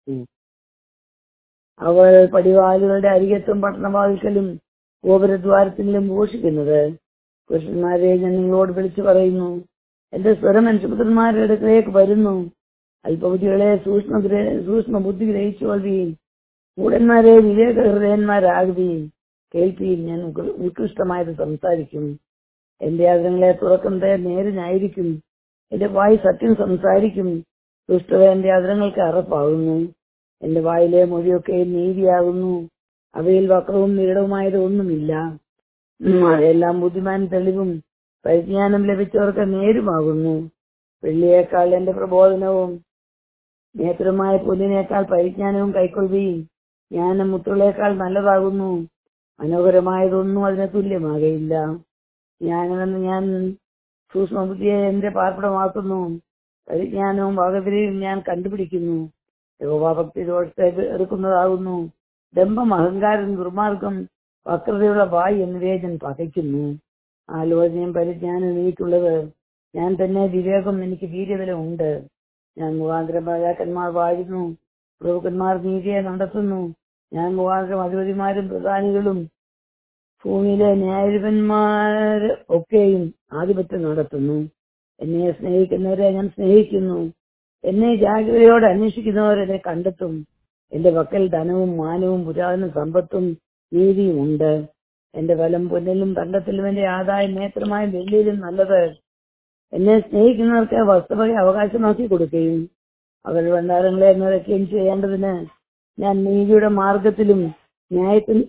അവൾ പടിവാലുകളുടെ അരികത്തും പട്ടണവാതിൽക്കലും ഗോപുരദ്വാരത്തിലും ഘോഷിക്കുന്നത് പുരുഷന്മാരെ ഞാൻ നിങ്ങളോട് വിളിച്ചു പറയുന്നു എന്റെ സ്വരം മനുഷ്യപുത്രന്മാരുടെ അടുക്കലേക്ക് വരുന്നു അല്പബുദ്ധികളെ സൂക്ഷ്മ സൂക്ഷ്മ ബുദ്ധി ഗ്രഹിച്ചുകൊള്ളുകയും മൂടന്മാരെ വിവേക ഹൃദയന്മാരാകുകയും കേൾപ്പിയും ഞാൻ ഉക- ഉത്കൃഷ്ടമായത് സംസാരിക്കും എന്റെ ആഗ്രഹങ്ങളെ തുറക്കുന്നത് നേരിനായിരിക്കും എന്റെ വായി സത്യം സംസാരിക്കും ദുഷ്ടത എന്റെ ആഗ്രഹങ്ങൾക്ക് അറപ്പാകുന്നു എന്റെ വായിലെ മൊഴിയൊക്കെ നീതിയാകുന്നു അവയിൽ വക്രവും നിരടവുമായത് ഒന്നുമില്ല ഉം, അതെല്ലാം ബുദ്ധിമാൻ തെളിവും പരിജ്ഞാനം ലഭിച്ചവർക്ക് നേരുമാകുന്നു വെള്ളിയേക്കാൾ എന്റെ പ്രബോധനവും നേത്രമായ പുല്ലിനേക്കാൾ പരിജ്ഞാനവും കൈക്കൊള്ളുകയും ജ്ഞാനം മുത്തുകളേക്കാൾ നല്ലതാകുന്നു മനോഹരമായതൊന്നും അതിന് തുല്യമാകയില്ല ജ്ഞാനമെന്ന് ഞാൻ സൂക്ഷ്മബുദ്ധിയെ എന്റെ പാർപ്പിടമാക്കുന്നു പരിജ്ഞാനവും വാഗതിരിയും ഞാൻ കണ്ടുപിടിക്കുന്നു യോഗഭക്തി ദോഷത്തെ എടുക്കുന്നതാകുന്നു ദമ്പം അഹങ്കാരം ദുർമാർഗം വക്രതയുള്ള വായ് എന്നിവയെ ഞാൻ പകയ്ക്കുന്നു ആലോചനയും പരിജ്ഞാനം എനിക്കുള്ളത് ഞാൻ തന്നെ വിവേകം എനിക്ക് വീര്യബലം ഉണ്ട് ഞാൻ മുഖാന്തരം രാജാക്കന്മാർ വാഴുന്നു പ്രഭുക്കന്മാർ നീതിയെ നടത്തുന്നു ഞാൻ മുഖാന്തരം അധിപതിമാരും പ്രധാനികളും ഭൂമിയിലെ ന്യായാധിപന്മാർ ഒക്കെയും ആധിപത്യം നടത്തുന്നു എന്നെ സ്നേഹിക്കുന്നവരെ ഞാൻ സ്നേഹിക്കുന്നു എന്നെ ജാഗ്രതയോടെ അന്വേഷിക്കുന്നവരെ കണ്ടെത്തും എന്റെ പക്കൽ ധനവും മാനവും പുരാതന സമ്പത്തും നീതിയും ഉണ്ട് എന്റെ ബലം പൊന്നിലും തണ്ടത്തിലും എന്റെ ആദായം നേത്രമായ വെള്ളിയിലും നല്ലത് എന്നെ സ്നേഹിക്കുന്നവർക്ക് വസ്തുവക അവകാശമാക്കി കൊടുക്കുകയും അവരുടെ ഭണ്ഡാരങ്ങളെ നിറയ്ക്കുകയും ചെയ്യേണ്ടതിന് ഞാൻ നീതിയുടെ മാർഗത്തിലും ന്യായത്തിന്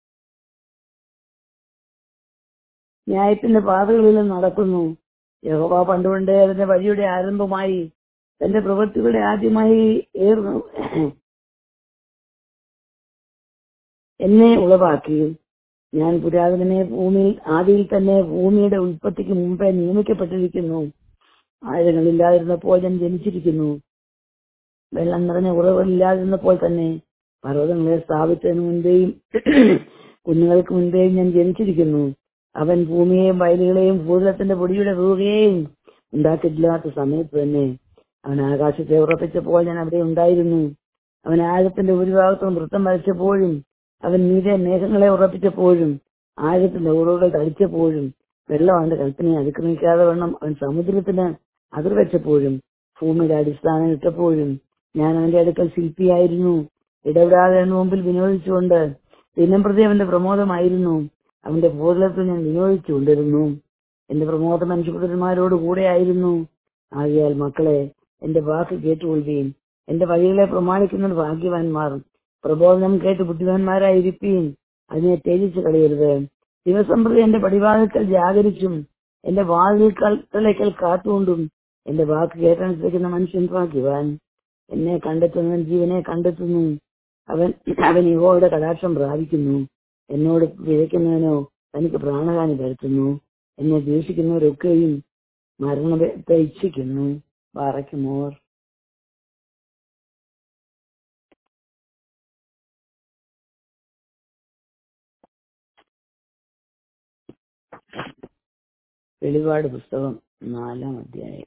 ന്യായത്തിന്റെ പാതകളിലും നടക്കുന്നു യഹോവ പണ്ടുകൊണ്ടേ അതിന്റെ വഴിയുടെ ആരംഭമായി തന്റെ പ്രവൃത്തികളുടെ ആദ്യമായി ഏർന്നു എന്നെ ഉളവാക്കി ഞാൻ പുരാതനനെ ഭൂമിയിൽ ആദിയിൽ തന്നെ ഭൂമിയുടെ ഉൽപ്പത്തിക്ക് മുമ്പേ നിയമിക്കപ്പെട്ടിരിക്കുന്നു ആഴങ്ങളില്ലാതിരുന്നപ്പോൾ ഞാൻ ജനിച്ചിരിക്കുന്നു വെള്ളം നിറഞ്ഞ ഉറവില്ലാതിരുന്നപ്പോൾ തന്നെ പർവ്വതങ്ങളെ സ്ഥാപിച്ചതിന് മുൻപേയും കുഞ്ഞുങ്ങൾക്ക് മുൻപേയും ഞാൻ ജനിച്ചിരിക്കുന്നു അവൻ ഭൂമിയെയും വയലുകളെയും ഭൂതലത്തിന്റെ പൊടിയുടെ വീഴുകയും ഉണ്ടാക്കിയിട്ടില്ലാത്ത സമയത്ത് തന്നെ അവൻ ആകാശത്തെ ഉറപ്പിച്ചപ്പോൾ ഞാൻ അവിടെ ഉണ്ടായിരുന്നു അവൻ ആഴത്തിന്റെ ഒരു ഭാഗത്തും വൃത്തം വരച്ചപ്പോഴും അവൻ നീരെ മേഘങ്ങളെ ഉറപ്പിച്ചപ്പോഴും ആഴത്തിന്റെ ഉറവുകൾ തടിച്ചപ്പോഴും വെള്ളം അവന്റെ കൽപ്പനയെ അതിക്രമിക്കാതെ വണ്ണം അവൻ സമുദ്രത്തിന് അതിർ വെച്ചപ്പോഴും ഭൂമിയുടെ അടിസ്ഥാനം ഇട്ടപ്പോഴും ഞാൻ അവന്റെ അടുക്കൽ ശില്പിയായിരുന്നു ഇടപെടാതെ അവന്റെ മുമ്പിൽ വിനോദിച്ചുകൊണ്ട് ദിനം പ്രതി അവന്റെ പ്രമോദമായിരുന്നു അവന്റെ ഭൂതലത്തിൽ ഞാൻ വിനോദിച്ചുകൊണ്ടിരുന്നു എന്റെ പ്രമോദ മനുഷ്യപുത്രന്മാരോട് കൂടെയായിരുന്നു ആകിയാൽ മക്കളെ എന്റെ വാക്ക് കേട്ടുകൊള്ളുകയും എന്റെ വഴികളെ പ്രമാണിക്കുന്ന ഭാഗ്യവാന്മാർ പ്രബോധനം കേട്ട് ബുദ്ധിമാന്മാരായിരിക്കുകയും അതിനെ തേജിച്ച് കളയരുത് ദിവസം പ്രതി എന്റെ പടിവാതിൽക്കൽ ജാഗരിച്ചും എന്റെ വാതിൽക്കൽ കാത്തുകൊണ്ടും എന്റെ വാക്ക് കേട്ടനുസരിക്കുന്ന മനുഷ്യൻ ഭാഗ്യവാൻ എന്നെ കണ്ടെത്തുന്നവൻ ജീവനെ കണ്ടെത്തുന്നു അവൻ അവൻ യുവോയുടെ കടാക്ഷം പ്രാപിക്കുന്നു എന്നോട് വിതയ്ക്കുന്നവനോ തനിക്ക് പ്രാണഹാനി വരുത്തുന്നു എന്നെ ദ്വേഷിക്കുന്നവരൊക്കെയും മരണത്തെ ഇച്ഛിക്കുന്നു പാറയ്ക്കുമോർ വെളിപാട് പുസ്തകം നാലാം അധ്യായം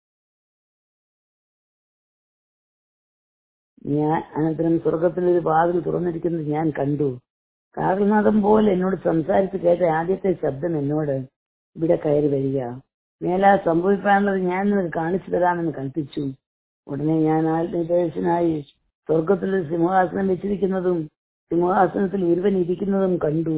ഞാൻ അനന്തരം സ്വർഗത്തിൽ ഒരു വാതിൽ തുറന്നിരിക്കുന്നത് ഞാൻ കണ്ടു കാവൽനാഥം പോലെ എന്നോട് സംസാരിച്ച് കേട്ട ആദ്യത്തെ ശബ്ദം എന്നോട് ഇവിടെ കയറി വരിക മേലാ സംഭവിക്കാനുള്ളത് ഞാൻ നിനക്ക് കാണിച്ചു തരാമെന്ന് കൽപ്പിച്ചു ഉടനെ ഞാൻ ആത്മനിർദ്ദേശനായി സ്വർഗത്തിൽ ഒരു സിംഹാസനം വെച്ചിരിക്കുന്നതും സിംഹാസനത്തിൽ ഒരുവൻ ഇരിക്കുന്നതും കണ്ടു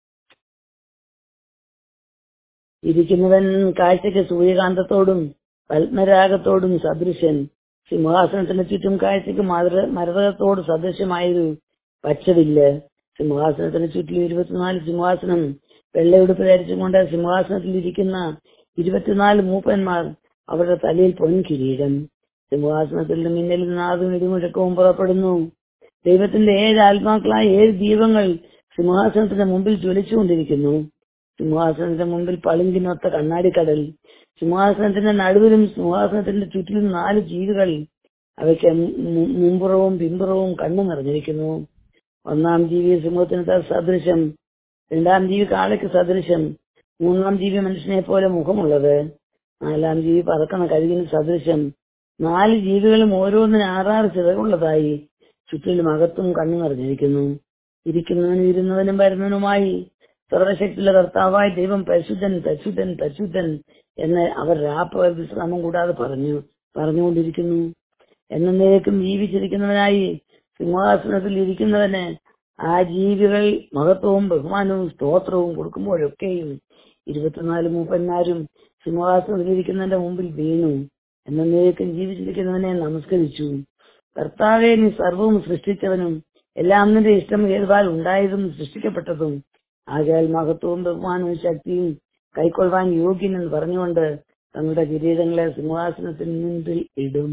ഇരിക്കുന്നവൻ കാഴ്ചയ്ക്ക് സൂര്യകാന്തത്തോടും പത്മരാഗത്തോടും സദൃശൻ സിംഹാസനത്തിന് ചുറ്റും കാഴ്ചയ്ക്ക് മര മരതകത്തോട് സദൃശമായൊരു പച്ചവില്ല് സിംഹാസനത്തിന് ചുറ്റിലും ഇരുപത്തിനാല് സിംഹാസനം വെള്ളയുടുപ്പ് ധരിച്ചുകൊണ്ട് സിംഹാസനത്തിൽ ഇരിക്കുന്ന ഇരുപത്തിനാല് മൂപ്പന്മാർ അവരുടെ തലയിൽ പൊൻകിരീടം സിംഹാസനത്തിൽ നിന്ന് മിന്നലും നാദും ഇടിമുഴക്കവും പുറപ്പെടുന്നു ദൈവത്തിന്റെ ഏഴ് ആത്മാക്കളായ ഏഴ് ദീപങ്ങൾ സിംഹാസനത്തിന്റെ മുമ്പിൽ ജ്വലിച്ചുകൊണ്ടിരിക്കുന്നു സിംഹാസനത്തിന്റെ മുമ്പിൽ പളുങ്കിനൊത്ത കണ്ണാടിക്കടൽ സിംഹാസനത്തിന്റെ നടുവിലും സിംഹാസനത്തിന്റെ ചുറ്റിലും നാല് ജീവികൾ അവയ്ക്ക് മു- മുമ്പുറവും പിമ്പുറവും കണ്ണു നിറഞ്ഞിരിക്കുന്നു ഒന്നാം ജീവി സിംഹത്തിന് സദൃശം രണ്ടാം ജീവി കാളയ്ക്ക് സദൃശം മൂന്നാം ജീവി മനുഷ്യനെ പോലെ മുഖമുള്ളത് നാലാം ജീവി പറക്കണ കഴുകിന് സദൃശം നാല് ജീവികളും ഓരോന്നിന് ആറാറ് ചിറകുള്ളതായി ചുറ്റിലും അകത്തും കണ്ണു നിറഞ്ഞിരിക്കുന്നു ഇരിക്കുന്നവനും ഇരുന്നവനും വരുന്നവനുമായി സർവശക്തിയുള്ള കർത്താവായ ദൈവം പരിശുദ്ധൻ പരിശുദ്ധൻ പരിശുദ്ധൻ എന്ന് അവർ രാപ്പ വിശ്രാമം കൂടാതെ പറഞ്ഞു പറഞ്ഞുകൊണ്ടിരിക്കുന്നു എന്നേക്കും ജീവിച്ചിരിക്കുന്നവനായി സിംഹാസനത്തിൽ ഇരിക്കുന്നവന് ആ ജീവികൾ മഹത്വവും ബഹുമാനവും സ്തോത്രവും കൊടുക്കുമ്പോഴൊക്കെയും ഇരുപത്തിനാല് മൂപ്പന്മാരും സിംഹാസനത്തിലിരിക്കുന്നതിന്റെ മുമ്പിൽ വീണു എന്നേക്കും ജീവിച്ചിരിക്കുന്നവനെ നമസ്കരിച്ചു കർത്താവെ നീ സർവവും സൃഷ്ടിച്ചവനും എല്ലാം നിന്റെ ഇഷ്ടം ഏതുപാൽ ഉണ്ടായതും സൃഷ്ടിക്കപ്പെട്ടതും ആകയാൽ മഹത്വവും ബഹുമാനവും ശക്തിയും കൈക്കൊള്ളുവാൻ യോഗ്യനെന്ന് പറഞ്ഞുകൊണ്ട് തങ്ങളുടെ കിരീടങ്ങളെ സിംഹാസനത്തിന് മുൻപിൽ ഇടും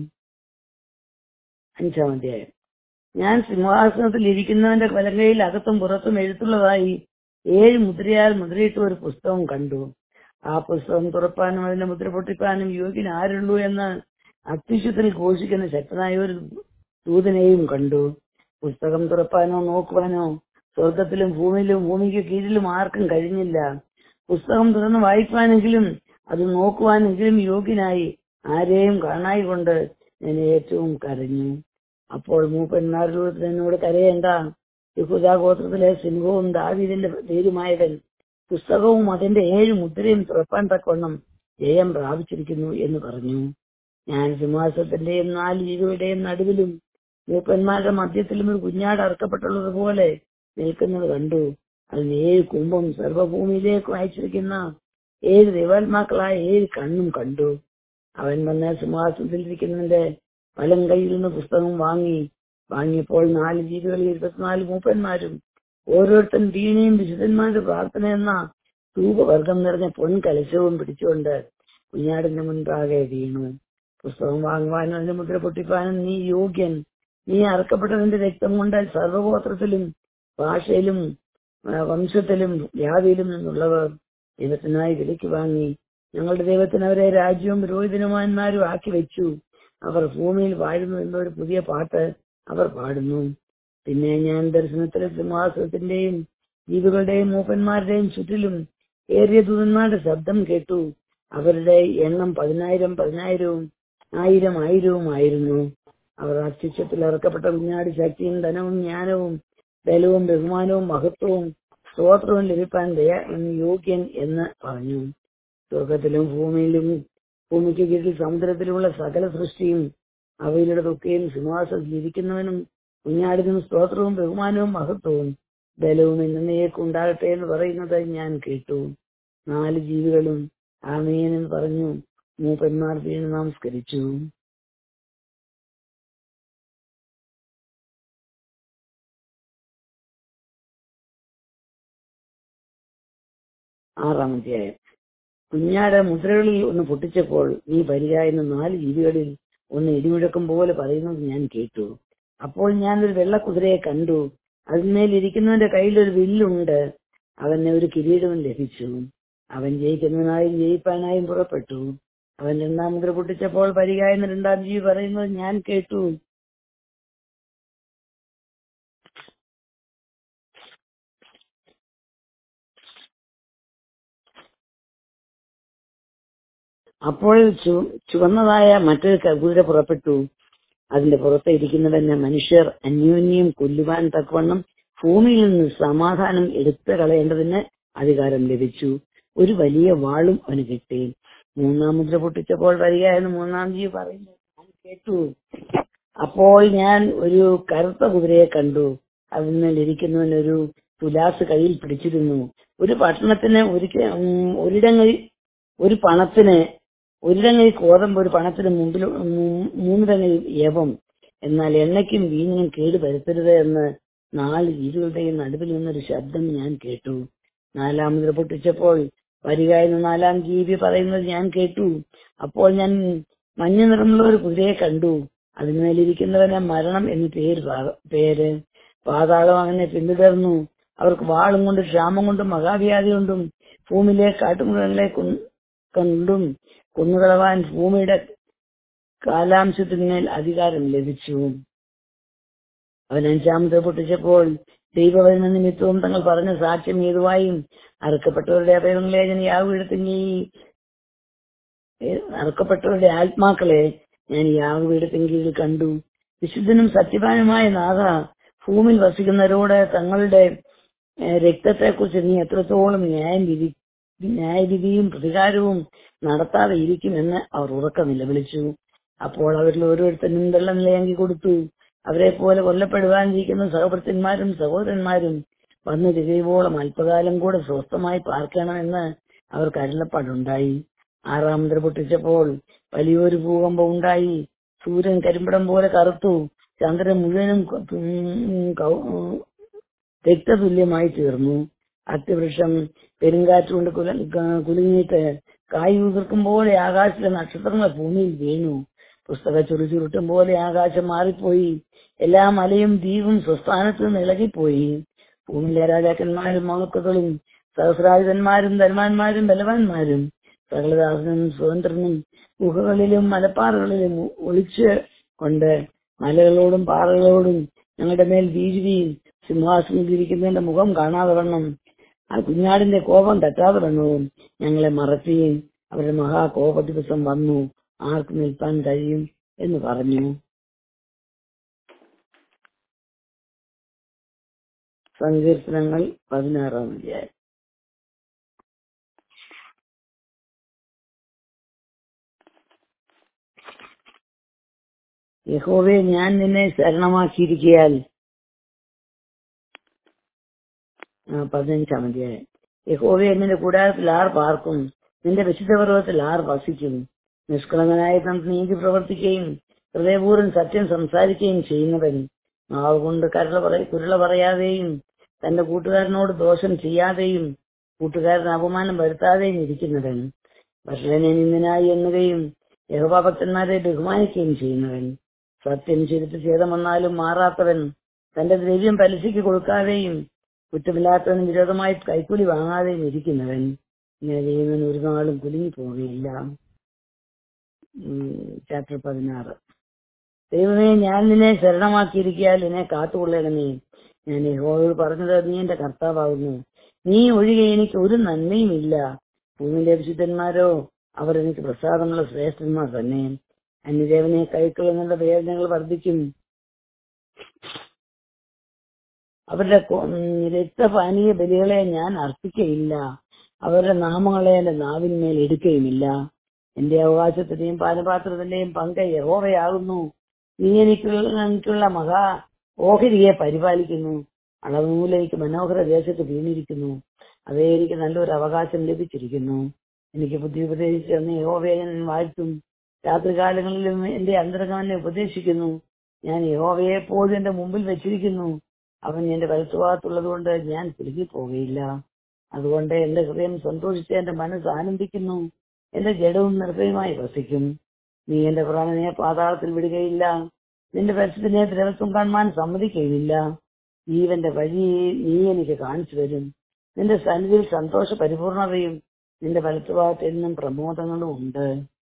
അഞ്ചാം അധ്യായം ഞാൻ സിംഹാസനത്തിൽ ഇരിക്കുന്നവന്റെ വലങ്കയിൽ അകത്തും പുറത്തും എഴുത്തുള്ളതായി ഏഴ് മുദ്രയാൽ മുദ്രയിട്ട ഒരു പുസ്തകം കണ്ടു ആ പുസ്തകം തുറപ്പാനും അതിന്റെ മുദ്ര പൊട്ടിക്കാനും യോഗ്യൻ ആരുള്ളൂ എന്ന് അത്യുഷത്തിൽ ഘോഷിക്കുന്ന ശക്തനായ ഒരു ദൂതനെയും കണ്ടു പുസ്തകം തുറപ്പാനോ നോക്കുവാനോ സ്വർഗത്തിലും ഭൂമിയിലും ഭൂമിക്ക് കീഴിലും ആർക്കും കഴിഞ്ഞില്ല പുസ്തകം തുറന്ന് വായിക്കുവാനെങ്കിലും അത് നോക്കുവാനെങ്കിലും യോഗ്യനായി ആരെയും കാണായി കൊണ്ട് ഞാൻ ഏറ്റവും കരഞ്ഞു അപ്പോൾ മൂപ്പന്മാരിലൂടെ എന്നോട് കരയേണ്ട യഹൂദാഗോത്രത്തിലെ സിംഹവും ദാവീദിന്റെ പേരുമായവൻ പുസ്തകവും അതിന്റെ ഏഴ് മുദ്രയും തുറപ്പാൻ തക്കവണ്ണം ജയം പ്രാപിച്ചിരിക്കുന്നു എന്ന് പറഞ്ഞു ഞാൻ സിംഹാസനത്തിന്റെയും നാല് ജീവിയുടെയും നടുവിലും മൂപ്പന്മാരുടെ മധ്യത്തിലും ഒരു കുഞ്ഞാട് അറക്കപ്പെട്ടുള്ളതുപോലെ നിൽക്കുന്നത് കണ്ടു അതിന് ഏഴ് കുംഭം സർവഭൂമിയിലേക്ക് അയച്ചിരിക്കുന്ന ഏഴ് ദൈവാത്മാക്കളായ ഏഴ് കണ്ണും കണ്ടു അവൻ വന്ന സിംഹാസനത്തിലിരിക്കുന്നതിന്റെ വലം കയ്യിൽ നിന്ന് പുസ്തകം വാങ്ങി വാങ്ങിയപ്പോൾ നാല് ജീവികളിൽ ഇരുപത്തിനാല് മൂപ്പന്മാരും ഓരോരുത്തൻ വീണയും വിശുദ്ധന്മാരുടെ പ്രാർത്ഥന എന്ന ധൂപവർഗം നിറഞ്ഞ പൊൻകലശവും പിടിച്ചുകൊണ്ട് കുഞ്ഞാടിന്റെ മുൻപാകെ വീണു പുസ്തകം വാങ്ങുവാനും അതിന്റെ മുദ്ര പൊട്ടിപ്പാനും നീ യോഗ്യൻ നീ അറക്കപ്പെട്ടതിന്റെ രക്തം കൊണ്ട് സർവഗോത്രത്തിലും ഭാഷയിലും ആ, വംശത്തിലും ജാതിയിലും നിന്നുള്ളവർ ദൈവത്തിനായി വിലയ്ക്ക് വാങ്ങി ഞങ്ങളുടെ ദൈവത്തിന് അവരെ രാജ്യവും പുരോഹിതനുമാന്മാരും ആക്കി വെച്ചു അവർ ഭൂമിയിൽ വാഴുന്നു എന്നൊരു പുതിയ പാട്ട് അവർ പാടുന്നു പിന്നെ ഞാൻ ദർശനത്തിലെ സിംഹാസനത്തിന്റെയും ജീവികളുടെയും മൂപ്പന്മാരുടെയും ചുറ്റിലും ഏറിയ ദൂതന്മാരുടെ ശബ്ദം കേട്ടു അവരുടെ എണ്ണം പതിനായിരം പതിനായിരവും ആയിരം ആയിരവും ആയിരുന്നു അവർ അത്യുച്ചത്തിൽ ഇറക്കപ്പെട്ട കുഞ്ഞാടി ശക്തിയും ധനവും ജ്ഞാനവും ബലവും ബഹുമാനവും മഹത്വവും സ്തോത്രവും ലഭിപ്പാൻ ദയ യോഗ്യൻ എന്ന് പറഞ്ഞു സ്വർഗത്തിലും ഭൂമിയിലും ഭൂമിക്ക് കീഴിൽ സമുദ്രത്തിലുമുള്ള സകല സൃഷ്ടിയും അവയിലുള്ളതൊക്കെയും സിംഹാസനത്തിൽ ഇരിക്കുന്നവനും കുഞ്ഞാടിനും സ്തോത്രവും ബഹുമാനവും മഹത്വവും ബലവും എന്നേക്കും ഉണ്ടാകട്ടെ എന്ന് പറയുന്നത് ഞാൻ കേട്ടു നാല് ജീവികളും ആമേൻ എന്ന് പറഞ്ഞു മൂപ്പന്മാർ വീണ് നമസ്കരിച്ചു ആറാം അധ്യായം കുഞ്ഞാട് മുദ്രകളിൽ ഒന്ന് പൊട്ടിച്ചപ്പോൾ നീ വരിക എന്ന് നാല് ജീവികളിൽ ഒന്ന് ഇടിമുഴക്കം പോലെ പറയുന്നത് ഞാൻ കേട്ടു അപ്പോൾ ഞാൻ ഒരു വെള്ളക്കുതിരയെ കണ്ടു അതിന്മേൽ ഇരിക്കുന്നവന്റെ കയ്യിൽ ഒരു വില്ലുണ്ട് അവന് ഒരു കിരീടവും ലഭിച്ചു അവൻ ജയിക്കുന്നതിനായും ജയിപ്പാനായും പുറപ്പെട്ടു അവൻ രണ്ടാം മുദ്ര പൊട്ടിച്ചപ്പോൾ വരിക എന്ന് രണ്ടാം ജീവി പറയുന്നത് ഞാൻ കേട്ടു അപ്പോൾ ചു- ചുവന്നതായ മറ്റൊരു ക- കുതിര പുറപ്പെട്ടു അതിന്റെ പുറത്ത് ഇരിക്കുന്നവന് മനുഷ്യർ അന്യോന്യം കൊല്ലുവാൻ തക്കവണ്ണം ഭൂമിയിൽ നിന്ന് സമാധാനം എടുത്തു കളയേണ്ടതിന് അധികാരം ലഭിച്ചു ഒരു വലിയ വാളും അവന് കിട്ടി മൂന്നാം മുദ്ര പൊട്ടിച്ചപ്പോൾ വരിക എന്ന് മൂന്നാം ജീവി പറയുന്നു ഞാൻ കേട്ടു അപ്പോൾ ഞാൻ ഒരു കറുത്ത കുതിരയെ കണ്ടു അതിന്മേൽ ഇരിക്കുന്നവനൊരു തുലാസ് കയ്യിൽ പിടിച്ചിരുന്നു ഒരു പട്ടണത്തിന് ഒരിക്കൽ ഒരിടങ്ങി ഒരു പണത്തിന് ഒരിടങ്ങി കോതമ്പ് ഒരു പണത്തിന് മുമ്പിൽ മൂ- മൂന്നിടങ്ങി യവം എന്നാൽ എണ്ണയ്ക്കും വീഞ്ഞിനും കേട് വരുത്തരുത് എന്ന് നാല് ജീവികളുടെയും നടുവിൽ നിന്നൊരു ശബ്ദം ഞാൻ കേട്ടു നാലാമത് പൊട്ടിച്ചപ്പോൾ വരിക എന്ന് നാലാം ജീവി പറയുന്നത് ഞാൻ കേട്ടു അപ്പോൾ ഞാൻ മഞ്ഞ നിറമുള്ള ഒരു കുതിരയെ കണ്ടു അതിന്മേലിരിക്കുന്നവനെ മരണം എന്ന് പേര് പാ- പേര് പാതാളം അങ്ങനെ പിന്തുടർന്നു അവർക്ക് വാളും കൊണ്ട് ക്ഷാമം കൊണ്ടും മഹാവ്യാധി കൊണ്ടും ഭൂമിയിലെ കാട്ടുമൃഗങ്ങളെ കൊൻ- കണ്ടും കൊന്നുകളവാൻ ഭൂമിയുടെ കാലാംശത്തിന്മേൽ അധികാരം ലഭിച്ചു അവൻ അഞ്ചാമത്തെ പൊട്ടിച്ചപ്പോൾ ദൈവവചന നിമിത്തവും തങ്ങൾ പറഞ്ഞ സാക്ഷ്യം ഏതുവായും അറുക്കപ്പെട്ടവരുടെ അവയവങ്ങളെ ഞാൻ യാഗപീഠത്തിൻ്റെ അറുക്കപ്പെട്ടവരുടെ ആത്മാക്കളെ ഞാൻ യാഗപീഠത്തിൻ കീഴിൽ കണ്ടു വിശുദ്ധനും സത്യവാനുമായ നാഥ ഭൂമിയിൽ വസിക്കുന്നവരോട് തങ്ങളുടെ ഏഹ്, രക്തത്തെക്കുറിച്ച് നീ എത്രത്തോളം ന്യായം വിധി ന്യായവിധിയും പ്രതികാരവും നടത്താതെ ഇരിക്കുമെന്ന് അവർ ഉറക്കം നിലവിളിച്ചു അപ്പോൾ അവരിൽ ഓരോരുത്തരും വെള്ളം നിലയാങ്കി കൊടുത്തു അവരെ പോലെ കൊല്ലപ്പെടുവാനിരിക്കുന്ന സഹഭൃത്തന്മാരും സഹോദരന്മാരും വന്നു തികയോളം അല്പകാലം കൂടെ സ്വസ്ഥമായി പാർക്കണമെന്ന് അവർക്ക് അരുളപ്പാടുണ്ടായി ആറാം മുദ്ര പൊട്ടിച്ചപ്പോൾ വലിയൊരു ഭൂകമ്പം ഉണ്ടായി സൂര്യൻ കരിമ്പടം പോലെ കറുത്തു ചന്ദ്രൻ മുഴുവനും ക- ഉം കൗ- രക്തതുല്യമായി തീർന്നു അത്യവൃക്ഷം പെരുങ്കാറ്റുകൊണ്ട് കുല ക- കുലുങ്ങിയിട്ട് കായ് ഉതിർക്കും പോലെ ആകാശത്തിലെ നക്ഷത്രങ്ങൾ ഭൂമിയിൽ വീണു പുസ്തക ചുരുചുരുട്ടും പോലെ ആകാശം മാറിപ്പോയി എല്ലാ മലയും ദ്വീപും സ്വസ്ഥാനത്ത് നിന്ന് ഇളകിപ്പോയി ഭൂമിയിലെ രാജാക്കന്മാരും മഹത്തുക്കളും സഹസ്രായുധന്മാരും ധർമാന്മാരും ബലവാന്മാരും സകലദാസനും സ്വതന്ത്രനും ഗുഹകളിലും മലപ്പാറകളിലും ഒളിച്ച് കൊണ്ട് മലകളോടും പാറകളോടും ഞങ്ങളുടെ മേൽ വീഴുകയും സിംഹാസനത്തിൽ ഇരിക്കുന്നതിന്റെ മുഖം കാണാതെ വണ്ണം ആ കുഞ്ഞാടിന്റെ കോപം തട്ടാതെ വണ്ണവും ഞങ്ങളെ മറക്കുകയും അവരുടെ മഹാകോപ ദിവസം വന്നു ആർക്ക് നിൽപ്പാൻ കഴിയും എന്ന് പറഞ്ഞു സങ്കീർത്തനങ്ങൾ പതിനാറാം അധ്യായം യഹോവേ ഞാൻ നിന്നെ ശരണമാക്കിയിരിക്കയാൽ ആ, പതിനഞ്ചാം അധ്യായം യഹോവേ നിന്റെ കൂടാരത്തിൽ ആർ പാർക്കും നിന്റെ വിശുദ്ധ പർവ്വതത്തിൽ ആർ വസിക്കും നിഷ്കളങ്കനായ തന്റെ നീതി പ്രവർത്തിക്കുകയും ഹൃദയപൂർവ്വം സത്യം സംസാരിക്കുകയും ചെയ്യുന്നവൻ നാവ് കൊണ്ട് കരള പറ കുരുള പറയാതെയും തന്റെ കൂട്ടുകാരനോട് ദോഷം ചെയ്യാതെയും കൂട്ടുകാരന് അപമാനം വരുത്താതെയും ഇരിക്കുന്നവൻ ഭക്ഷണനെ നിന്ദനായി എണ്ണുകയും യഹോഭക്തന്മാരെ ബഹുമാനിക്കുകയും ചെയ്യുന്നവൻ സത്യം ചെയ്തിട്ട് ഛേദം വന്നാലും മാറാത്തവൻ തന്റെ ദ്രവ്യം പലിശയ്ക്ക് കൊടുക്കാതെയും കുറ്റമില്ലാത്തവന് വിരോധമായി കൈക്കൂലി വാങ്ങാതെയും ഇരിക്കുന്നവൻ ഇങ്ങനെ ചെയ്യുന്നവൻ ഒരു നാളും കുലുങ്ങി പോവുകയില്ല ചാപ്റ്റർ പതിനാറ് ദൈവമേ ഞാൻ നിന്നെ ശരണമാക്കിയിരിക്കാൽ എന്നെ കാത്തുകൊള്ളണമേ ഞാൻ യഹോവയോട് പറഞ്ഞത് നീ എന്റെ കർത്താവാകുന്നു നീ ഒഴികെ എനിക്ക് ഒരു നന്മയുമില്ല ഭൂമിയിലെ വിശുദ്ധന്മാരോ അവർ എനിക്ക് പ്രസാദമുള്ള ശ്രേഷ്ഠന്മാർ തന്നെ അന്യദേവനെ കൈക്കൊള്ളുന്നതിന്റെ വേദനകൾ വർദ്ധിക്കും അവരുടെ കൊ- ഉം, രക്തപാനീയ ബലികളെ ഞാൻ അർപ്പിക്കയില്ല അവരുടെ നാമങ്ങളെ എന്റെ നാവിന്മേൽ എടുക്കുകയുമില്ല എന്റെ അവകാശത്തിന്റെയും പാനപാത്രത്തിന്റെയും പങ്ക് യഹോവയാകുന്നു നീ എനിക്കുള്ള എനിക്കുള്ള മഹാ ഓഹരിയെ പരിപാലിക്കുന്നു അളവുമൂല എനിക്ക് മനോഹര ദേശത്ത് വീണിരിക്കുന്നു അതേ എനിക്ക് നല്ലൊരു അവകാശം ലഭിച്ചിരിക്കുന്നു എനിക്ക് ബുദ്ധി ഉപദേശിച്ച് അന്ന് യഹോവയെ ഞാൻ വാഴ്ത്തും രാത്രികാലങ്ങളിലും എന്റെ അന്തരംഗം എന്നെ ഉപദേശിക്കുന്നു ഞാൻ യഹോവയെ എപ്പോഴും എന്റെ മുമ്പിൽ വെച്ചിരിക്കുന്നു അവൻ എന്റെ വലത്തുഭാഗത്തുള്ളത് കൊണ്ട് ഞാൻ കുലുങ്ങി പോവുകയില്ല അതുകൊണ്ട് എന്റെ ഹൃദയം സന്തോഷിച്ച് എന്റെ മനസ്സ് ആനന്ദിക്കുന്നു എന്റെ ജഡവും നിർഭയമായി വസിക്കും നീ എന്റെ പ്രാണനെ പാതാളത്തിൽ വിടുകയില്ല നിന്റെ പരിശുദ്ധനെ ദിവസം കാണുവാൻ സമ്മതിക്കുകയില്ല ജീവന്റെ വഴി നീ എനിക്ക് കാണിച്ചു തരും നിന്റെ സന്നിധിയിൽ സന്തോഷ പരിപൂർണതയും നിന്റെ വലത്തുഭാഗത്ത് എന്നും പ്രമോദങ്ങളും ഉണ്ട്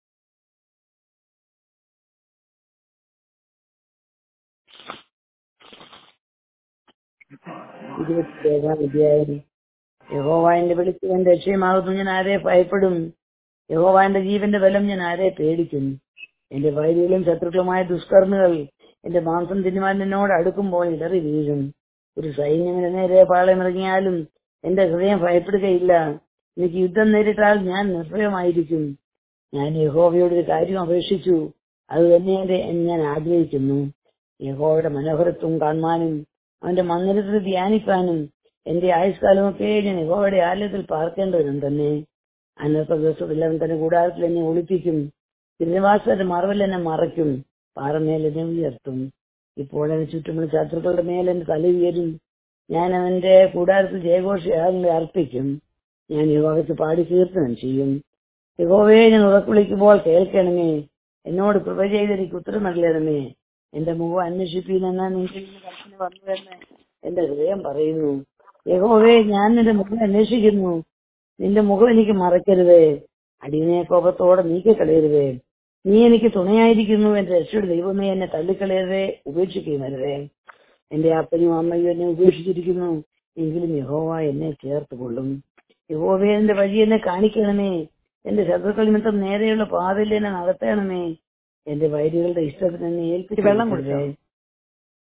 ഇരുപത്തിയേഴാം അധ്യായം യഹോവാന്റെ വിളിച്ചവൻ രക്ഷയമാകുന്നു ഞാൻ ആരെ ഭയപ്പെടും യഹോവാന്റെ ജീവന്റെ ബലം ഞാൻ ആരെ പേടിക്കും എന്റെ വൈരികളും ശത്രുക്കളുമായ ദുഷ്കർമ്മികൾ എന്റെ മാംസം തിന്നുവാൻ എന്നോട് അടുക്കുമ്പോൾ ഇടറി വീഴും ഒരു സൈന്യം എന്റെ നേരെ പാളയമിറങ്ങിയാലും എന്റെ ഹൃദയം ഭയപ്പെടുകയില്ല എനിക്ക് യുദ്ധം നേരിട്ടാൽ ഞാൻ നിർഭയമായിരിക്കും ഞാൻ യഹോവയോട് ഒരു കാര്യം അപേക്ഷിച്ചു അത് തന്നെ എന്റെ ഞാൻ ആഗ്രഹിക്കുന്നു യഹോവയുടെ മനോഹരത്വം കാണുവാനും അവന്റെ മന്ദിരത്തിൽ ധ്യാനിക്കാനും എന്റെ ആയുഷ്കാലമൊക്കെ ഞാൻ യഹോവയുടെ ആലയത്തിൽ പാർക്കേണ്ടവനും തന്നെ അന്നത്തെ ദിവസത്തിൽ അവൻ തന്റെ കൂടാരത്തിൽ എന്നെ ഒളിപ്പിക്കും തിരുനിവാസന്റെ മറവിൽ എന്നെ മറയ്ക്കും പാറമേൽ എന്നെ ഉയർത്തും ഇപ്പോൾ എന്നെ ചുറ്റുമുള്ള ശത്രുക്കളുടെ മേൽ എന്റെ തല ഉയരും ഞാൻ അവന്റെ കൂടാരത്തിൽ ജയഘോഷയാഗങ്ങളെ അർപ്പിക്കും ഞാൻ യഹോവയ്ക്ക് പാടി കീർത്തനം ചെയ്യും യഹോവയെ ഞാൻ ഉറക്കുവിളിക്കുമ്പോൾ കേൾക്കണമേ എന്നോട് കൃപ ചെയ്ത് എനിക്ക് ഉത്തരമറിയണമേ എന്റെ മുഖം അന്വേഷിപ്പീനെന്നാ നിങ്ങൾ ഇന്ന് കൽപ്പന വന്നുവെന്ന് എന്റെ ഹൃദയം പറയുന്നു യഹോവേ ഞാൻ നിന്റെ മുഖം അന്വേഷിക്കുന്നു നിന്റെ മുഖം എനിക്ക് മറക്കരുതേ അടിയനെ കോപത്തോടെ നീക്കിക്കളയരുതേ നീ എനിക്ക് തുണയായിരിക്കുന്നു എന്റെ രക്ഷയുടെ ദൈവമേ എന്നെ തള്ളിക്കളയരുതേ ഉപേക്ഷിക്കുന്നരുതേ എന്റെ അപ്പനും അമ്മയും എന്നെ ഉപേക്ഷിച്ചിരിക്കുന്നു എങ്കിലും യഹോവ എന്നെ ചേർത്ത് കൊള്ളും യഹോവേ എന്റെ വഴി എന്നെ കാണിക്കണമേ എന്റെ ശത്രുക്കൾ നിമിത്തം നേരെയുള്ള പാതയിൽ എന്നെ നടത്തണമേ എന്റെ വൈരികളുടെ ഇഷ്ടത്തിന് എന്നെ വെള്ളം കുടിച്ചോ? ഏൽപ്പിച്ചു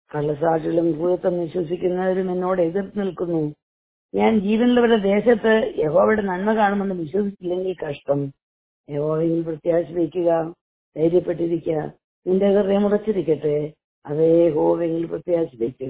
കള്ളസാക്ഷികളും ഭൂതത്വം വിശ്വസിക്കുന്നവരും എന്നോട് എതിർത്ത് നിൽക്കുന്നു ഞാൻ ജീവനുള്ളവരുടെ ദേശത്ത് യഹോവയുടെ നന്മ കാണുമെന്ന് വിശ്വസിച്ചില്ലെങ്കിൽ കഷ്ടം യഹോവയിൽ പ്രത്യാശ വയ്ക്കുക ധൈര്യപ്പെട്ടിരിക്കുക നിന്റെ ഹൃദയം ഉറച്ചിരിക്കട്ടെ അതേ യഹോവയിൽ പ്രത്യാശ വയ്ക്കുക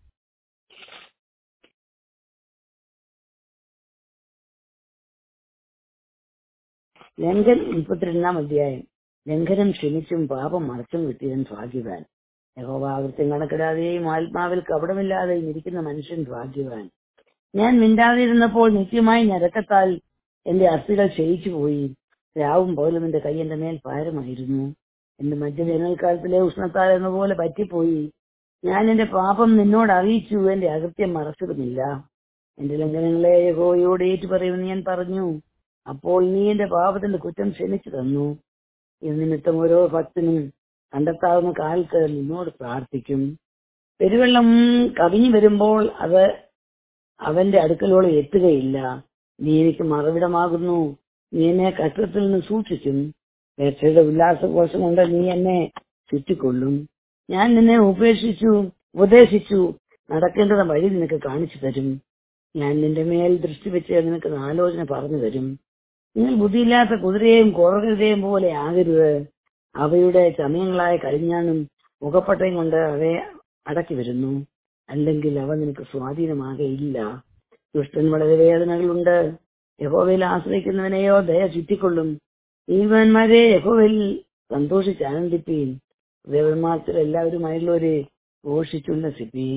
ലംഘൻ മുപ്പത്തിരണ്ടാം അധ്യായം ലംഘനം ക്ഷമിച്ചും പാപം മറച്ചും കിട്ടിയവൻ ഭാഗ്യവാൻ യഹോഭാകൃത്യം കണക്കിടാതെയും ആത്മാവിൽ കപടമില്ലാതെയും ഇരിക്കുന്ന മനുഷ്യൻ ഭാഗ്യവാൻ ഞാൻ മിണ്ടാതിരുന്നപ്പോൾ നിത്യമായി ഞരക്കത്താൽ എന്റെ അസ്ഥികൾ ക്ഷയിച്ചു പോയി രാവും പോലും എന്റെ കൈ എന്റെ മേൽ ഭാരമായിരുന്നു എന്റെ മധ്യ വേനൽക്കാലത്തിലെ ഉഷ്ണത്താൽ എന്ന പോലെ പറ്റിപ്പോയി ഞാൻ എന്റെ പാപം നിന്നോട് അറിയിച്ചു എന്റെ അകൃത്യം മറച്ചതുമില്ല എന്റെ ലംഘനങ്ങളെ യഹോയോട് ഏറ്റു പറയുമെന്ന് ഞാൻ പറഞ്ഞു അപ്പോൾ നീ എന്റെ പാപത്തിന്റെ കുറ്റം ക്ഷമിച്ചു തന്നു ഇത് നിമിത്തം ഓരോ ഭക്തനും കണ്ടെത്താവുന്ന കാലത്ത് നിന്നോട് പ്രാർത്ഥിക്കും പെരുവെള്ളം കവിഞ്ഞു വരുമ്പോൾ അത് അവന്റെ അടുക്കലോളം എത്തുകയില്ല നീ എനിക്ക് മറവിടമാകുന്നു നീ എന്നെ കഷ്ടത്തിൽ നിന്ന് സൂക്ഷിക്കും രക്ഷയുടെ ഉല്ലാസകോശം കൊണ്ട് നീ എന്നെ ചുറ്റിക്കൊള്ളും ഞാൻ നിന്നെ ഉപേക്ഷിച്ചു ഉപദേശിച്ചു നടക്കേണ്ടത് വഴി നിനക്ക് കാണിച്ചു തരും ഞാൻ നിന്റെ മേൽ ദൃഷ്ടി വെച്ച് നിനക്ക് ആലോചന പറഞ്ഞു തരും നിങ്ങൾ ബുദ്ധിയില്ലാത്ത കുതിരയെയും കോറകരുതയും പോലെ ആകരുത് അവയുടെ ചമയങ്ങളായ കരിഞ്ഞാണും മുഖപ്പട്ടയും കൊണ്ട് അവയെ അടക്കി വരുന്നു അല്ലെങ്കിൽ അവ നിനക്ക് സ്വാധീനമാകയില്ല ദുഷ്ടൻ വളരെ വേദനകളുണ്ട് യഹോവയിൽ ആശ്രയിക്കുന്നവനെയോ ദയ ചുറ്റിക്കൊള്ളും നീതിമാന്മാരെ യഹോവയിൽ സന്തോഷിച്ച് ആനന്ദിപ്പീൻ ദേവന്മാർത്തിൽ എല്ലാവരുമായുള്ളവരെ ഘോഷിച്ചുല്ലസിപ്പീൻ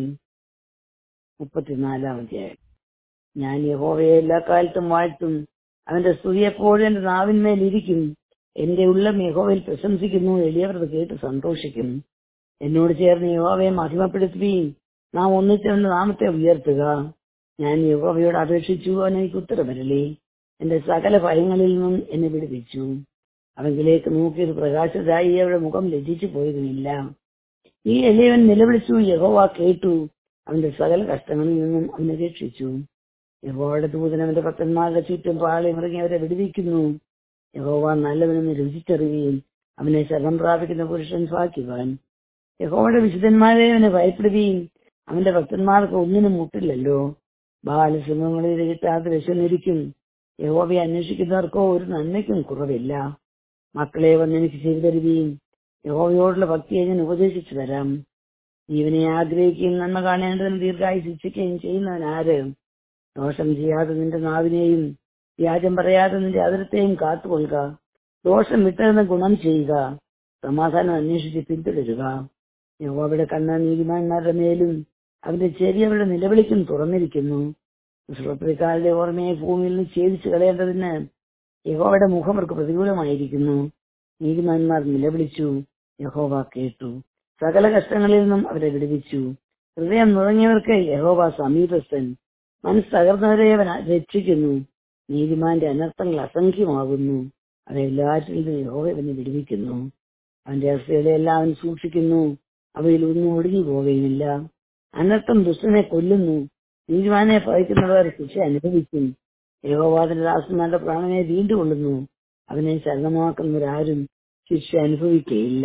മുപ്പത്തിനാലാം അധ്യായം ഞാൻ യഹോവയെ എല്ലാ കാലത്തും വാഴ്ത്തും അവന്റെ സ്തുതി എപ്പോഴും എന്റെ നാവിന്മേൽ ഇരിക്കും എന്റെ ഉള്ളം യഹോവയിൽ പ്രശംസിക്കുന്നു എളിയവർ അത് കേട്ട് സന്തോഷിക്കും എന്നോട് ചേർന്ന് യഹോവയെ മഹിമപ്പെടുത്തുകയും നാം ഒന്നിച്ചവന്റെ നാമത്തെ ഉയർത്തുക ഞാൻ യഹോവയോട് അപേക്ഷിച്ചു അവൻ എനിക്ക് ഉത്തരവരലേ എന്റെ സകല ഭയങ്ങളിൽ നിന്നും എന്നെ വിടുവിച്ചു അവങ്കിലേക്ക് നോക്കിയത് പ്രകാശതായി അവരുടെ മുഖം ലജ്ജിച്ചു പോയതുമില്ല ഈ എളിയവൻ നിലവിളിച്ചു യഹോവ കേട്ടു അവന്റെ സകല കഷ്ടങ്ങളിൽ നിന്നും അവനെ രക്ഷിച്ചു യഹോവയുടെ ദൂതൻ അവന്റെ ഭക്തന്മാരുടെ ചുറ്റും പാളി ഇറങ്ങി അവരെ വിടുവിക്കുന്നു യഹോവ നല്ലവനെന്ന് രുചിച്ചറിയുകയും അവനെ ശരണം പ്രാപിക്കുന്ന പുരുഷൻ ഭാഗ്യവാൻ യഹോവയുടെ വിശുദ്ധന്മാരെ അവനെ ഭയപ്പെടുകയും അവന്റെ ഭക്തന്മാർക്ക് ഒന്നിനും മുട്ടില്ലല്ലോ ബാലസിംഹങ്ങളിൽ കിട്ടാതെ വിശന്നിരിക്കും യഹോവയെ അന്വേഷിക്കുന്നവർക്കോ ഒരു നന്മയ്ക്കും കുറവില്ല മക്കളെ വന്ന് എനിക്ക് ചെയ്തു തരുകയും യഹോവയോടുള്ള ഭക്തിയെ ഞാൻ ഉപദേശിച്ചു തരാം ജീവനെ ആഗ്രഹിക്കുകയും നന്മ കാണേണ്ടതിന് ദീർഘായി ശിക്ഷിക്കുകയും ചെയ്യുന്നവൻ ആര് ദോഷം ചെയ്യാതെ നിന്റെ നാവിനെയും വ്യാജം പറയാതെ നിന്റെ അതിരത്തെയും കാത്തുകൊള്ളുക ദോഷം വിട്ടതെന്ന് ഗുണം ചെയ്യുക സമാധാനം അന്വേഷിച്ച് പിന്തുടരുക യഹോവയുടെ കണ്ണ് നീതിമാന്മാരുടെ മേലും അവന്റെ ചെറിയവരുടെ നിലവിളിക്കും തുറന്നിരിക്കുന്നു സുഹൃത്തുക്കാരുടെ ഓർമ്മയെ ഭൂമിയിൽ നിന്ന് ഛേദിച്ചു കളയേണ്ടതിന് യഹോവയുടെ മുഖം അവർക്ക് പ്രതികൂലമായിരിക്കുന്നു നീതിമാന്മാർ നിലവിളിച്ചു യഹോവ കേട്ടു സകല കഷ്ടങ്ങളിൽ നിന്നും അവരെ വിടുവിച്ചു ഹൃദയം നുറങ്ങിയവർക്ക് യഹോവ സമീപസ്ഥൻ മനസ്സ് തകർന്നവരെ അവൻ രക്ഷിക്കുന്നു നീതിമാന്റെ അനർത്ഥങ്ങൾ അസംഖ്യമാകുന്നു അവയെല്ലാറ്റിൽ നിന്നും യഹോവ അവനെ വിടുവിക്കുന്നു അവന്റെ അവസ്ഥകളെല്ലാം അവൻ സൂക്ഷിക്കുന്നു അവയിൽ ഒന്നും ഒടുങ്ങി പോവുകയുമില്ല അനർത്ഥം ദുഷ്ടനെ കൊല്ലുന്നു നീതിമാനെ ഭയക്കുന്നവർ ശിക്ഷ അനുഭവിക്കും യഹോവാദിന്റെ ദാസന്മാരുടെ പ്രാണനെ വീണ്ടുകൊള്ളുന്നു അവനെ ശരണമാക്കുന്നവരാരും ശിക്ഷ അനുഭവിക്കുകയില്ല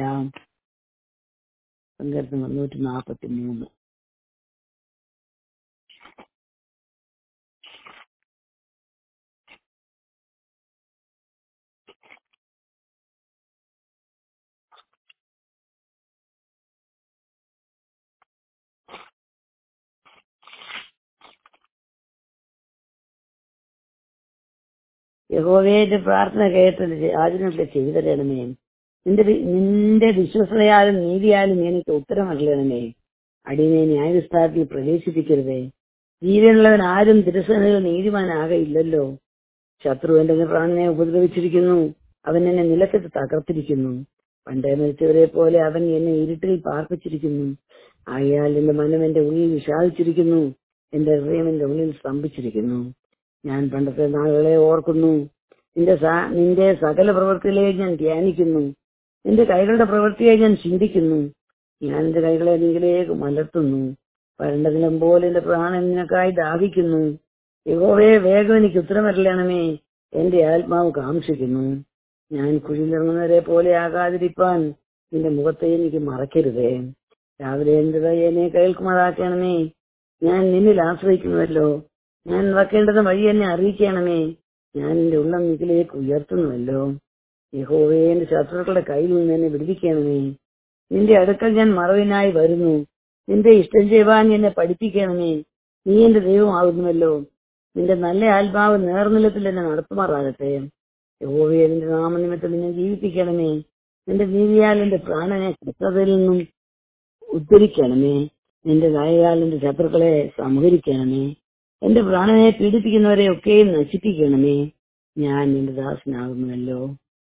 സങ്കീർത്തനം മുന്നൂറ്റി നാൽപ്പത്തി മൂന്ന് യഹോവയുടെ പ്രാർത്ഥന കേട്ടത് യാചനകളെ ചെയ്തു തരണമേ നിന്റെ വി- നിന്റെ വിശ്വസതയാലും നീതിയാലും എനിക്ക് ഉത്തരം അറിയണമേ അടിയനെ ന്യായവിസ്താരത്തിൽ പ്രവേശിപ്പിക്കരുതേ ജീവനുള്ളവൻ ആരും തിരുസനയിൽ നീതിമാനാകയില്ലല്ലോ ശത്രു എന്റെ പ്രാണനെ ഉപദ്രവിച്ചിരിക്കുന്നു അവൻ എന്നെ നിലത്തിട്ട് തകർത്തിരിക്കുന്നു പണ്ടേ മരിച്ചവരെ പോലെ അവൻ എന്നെ ഇരുട്ടിൽ പാർപ്പിച്ചിരിക്കുന്നു ആയാൽ എന്റെ മനം എന്റെ ഉള്ളിൽ വിഷാദിച്ചിരിക്കുന്നു എന്റെ ഹൃദയം എന്റെ ഉള്ളിൽ സ്തംഭിച്ചിരിക്കുന്നു ഞാൻ പണ്ടത്തെ നാളുകളെ ഓർക്കുന്നു നിന്റെ സ- നിന്റെ സകല പ്രവൃത്തികളെ ഞാൻ ധ്യാനിക്കുന്നു നിന്റെ കൈകളുടെ പ്രവൃത്തിയെ ഞാൻ ചിന്തിക്കുന്നു ഞാൻ എന്റെ കൈകളെ നീങ്കിലേക്ക് മലർത്തുന്നു വരണ്ടതിലും പോലെ എന്റെ പ്രാണൻ നിനക്കായി ദാഹിക്കുന്നു യഹോവയെ വേഗം എനിക്ക് ഉത്തരമരലണമേ എന്റെ ആത്മാവ് കാംക്ഷിക്കുന്നു ഞാൻ കുഴിലിറങ്ങുന്നവരെ പോലെ ആകാതിരിപ്പാൻ നിന്റെ മുഖത്തെ എനിക്ക് മറക്കരുതേ രാവിലെ എന്റെ എന്നെ കേൾക്കുമാറാക്കണമേ ഞാൻ നിന്നിൽ ആശ്രയിക്കുന്നുവല്ലോ ഞാൻ നടക്കേണ്ടത് വഴി എന്നെ അറിയിക്കണമേ ഞാൻ എന്റെ ഉള്ളം നിക്കിലേക്ക് ഉയർത്തുന്നുവല്ലോ യഹോവേ എന്റെ ശത്രുക്കളുടെ കയ്യിൽ നിന്ന് എന്നെ വിടുവിക്കണമേ നിന്റെ അടുക്കൽ ഞാൻ മറവിനായി വരുന്നു നിന്റെ ഇഷ്ടം ചെയ്യുവാൻ എന്നെ പഠിപ്പിക്കണമേ നീ എന്റെ ദൈവമാകുന്നുവല്ലോ നിന്റെ നല്ല ആത്മാവ് നേർനിലത്തിൽ എന്നെ നടത്തുമാറാകട്ടെ യഹോവയെ നിന്റെ നാമനിമിത്തം എന്നെ ജീവിപ്പിക്കണമേ നിന്റെ നീതിയാൽ എന്റെ പ്രാണനെ കൃത്യതയിൽ നിന്നും ഉദ്ധരിക്കണമേ നിന്റെ ദയയാൽ എന്റെ ശത്രുക്കളെ സംഹരിക്കണമേ എന്റെ പ്രാണനെ പീഡിപ്പിക്കുന്നവരെ ഒക്കെയും നശിപ്പിക്കണമേ ഞാൻ നിന്റെ ദാസനാകുന്നുവല്ലോ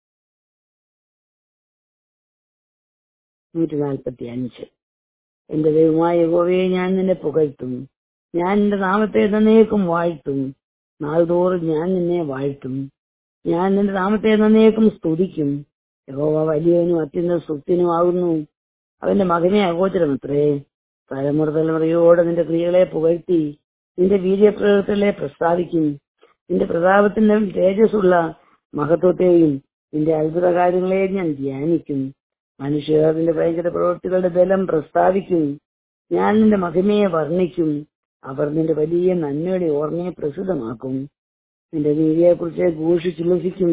നൂറ്റി നാൽപ്പത്തി അഞ്ച് എന്റെ ദൈവമായ യഹോവയെ ഞാൻ നിന്നെ പുകഴ്ത്തും ഞാൻ നിന്റെ നാമത്തെ നന്നേക്കും വാഴ്ത്തും നാൾതോറും ഞാൻ നിന്നെ വാഴ്ത്തും ഞാൻ നിന്റെ നാമത്തെ നന്നേക്കും സ്തുതിക്കും യഹോവ വലിയവനും അത്യന്ത സുത്തിനുമാകുന്നു അവന്റെ മകനെ അഗോചരമത്രേ തലമുറ തലമുറയോടെ നിന്റെ ക്രിയകളെ പുകഴ്ത്തി നിന്റെ വീര്യപ്രയോഗത്തിലെ പ്രസ്താവിക്കും നിന്റെ പ്രതാപത്തിന്റെ തേജസ്സുള്ള മഹത്വത്തെയും നിന്റെ അത്ഭുത കാര്യങ്ങളെയും ഞാൻ ധ്യാനിക്കും മനുഷ്യർ നിന്റെ ഭയങ്കര പ്രവൃത്തികളുടെ ബലം പ്രസ്താവിക്കും ഞാൻ നിന്റെ മഹിമയെ വർണ്ണിക്കും അവർ നിന്റെ വലിയ നന്മയുടെ ഓർമ്മയെ പ്രസിദ്ധമാക്കും നിന്റെ നീതിയെക്കുറിച്ച് ഘോഷിച്ചുല്ലസിക്കും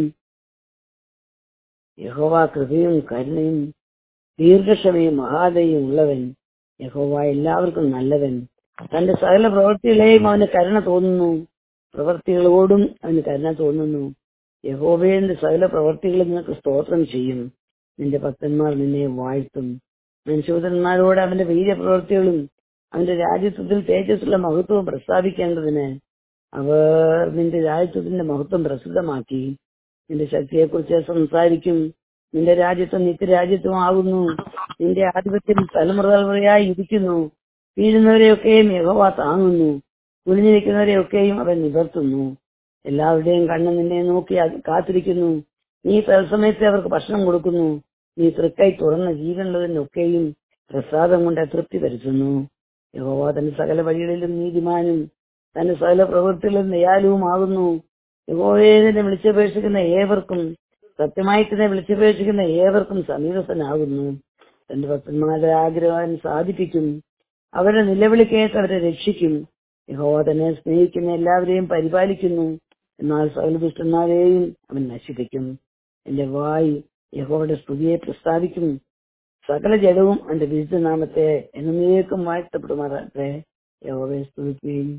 യഹോവ കൃപയും കരുണയും ദീർഘക്ഷമയും മഹാദയും ഉള്ളവൻ യഹോവ എല്ലാവർക്കും നല്ലവൻ തന്റെ സകല പ്രവൃത്തികളെയും അവന് കരുണ തോന്നുന്നു പ്രവൃത്തികളോടും അവന് കരുണ തോന്നുന്നു യഹോവയുടെ സകല പ്രവൃത്തികളും നിനക്ക് സ്തോത്രം ചെയ്യും നിന്റെ ഭക്തന്മാർ നിന്നെ വാഴ്ത്തും മനുഷ്യപുത്രന്മാരോട് അവന്റെ വീര്യപ്രവൃത്തികളും അവന്റെ രാജ്യത്വത്തിൽ തേജസ്സുള്ള മഹത്വവും പ്രസ്താവിക്കേണ്ടതിന് അവർ നിന്റെ രാജ്യത്വത്തിന്റെ മഹത്വം പ്രസിദ്ധമാക്കി നിന്റെ ശക്തിയെക്കുറിച്ച് സംസാരിക്കും നിന്റെ രാജ്യത്വം നിത്യരാജ്യത്വമാകുന്നു നിന്റെ ആധിപത്യം തലമുറ തലമുറയായി ഇരിക്കുന്നു വീഴുന്നവരെയൊക്കെയും യഹോവ താങ്ങുന്നു കുനിഞ്ഞിരിക്കുന്നവരെയൊക്കെയും അവൻ നിവർത്തുന്നു എല്ലാവരുടെയും കണ്ണ് നിന്നെ നോക്കി അത് കാത്തിരിക്കുന്നു നീ തത്സമയത്ത് അവർക്ക് ഭക്ഷണം കൊടുക്കുന്നു നീ തൃക്കൈ തുറന്ന ജീവനുള്ളതിനൊക്കെയും പ്രസാദം കൊണ്ട് തൃപ്തി വരുത്തുന്നു യഹോവ തന്റെ സകല വഴികളിലും നീതിമാനും തന്റെ സകല പ്രവൃത്തികളിലും ദയാലുവുമാകുന്നു യഹോവയെ തന്നെ വിളിച്ചപേക്ഷിക്കുന്ന ഏവർക്കും സത്യമായി തന്നെ വിളിച്ചപേക്ഷിക്കുന്ന ഏവർക്കും സമീപസ്ഥനാകുന്നു തന്റെ ഭക്തന്മാരുടെ ആഗ്രഹം സാധിപ്പിക്കും അവരുടെ നിലവിളി കേട്ട് അവരെ രക്ഷിക്കും യഹോവ തന്നെ സ്നേഹിക്കുന്ന എല്ലാവരെയും പരിപാലിക്കുന്നു എന്നാൽ സകല ദുഷ്ടന്മാരെയും അവൻ നശിപ്പിക്കും എന്റെ വായ് യഹോവയുടെ സ്തുതിയെ പ്രസ്താവിക്കും സകല ജഡവും എന്റെ വിശുദ്ധ നാമത്തെ എന്നേക്കും വാഴ്ത്തപ്പെടുമാറാട്ടെ യഹോവയെ സ്തുതിക്കുകയും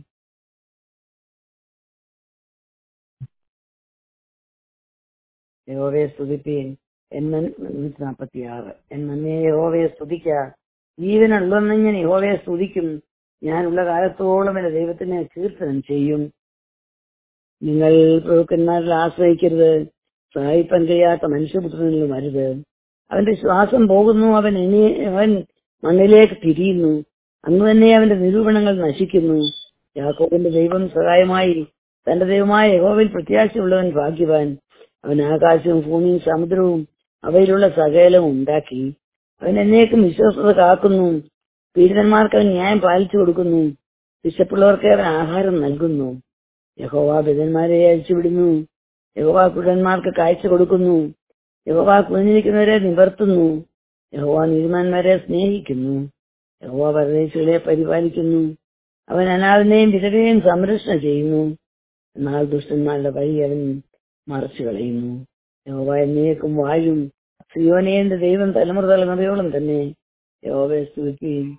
യഹോവയെ സ്തുതിപ്പീൻ എന്ന നൂറ്റി നാൽപ്പത്തി ആറ് എന്നേ യഹോവയെ സ്തുതിക്ക ജീവനുള്ളെന്ന് ഞാൻ യഹോവയെ സ്തുതിക്കും ഞാനുള്ള കാലത്തോളം എന്റെ ദൈവത്തിനെ കീർത്തനം ചെയ്യും നിങ്ങൾ പ്രഭുക്കന്മാരിൽ ആശ്രയിക്കരുത് സഹായിപ്പാൻ കഴിയാത്ത മനുഷ്യപുത്രനിലും അരുത് അവന്റെ ശ്വാസം പോകുന്നു അവൻ ഇനി അവൻ മണ്ണിലേക്ക് തിരിയുന്നു അന്ന് തന്നെ അവന്റെ നിരൂപണങ്ങൾ നശിക്കുന്നു യാക്കോബിന്റെ ദൈവം സഹായമായി തന്റെ ദൈവമായ യഹോവിൽ പ്രത്യാശയുള്ളവൻ ഭാഗ്യവാൻ അവൻ ആകാശവും ഭൂമിയും സമുദ്രവും അവയിലുള്ള സകലവും ഉണ്ടാക്കി അവൻ എന്നേക്കും വിശ്വസത കാക്കുന്നു പീഡിതന്മാർക്ക് അവൻ ന്യായം പാലിച്ചു കൊടുക്കുന്നു വിശപ്പുള്ളവർക്ക് അവൻ ആഹാരം നൽകുന്നു യഹോവ ബിതന്മാരെ അഴിച്ചുവിടുന്നു യഹോവ കുടന്മാർക്ക് കാഴ്ച കൊടുക്കുന്നു യഹോവ കുഞ്ഞിരിക്കുന്നവരെ നിവർത്തുന്നു യഹോവ നീതിമാന്മാരെ സ്നേഹിക്കുന്നു യഹോവ പരദേശികളെ പരിപാലിക്കുന്നു അവൻ അനാഥനെയും വിധവയെയും സംരക്ഷണം ചെയ്യുന്നു എന്നാൽ ദുഷ്ടന്മാരുടെ വഴി അവൻ മറച്ചു കളയുന്നു യഹോവ എന്നേക്കും വാഴും സിയോനേന്റെ ദൈവം തലമുറ തലമുറയോളം തന്നെ യഹോവയെ സ്തുതിക്കുകയും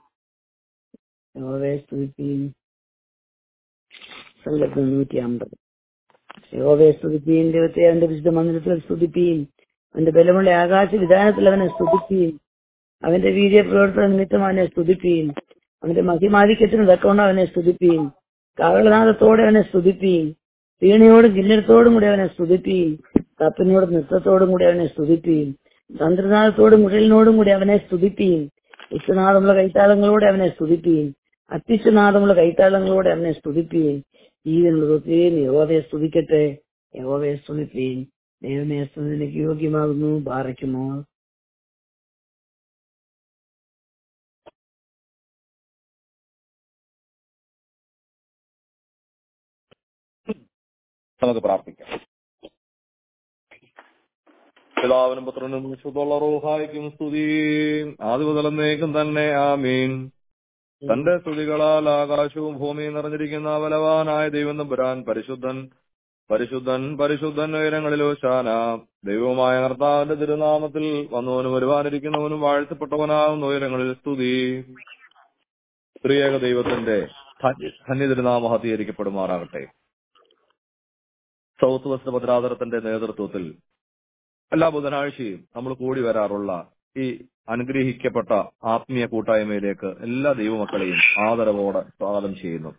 യഹോവയെ സ്തുതിക്കുകയും സങ്കല്പം നൂറ്റി അമ്പത് യഹോവയെ സ്തുതിക്കുകയും ദൈവത്തെ അവന്റെ വിശുദ്ധ മന്ദിരത്തിൽ സ്തുതിക്കുകയും അവന്റെ ബലമുള്ള ആകാശ വിധാനത്തിൽ അവനെ സ്തുതിക്കുകയും അവന്റെ വീര്യപ്രവർത്തന നിമിത്തം അവനെ സ്തുതിക്കുകയും അവന്റെ മഹിമാധിക്യത്തിന് തക്കവണ്ണം അവനെ സ്തുതിക്കുകയും കാവളനാഥത്തോടെ അവനെ സ്തുതിക്കുകയും വീണയോടും കിന്നരത്തോടും കൂടി അവനെ സ്തുതിക്കുകയും തപ്പിനോടും നൃത്തത്തോടും കൂടി അവനെ സ്തുതിക്കുകയും തന്ത്രനാഥത്തോടും മുഴലിനോടും കൂടി അവനെ സ്തുതിക്കുകയും ഉച്ചനാദമുള്ള കൈത്താളങ്ങളോടെ അവനെ സ്തുതിക്കുകയും അത്യുച്ചനാദമുള്ള കൈത്താളങ്ങളോടെ അവനെ സ്തുതിക്കുകയും ജീവനുള്ളതൊക്കെയും യഹോവയെ സ്തുതിക്കട്ടെ യഹോവയെ സ്തുതിക്കുകയും ദൈവമേ സ്തുതിക്ക് യോഗ്യമാകുന്നു പാറയ്ക്കുമോ നമുക്ക് പ്രാർത്ഥിക്കാം പിതാവിനും പുത്രനും വിശുദ്ധുള്ള റൂഹായിക്കും സ്തുതി ആദ്യ മുതലെന്നേക്കും തന്നെ ആമീൻ തന്റെ സ്തുതികളാൽ ആകാശവും ഭൂമിയും നിറഞ്ഞിരിക്കുന്ന ബലവാനായ ദൈവം തമ്പുരാൻ പരിശുദ്ധൻ പരിശുദ്ധൻ പരിശുദ്ധൻ ഉയരങ്ങളിലോ ശാന ദൈവമായ കർത്താവിന്റെ തിരുനാമത്തിൽ വന്നവനും വരുവാനിരിക്കുന്നവനും വാഴ്ത്തപ്പെട്ടവനാകുന്ന ഉയരങ്ങളിൽ സ്തുതി സ്ത്രീയേക ദൈവത്തിന്റെ ധന്യ തിരുനാമ ഹതീകരിക്കപ്പെടുമാറാകട്ടെ സൗത്ത് വെസ്റ്റ് ഭദ്രാതരത്തിന്റെ നേതൃത്വത്തിൽ എല്ലാ ബുധനാഴ്ചയും നമ്മൾ കൂടി വരാറുള്ള ഈ അനുഗ്രഹിക്കപ്പെട്ട ആത്മീയ കൂട്ടായ്മയിലേക്ക് എല്ലാ ദൈവമക്കളെയും ആദരവോടെ സ്വാഗതം ചെയ്യുന്നു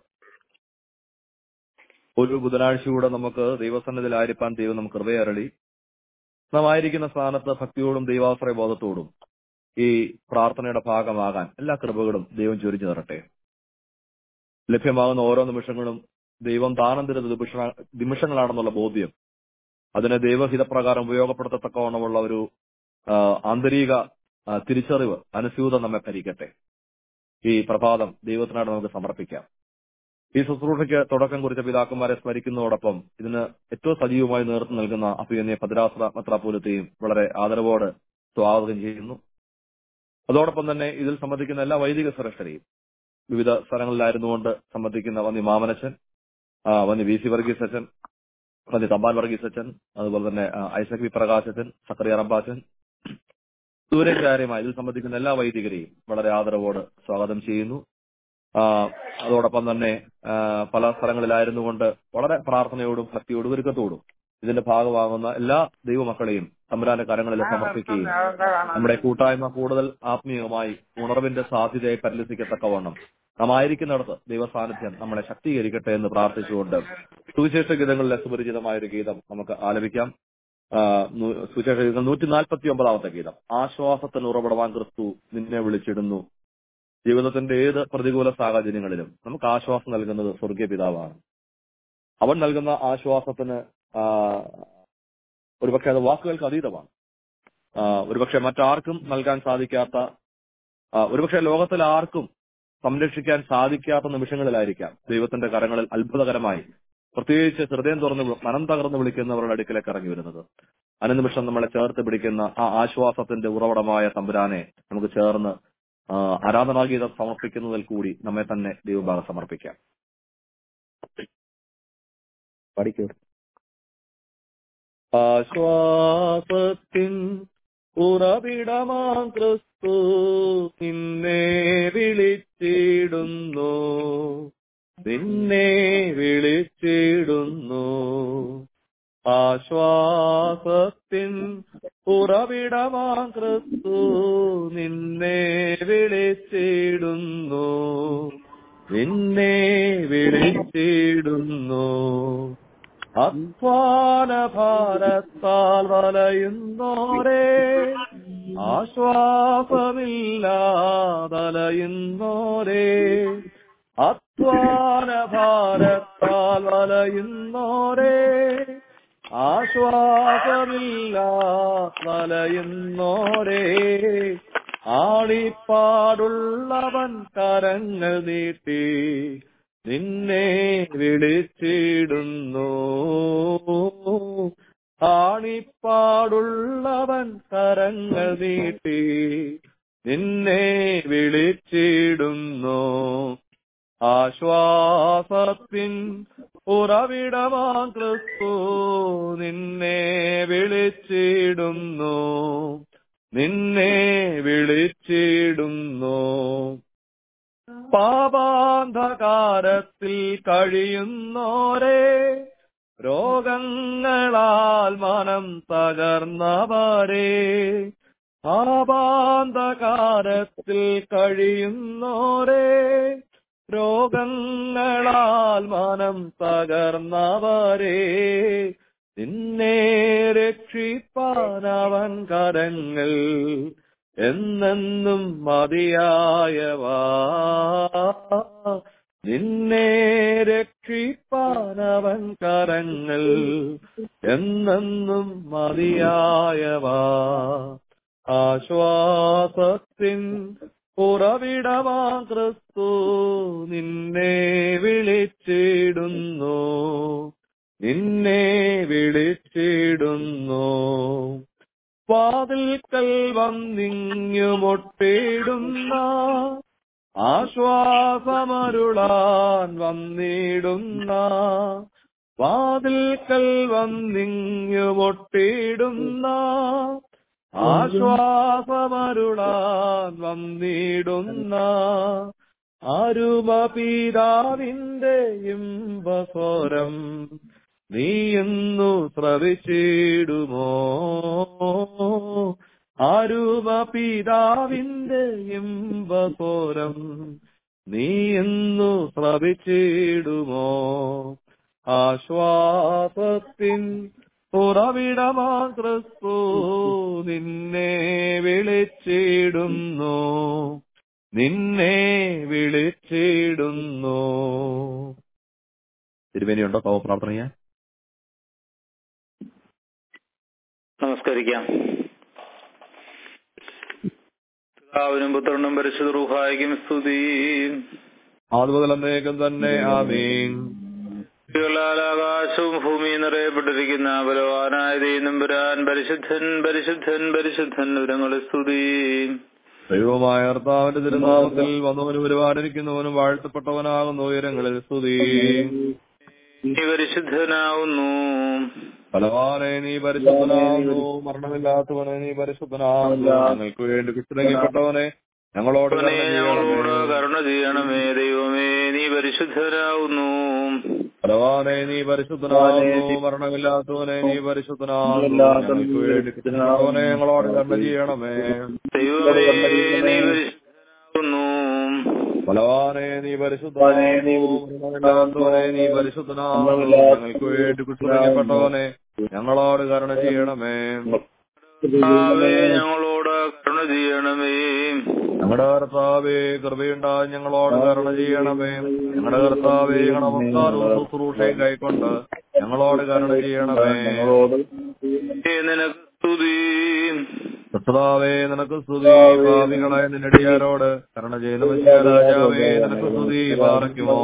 ഒരു ബുധനാഴ്ചയൂടെ നമുക്ക് ദൈവസന്നിധിയിലായിരിക്കാൻ ദൈവം നമുക്ക് കൃപയരളി നാം ആയിരിക്കുന്ന സ്ഥാനത്ത് ഭക്തിയോടും ദൈവാശ്രയ ബോധത്തോടും ഈ പ്രാർത്ഥനയുടെ ഭാഗമാകാൻ എല്ലാ കൃപകളും ദൈവം ചൊരിഞ്ഞു തരട്ടെ ലഭ്യമാകുന്ന ഓരോ നിമിഷങ്ങളും ദൈവം ദാനം തരുന്ന നിമിഷ- നിമിഷങ്ങളാണെന്നുള്ള ബോധ്യം അതിനെ ദൈവഹിതപ്രകാരം ഉപയോഗപ്പെടുത്തത്തക്കവണ്ണമുള്ള ഒരു ആ, ആന്തരിക ആ, തിരിച്ചറിവ് അനുസ്യൂതം നമ്മെ ഭരിക്കട്ടെ ഈ പ്രഭാതം ദൈവത്തിനായിട്ട് നമുക്ക് സമർപ്പിക്കാം ഈ ശുശ്രൂഷയ്ക്ക് തുടക്കം കുറിച്ച പിതാക്കന്മാരെ സ്മരിക്കുന്നതോടൊപ്പം ഇതിന് ഏറ്റവും സജീവമായി നേതൃത്വം നൽകുന്ന അഭിയന്യ ഭദ്രാസ്ത്ര മെത്രാപൂലത്തെയും വളരെ ആദരവോടെ സ്വാഗതം ചെയ്യുന്നു അതോടൊപ്പം തന്നെ ഇതിൽ സംബന്ധിക്കുന്ന എല്ലാ വൈദിക ശ്രേഷ്ഠരെയും വിവിധ സ്ഥലങ്ങളിലായിരുന്നുകൊണ്ട് സംബന്ധിക്കുന്ന വന്നി മാമനച്ചൻ ആ, വന്നി വി സി വർഗീസ് അച്ഛൻ വന്നി തമ്പാൻ വർഗീസ് അച്ഛൻ അതുപോലെ തന്നെ ആ, Isaac V Prakashachan Zachariah Rabbachan ദൂരക്കാര്യമായി ഇതിൽ സംബന്ധിക്കുന്ന എല്ലാ വൈദികരെയും വളരെ ആദരവോട് സ്വാഗതം ചെയ്യുന്നു ആ, അതോടൊപ്പം തന്നെ ആ, പല സ്ഥലങ്ങളിലായിരുന്നുകൊണ്ട് വളരെ പ്രാർത്ഥനയോടും ഭക്തിയോടും ഒരുക്കത്തോടും ഇതിന്റെ ഭാഗമാകുന്ന എല്ലാ ദൈവമക്കളെയും തമ്പുരാന്റെ കരങ്ങളിൽ സമർപ്പിക്കുകയും നമ്മുടെ കൂട്ടായ്മ കൂടുതൽ ആത്മീയമായി ഉണർവിന്റെ സാധ്യതയായി പരിലസിക്കത്തക്കവണ്ണം നാം ആയിരിക്കുന്നിടത്ത് ദൈവ സാന്നിധ്യം നമ്മളെ ശക്തീകരിക്കട്ടെ എന്ന് പ്രാർത്ഥിച്ചുകൊണ്ട് സുവിശേഷ ഗീതങ്ങളിലെ സുപരിചിതമായ ഒരു ഗീതം നമുക്ക് ആലപിക്കാം ആ, നൂ- സുവിശേഷ ഗീതം നൂറ്റി നാൽപ്പത്തി ഒമ്പതാമത്തെ ഗീതം ആശ്വാസത്തിന് ഉറവിടവാൻ ക്രിസ്തു നിന്നെ വിളിച്ചിടുന്നു ജീവിതത്തിന്റെ ഏത് പ്രതികൂല സാഹചര്യങ്ങളിലും നമുക്ക് ആശ്വാസം നൽകുന്നത് സ്വർഗീയ പിതാവാണ് അവൻ നൽകുന്ന ആശ്വാസത്തിന് ആ, ഒരുപക്ഷെ അത് വാക്കുകൾക്ക് അതീതമാണ് ആ, ഒരുപക്ഷെ മറ്റാർക്കും നൽകാൻ സാധിക്കാത്ത ആ, ഒരുപക്ഷെ ലോകത്തിൽ ആർക്കും സംരക്ഷിക്കാൻ സാധിക്കാത്ത നിമിഷങ്ങളിലായിരിക്കാം ദൈവത്തിന്റെ കരങ്ങളിൽ അത്ഭുതകരമായി പ്രത്യേകിച്ച് ഹൃദയം തുറന്ന് വി- മനം തകർന്ന് വിളിക്കുന്നവരുടെ അടുക്കിലേക്ക് ഇറങ്ങി വരുന്നത് അനുനിമിഷം നമ്മളെ ചേർത്ത് പിടിക്കുന്ന ആ ആശ്വാസത്തിന്റെ ഉറവിടമായ തമ്പുരാനെ നമുക്ക് ചേർന്ന് ആ, ആരാധനാഗീതം സമർപ്പിക്കുന്നതിൽ കൂടി നമ്മെ തന്നെ ദൈവഭാഗം സമർപ്പിക്കാം പഠിക്കൂ ആശ്വാസത്തിൻ ഉറവിടമാം ക്രിസ്തു നിന്നെ വിളിച്ചിടുന്നു നിന്നെ വിളിച്ചിടുന്നു ആശ്വാസത്തിൻ ഉറവിടമാം ക്രിസ്തു നിന്നെ വിളിച്ചിടുന്നു നിന്നെ വിളിച്ചിടുന്നു അധ്വാന ഭാരത്താൽ വലയുന്നോരേ ആശ്വാസമില്ലാതലയുന്നോരേ അധ്വാന ഭാരത്താൽ വലയുന്നോരേ ആശ്വാസമില്ലാതലയുന്നോരേ ആളിപ്പാടുള്ളവൻ കരങ്ങൾ നീട്ടി നിന്നെ വിളിച്ചിടുന്നു ആണിപ്പാടുള്ളവൻ കരങ്ങൾ നീട്ടി നിന്നെ വിളിച്ചിടുന്നു ആശ്വാസത്തിൻ ഉറവിടമാ ക്രിസ്തു നിന്നെ വിളിച്ചിടുന്നു നിന്നെ വിളിച്ചിടുന്നു പാപാന്ധകാരത്തിൽ കഴിയുന്നോരേ രോഗങ്ങളാൽ മനം തകർന്നവരെ പാപാന്ധകാരത്തിൽ കഴിയുന്നോരേ രോഗങ്ങളാൽ മനം തകർന്നവരെ നിന്നെ രക്ഷിപ്പാനവൻ കരങ്ങൾ എന്നെന്നും മതിയായവാ നിന്നെ രക്ഷിപ്പാനവൻ കരങ്ങൾ എന്നെന്നും മതിയായവാ ആശ്വാസത്തിൻ ഉറവിടമാ ക്രിസ്തു നിന്നെ വിളിച്ചിടുന്നു നിന്നെ വിളിച്ചിടുന്നു വാതിൽക്കൽ വന്നിങ്ങു മുട്ടിടുന്ന ആശ്വാസമരുളാൻ വന്നിടുന്ന വാതിൽക്കൽ വന്നിങ്ങു മുട്ടിടുന്ന ആശ്വാസമരുളാൻ വന്നിടുന്ന അരുമപിതാവിന്റെ ഇമ്പസ്വരം നീ എന്നു ശ്രവിച്ചിടുമോ അരുമപിതാവിന്റെ ഇമ്പസ്വരം നീ എന്നു ശ്രവിച്ചിടുമോ ആശ്വാസത്തിൻ ഉറവിടമാ ക്രിസ്തു നിന്നെ വിളിച്ചിടുന്നു നിന്നെ വിളിച്ചിടുന്നു തിരുമേനിയുണ്ടോ പാവ പ്രാർത്ഥന ചെയ്യാൻ നമസ്കരിക്കാം പിതാവിനും പുത്രനും പരിശുദ്ധ റൂഹായിക്കും സ്തുതി ആദ്മുതൽ അന്നേകം തന്നെ ആമീൻ ാൽ ആകാശവും ഭൂമിയും നിറയപ്പെട്ടിരിക്കുന്ന ബലവാനായ ദൈനം പുരാൻ പരിശുദ്ധൻ പരിശുദ്ധൻ പരിശുദ്ധൻ വിവരങ്ങളെ സ്തുതി ദൈവമായ കർത്താവിന്റെ തിരുനാമത്തിൽ വന്നവനും ഒരുപാടിരിക്കുന്നവനും വാഴ്ത്തപ്പെട്ടവനാകുന്ന ഉയരങ്ങളിൽ സ്തുതി നീ പരിശുദ്ധനാവുന്നു ബലവാനെ നീ പരിശുദ്ധനാകുന്നു മരണമില്ലാത്തവനെ നീ പരിശുദ്ധനാകുന്നു ഞങ്ങൾക്ക് വേണ്ടി കുത്തിരങ്ങപ്പെട്ടവനെ ഞങ്ങളോട് അവനെ കരുണ ഞങ്ങളോട് ചെയ്യണമേ. കരുണ ചെയ്യണമേ ദൈവമേ നീ പരിശുദ്ധനാവുന്നു ബലവാനെ നീ പരിശുദ്ധനാകുന്നു മരണമില്ലാത്തവനെ നീ പരിശുദ്ധനാകുന്നു ഞങ്ങൾക്ക് വേണ്ടി കുത്തിരങ്ങപ്പെട്ടവനെ ഞങ്ങളോട് കരുണ ചെയ്യണമേ ദൈവമേ നീ പരിശുദ്ധനാവുന്നു ബലവാനെ നീ പരിശുദ്ധനാകുന്നു മരണമില്ലാത്തവനെ നീ പരിശുദ്ധനാകുന്നു ഞങ്ങൾക്ക് വേണ്ടി കുത്തിരങ്ങപ്പെട്ടവനെ ഞങ്ങളോട് കരുണ ചെയ്യണമേ കർത്താവേ, ഞങ്ങളോട് കരുണ ചെയ്യണമേ ഞങ്ങളുടെ കർത്താവേ കൃപയുണ്ടായി ഞങ്ങളോട് കരുണ ചെയ്യണമേ ഞങ്ങളുടെ കർത്താവേ ഞങ്ങളുടെ നമസ്കാരവും ശുശ്രൂഷയും കൈക്കൊണ്ട് ഞങ്ങളോട് കരുണ ചെയ്യണമേ ഏ, നിനക്ക് സ്തുതി കർത്താവേ നിനക്ക് സ്തുതി ഭാവികളായ നിന്നടിയാരോട് കരുണ ചെയ്യുന്ന മനുഷ്യ രാജാവേ നിനക്ക് സ്തുതി പാറയ്ക്കുമോ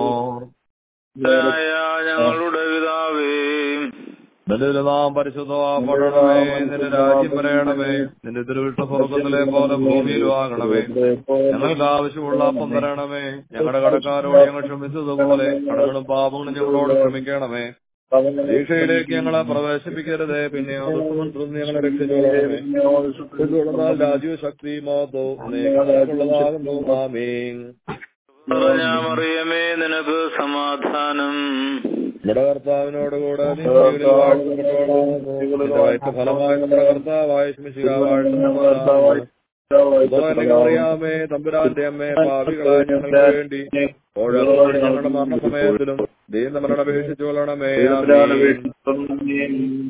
ായ ഞങ്ങളുടെ പിതാവേ നിന്റെ നാം പരിശുദ്ധമാപ്പെടണമേ നിന്റെ രാജ്യം പറയണമേ നിന്റെ തിരുവിട്ട സ്വർഗത്തിലെ പോലെ ഭൂമിയിലും ആകണമേ ഞങ്ങൾക്ക് ആവശ്യമുള്ള അപ്പം തരണമേ ഞങ്ങളുടെ കടക്കാരോട് ഞങ്ങൾ ക്ഷമിച്ചതുപോലെ കടകളും പാപങ്ങളും ഞങ്ങളോട് ക്ഷമിക്കണമേ പരീക്ഷയിലേക്ക് ഞങ്ങളെ പ്രവേശിപ്പിക്കരുതേ പിന്നെ അതുകൊണ്ട് ഞങ്ങളെ രക്ഷിച്ചോളണമേ എന്തുകൊണ്ടെന്നാൽ രാജീവ് ശക്തി മാതോ ഉള്ളതാകുന്നു ആമീൻ മറിയമേ നിനക്ക് സമാധാനം നമ്മുടെ കർത്താവിനോടുകൂടെ നീ സ്ത്രീകളിൽ വാഴ്ത്തപ്പെട്ടവളാകുന്നു. നിന്റെ വയറ്റ് ഫലമായി നമ്മുടെ കർത്താവായ ശിശിക അറിയാമേ തമ്പുരാന്റെ അമ്മേ പാപികളായ ഞങ്ങൾക്ക് വേണ്ടി ഓരോരുത്തരും ഞങ്ങളുടെ മരണസമയത്തിലും ദൈവം മരണം അപേക്ഷിച്ചു കൊള്ളണമേ ആമീൻ.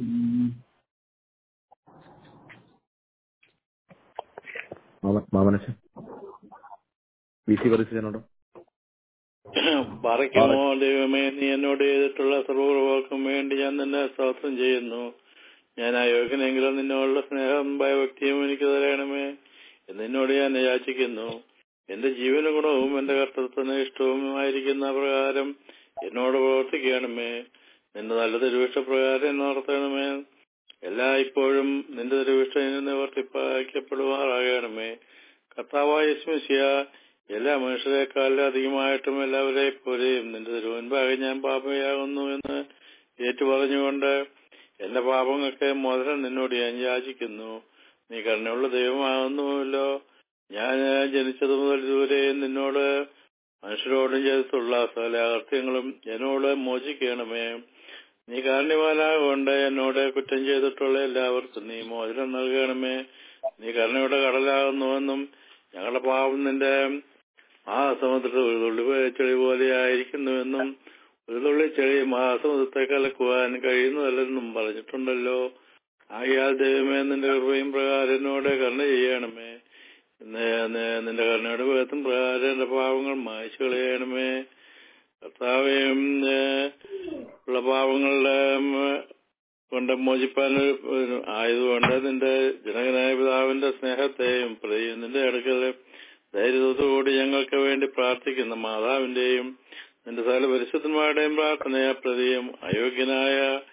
മാമ- മാമനച്ഛൻ ബി സി പരിസ്ഥിതിനുണ്ടോ പറയ്ക്കുമോ ദൈവമേ നീ എന്നോട് ചെയ്തിട്ടുള്ള സർവ്വവർക്കും വേണ്ടി ഞാൻ നിന്നെ സ്തോത്രം ചെയ്യുന്നു ഞാൻ അയോഗ്യനെങ്കിലും നിന്നോടുള്ള സ്നേഹം ഭയഭക്തിയും എനിക്ക് തരണമേ എന്ന് നിന്നോട് ഞാൻ യാചിക്കുന്നു എന്റെ ജീവന ഗുണവും എന്റെ കർത്തൃത്വത്തിന് ഇഷ്ടവുമായിരിക്കുന്ന പ്രകാരം എന്നോട് പ്രവർത്തിക്കണമേ നിന്റെ നല്ല തിരുവിഷ്ടപ്രകാരം എന്നെ നടത്തണമേ എല്ലാ ഇപ്പോഴും നിന്റെ തിരുവിഷ്ടം നിവർത്തിപ്പാക്കപ്പെടുമാറാകണമേ കർത്താവായ സ്മിസിയ എല്ലാ മനുഷ്യരെക്കാളും അധികമായിട്ടും എല്ലാവരെ പോലെയും നിന്റെ തിരുവൻപാകെ ഞാൻ പാപയാകുന്നു എന്ന് ഏറ്റുപറഞ്ഞുകൊണ്ട് എന്റെ പാപങ്ങൾക്ക് മോചനം നിന്നോട് ഞാൻ യാചിക്കുന്നു നീ കരുണയുള്ള ദൈവമാകുന്നുവല്ലോ ഞാൻ ജനിച്ചത് മുതൽ ദൂരെ നിന്നോട് മനുഷ്യരോടും ചെയ്തിട്ടുള്ള സകല അകൃത്യങ്ങളും എന്നോട് മോചിക്കണമേ നീ കാരണവാനാകൊണ്ട് എന്നോട് കുറ്റം ചെയ്തിട്ടുള്ള എല്ലാവർക്കും നീ മോചനം നൽകണമേ നീ കരുണയുടെ കടലാകുന്നുവെന്നും ഞങ്ങളുടെ പാപം നിന്റെ മഹാസമുദ്രത്തിൽ ഒരു തുള്ളി ചെളി പോലെ ആയിരിക്കുന്നുവെന്നും ഒരു തുള്ളി ചെളി മഹാസമുദ്രത്തെ കലക്കുവാൻ കഴിയുന്നതല്ലെന്നും പറഞ്ഞിട്ടുണ്ടല്ലോ ആകിയാൽ ദൈവമേ നിന്റെ കൃപയും പ്രകാരം എന്നോട് കരുണ ചെയ്യണമേ നി- നി- നിന്റെ കരുണയുടെ വേഗത്തും പ്രകാരം എന്റെ പാവങ്ങൾ മായ്ച്ചു കളയണമേ കർത്താവേയും ഉള്ള പാവങ്ങളുടെ ഉം, കൊണ്ട് മോചിപ്പാൻ ഒരു ആയതുകൊണ്ട് നിന്റെ ജനകനായ പിതാവിന്റെ സ്നേഹത്തെയും പ്രതി നിന്റെ അടുക്കൽ ധൈര്യത്തോടുകൂടി ഞങ്ങൾക്ക് വേണ്ടി പ്രാർത്ഥിക്കുന്ന മാതാവിന്റെയും നിന്റെ സകല പരിശുദ്ധന്മാരുടെയും പ്രാർത്ഥനയെ പ്രതിയും അയോഗ്യനായ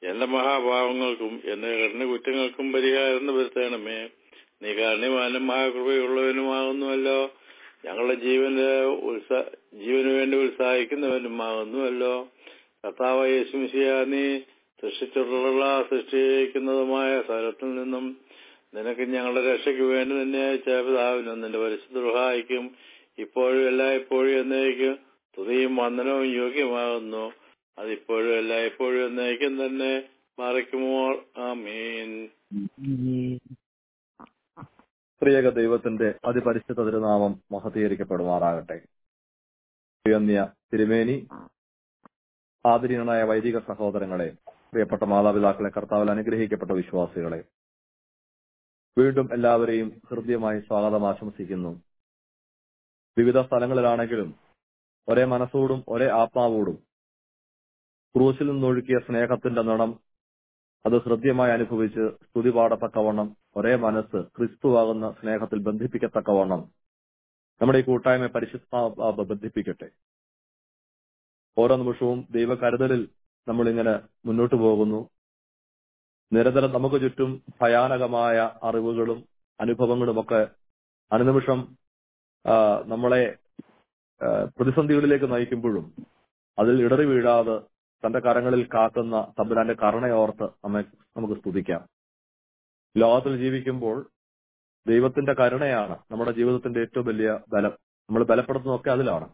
എന്റെ മഹാഭാവങ്ങൾക്കും എന്റെ കഠിന കുറ്റങ്ങൾക്കും പരിഹാരം വരുത്തണമേ നീ കാരണവാനും മഹാകൃപയുള്ളവനുമാകുന്നുവല്ലോ ഞങ്ങളുടെ ജീവന്റെ ഉത്സാ ജീവന് വേണ്ടി ഉത്സാഹിക്കുന്നവനുമാകുന്നുവല്ലോ കർത്താവ് യേശുമിശിയ നീ സൃഷ്ടിച്ചിട്ടുള്ള സൃഷ്ടിക്കുന്നതുമായ സ്ഥലത്തിൽ നിന്നും നിനക്ക് ഞങ്ങളുടെ രക്ഷയ്ക്ക് വേണ്ടി നിന്നെ അയച്ച പിതാവിനും നിന്റെ പരിശുദ്ധ സഹായിക്കും ഇപ്പോഴും എല്ലായ്പ്പോഴും എന്നേക്കും തുതിയും വന്ദനവും യോഗ്യമാകുന്നു അതിപ്പോഴും എല്ലായ്പ്പോഴും എന്നേക്കും തന്നെ മറയ്ക്കുമോ ആമീൻ പ്രിയക ദൈവത്തിന്റെ അതിപരിശുദ്ധ തിരുനാമം മഹതീകരിക്കപ്പെടുമാറാകട്ടെ ഉയർന്നിയ തിരുമേനി ആദരീയനായ വൈദിക സഹോദരങ്ങളെ പ്രിയപ്പെട്ട മാതാപിതാക്കളെ കർത്താവിൽ അനുഗ്രഹിക്കപ്പെട്ട വിശ്വാസികളെ വീണ്ടും എല്ലാവരെയും ഹൃദ്യമായി സ്വാഗതം ആശംസിക്കുന്നു വിവിധ സ്ഥലങ്ങളിലാണെങ്കിലും ഒരേ മനസ്സോടും ഒരേ ആത്മാവോടും ക്രൂശിൽ നിന്നൊഴുക്കിയ സ്നേഹത്തിന്റെ നിണം അത് ഹൃദ്യമായി അനുഭവിച്ച് സ്തുതി പാടത്തക്കവണ്ണം ഒരേ മനസ്സ് ക്രിസ്തുവാകുന്ന സ്നേഹത്തിൽ ബന്ധിപ്പിക്കത്തക്കവണ്ണം നമ്മുടെ ഈ കൂട്ടായ്മ പരിശുദ്ധ ബന്ധിപ്പിക്കട്ടെ ഓരോ നിമിഷവും ദൈവകരുതലിൽ നമ്മളിങ്ങനെ മുന്നോട്ട് പോകുന്നു നിരന്തരം നമുക്ക് ചുറ്റും ഭയാനകമായ അറിവുകളും അനുഭവങ്ങളുമൊക്കെ അനുനിമിഷം ആ, നമ്മളെ ആ, പ്രതിസന്ധികളിലേക്ക് നയിക്കുമ്പോഴും അതിൽ ഇടറി വീഴാതെ തന്റെ കരങ്ങളിൽ കാക്കുന്ന തമ്പുരാന്റെ കരുണയോർത്ത് നമ്മെ നമുക്ക് സ്തുതിക്കാം ലോകത്തിൽ ജീവിക്കുമ്പോൾ ദൈവത്തിന്റെ കരുണയാണ് നമ്മുടെ ജീവിതത്തിന്റെ ഏറ്റവും വലിയ ബലം നമ്മൾ ബലപ്പെടുത്തുന്നതൊക്കെ അതിലാണ്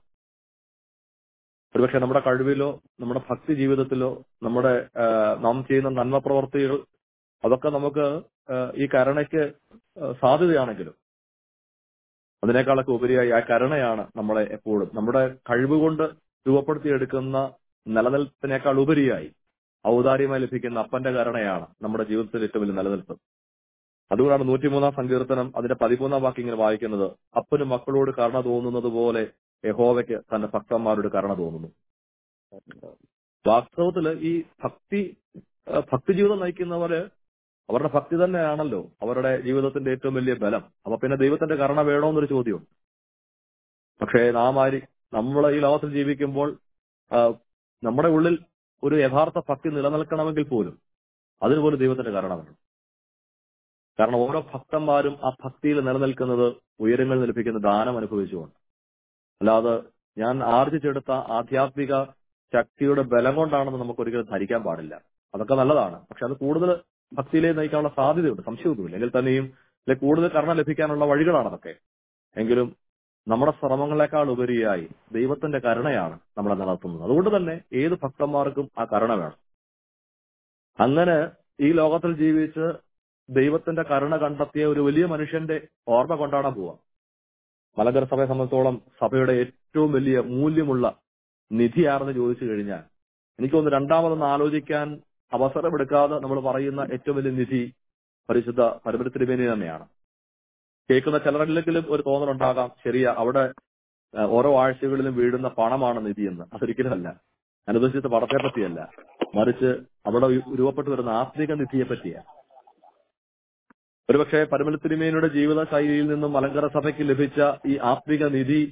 ഒരുപക്ഷെ നമ്മുടെ കഴിവിലോ നമ്മുടെ ഭക്തി ജീവിതത്തിലോ നമ്മുടെ ആ, നാം ചെയ്യുന്ന നന്മ പ്രവർത്തികൾ അതൊക്കെ നമുക്ക് ആ, ഈ കരുണയ്ക്ക് ആ, സാധ്യതയാണെങ്കിലും അതിനേക്കാളൊക്കെ ഉപരിയായി ആ കരുണയാണ് നമ്മളെ എപ്പോഴും നമ്മുടെ കഴിവുകൊണ്ട് രൂപപ്പെടുത്തിയെടുക്കുന്ന നിലനിൽപ്പിനേക്കാൾ ഉപരിയായി ഔദാര്യമായി ലഭിക്കുന്ന അപ്പന്റെ കരുണയാണ് നമ്മുടെ ജീവിതത്തിൽ ഏറ്റവും വലിയ നിലനിൽപ്പ് അതുകൊണ്ടാണ് നൂറ്റിമൂന്നാം സങ്കീർത്തനം അതിന്റെ പതിമൂന്നാം വാക്യം ഇങ്ങനെ വായിക്കുന്നത് അപ്പന് മക്കളോട് കരുണ തോന്നുന്നത് പോലെ യഹോവയ്ക്ക് തന്റെ ഭക്തന്മാരോട് കരുണ തോന്നുന്നു വാസ്തവത്തില് ഈ ഭക്തി ആ, ഭക്തി ജീവിതം നയിക്കുന്നവര് അവരുടെ ഭക്തി തന്നെയാണല്ലോ അവരുടെ ജീവിതത്തിന്റെ ഏറ്റവും വലിയ ബലം അപ്പൊ പിന്നെ ദൈവത്തിന്റെ കരുണ വേണോന്നൊരു ചോദ്യം പക്ഷേ നാം ആരി നമ്മൾ ഈ ലോകത്തിൽ ജീവിക്കുമ്പോൾ ആ, നമ്മുടെ ഉള്ളിൽ ഒരു യഥാർത്ഥ ഭക്തി നിലനിൽക്കണമെങ്കിൽ പോലും അതിന് പോലും ദൈവത്തിന്റെ കരുണ വേണം കാരണം ഓരോ ഭക്തന്മാരും ആ ഭക്തിയിൽ നിലനിൽക്കുന്നത് ഉയരങ്ങളിൽ ലഭിക്കുന്ന ദാനം അനുഭവിച്ചുകൊണ്ട് അല്ലാതെ ഞാൻ ആർജിച്ചെടുത്ത ആധ്യാത്മിക ശക്തിയുടെ ബലം കൊണ്ടാണെന്ന് നമുക്ക് ഒരിക്കലും ധരിക്കാൻ പാടില്ല അതൊക്കെ നല്ലതാണ് പക്ഷെ അത് കൂടുതൽ ഭക്തിയിലേക്ക് നയിക്കാനുള്ള സാധ്യതയുണ്ട് സംശയമൊന്നുമില്ല എങ്കിൽ തന്നെയും ഇതിലെ കൂടുതൽ കരുണ ലഭിക്കാനുള്ള വഴികളാണ് അതൊക്കെ എങ്കിലും നമ്മുടെ ശ്രമങ്ങളെക്കാൾ ഉപരിയായി ദൈവത്തിന്റെ കരുണയാണ് നമ്മളെ നടത്തുന്നത് അതുകൊണ്ട് തന്നെ ഏത് ഭക്തന്മാർക്കും ആ കരുണ വേണം അങ്ങനെ ഈ ലോകത്തിൽ ജീവിച്ച് ദൈവത്തിന്റെ കരുണ കണ്ടെത്തിയ ഒരു വലിയ മനുഷ്യന്റെ ഓർമ്മ കൊണ്ടാടാൻ പോവാം മലങ്കര സഭയെ സംബന്ധിച്ചോളം സഭയുടെ ഏറ്റവും വലിയ മൂല്യമുള്ള നിധിയാണെന്ന് ചോദിച്ചു കഴിഞ്ഞാൽ എനിക്ക് തോന്നുന്നു രണ്ടാമതൊന്ന് ആലോചിക്കാൻ അവസരമെടുക്കാതെ നമ്മൾ പറയുന്ന ഏറ്റവും വലിയ നിധി പരിശുദ്ധ പരമരത്തിരുമേനി തന്നെയാണ് കേൾക്കുന്ന ചിലരെങ്കിലും ഒരു തോന്നലുണ്ടാകാം ശരിയാ അവിടെ ആ, ഓരോ ആഴ്ചകളിലും വീഴുന്ന പണമാണ് നിധി എന്ന് അതൊരിക്കലുമല്ല അനുദർശിച്ച പണത്തെ പറ്റിയല്ല മറിച്ച് അവിടെ രൂപപ്പെട്ടു വരുന്ന ആത്മിക നിധിയെ പറ്റിയാണ് ഒരുപക്ഷെ പരമലത്തിരുമേനിയുടെ ജീവിത ശൈലിയിൽ നിന്നും മലങ്കര സഭയ്ക്ക് ലഭിച്ച ഈ ആത്മിക നിധി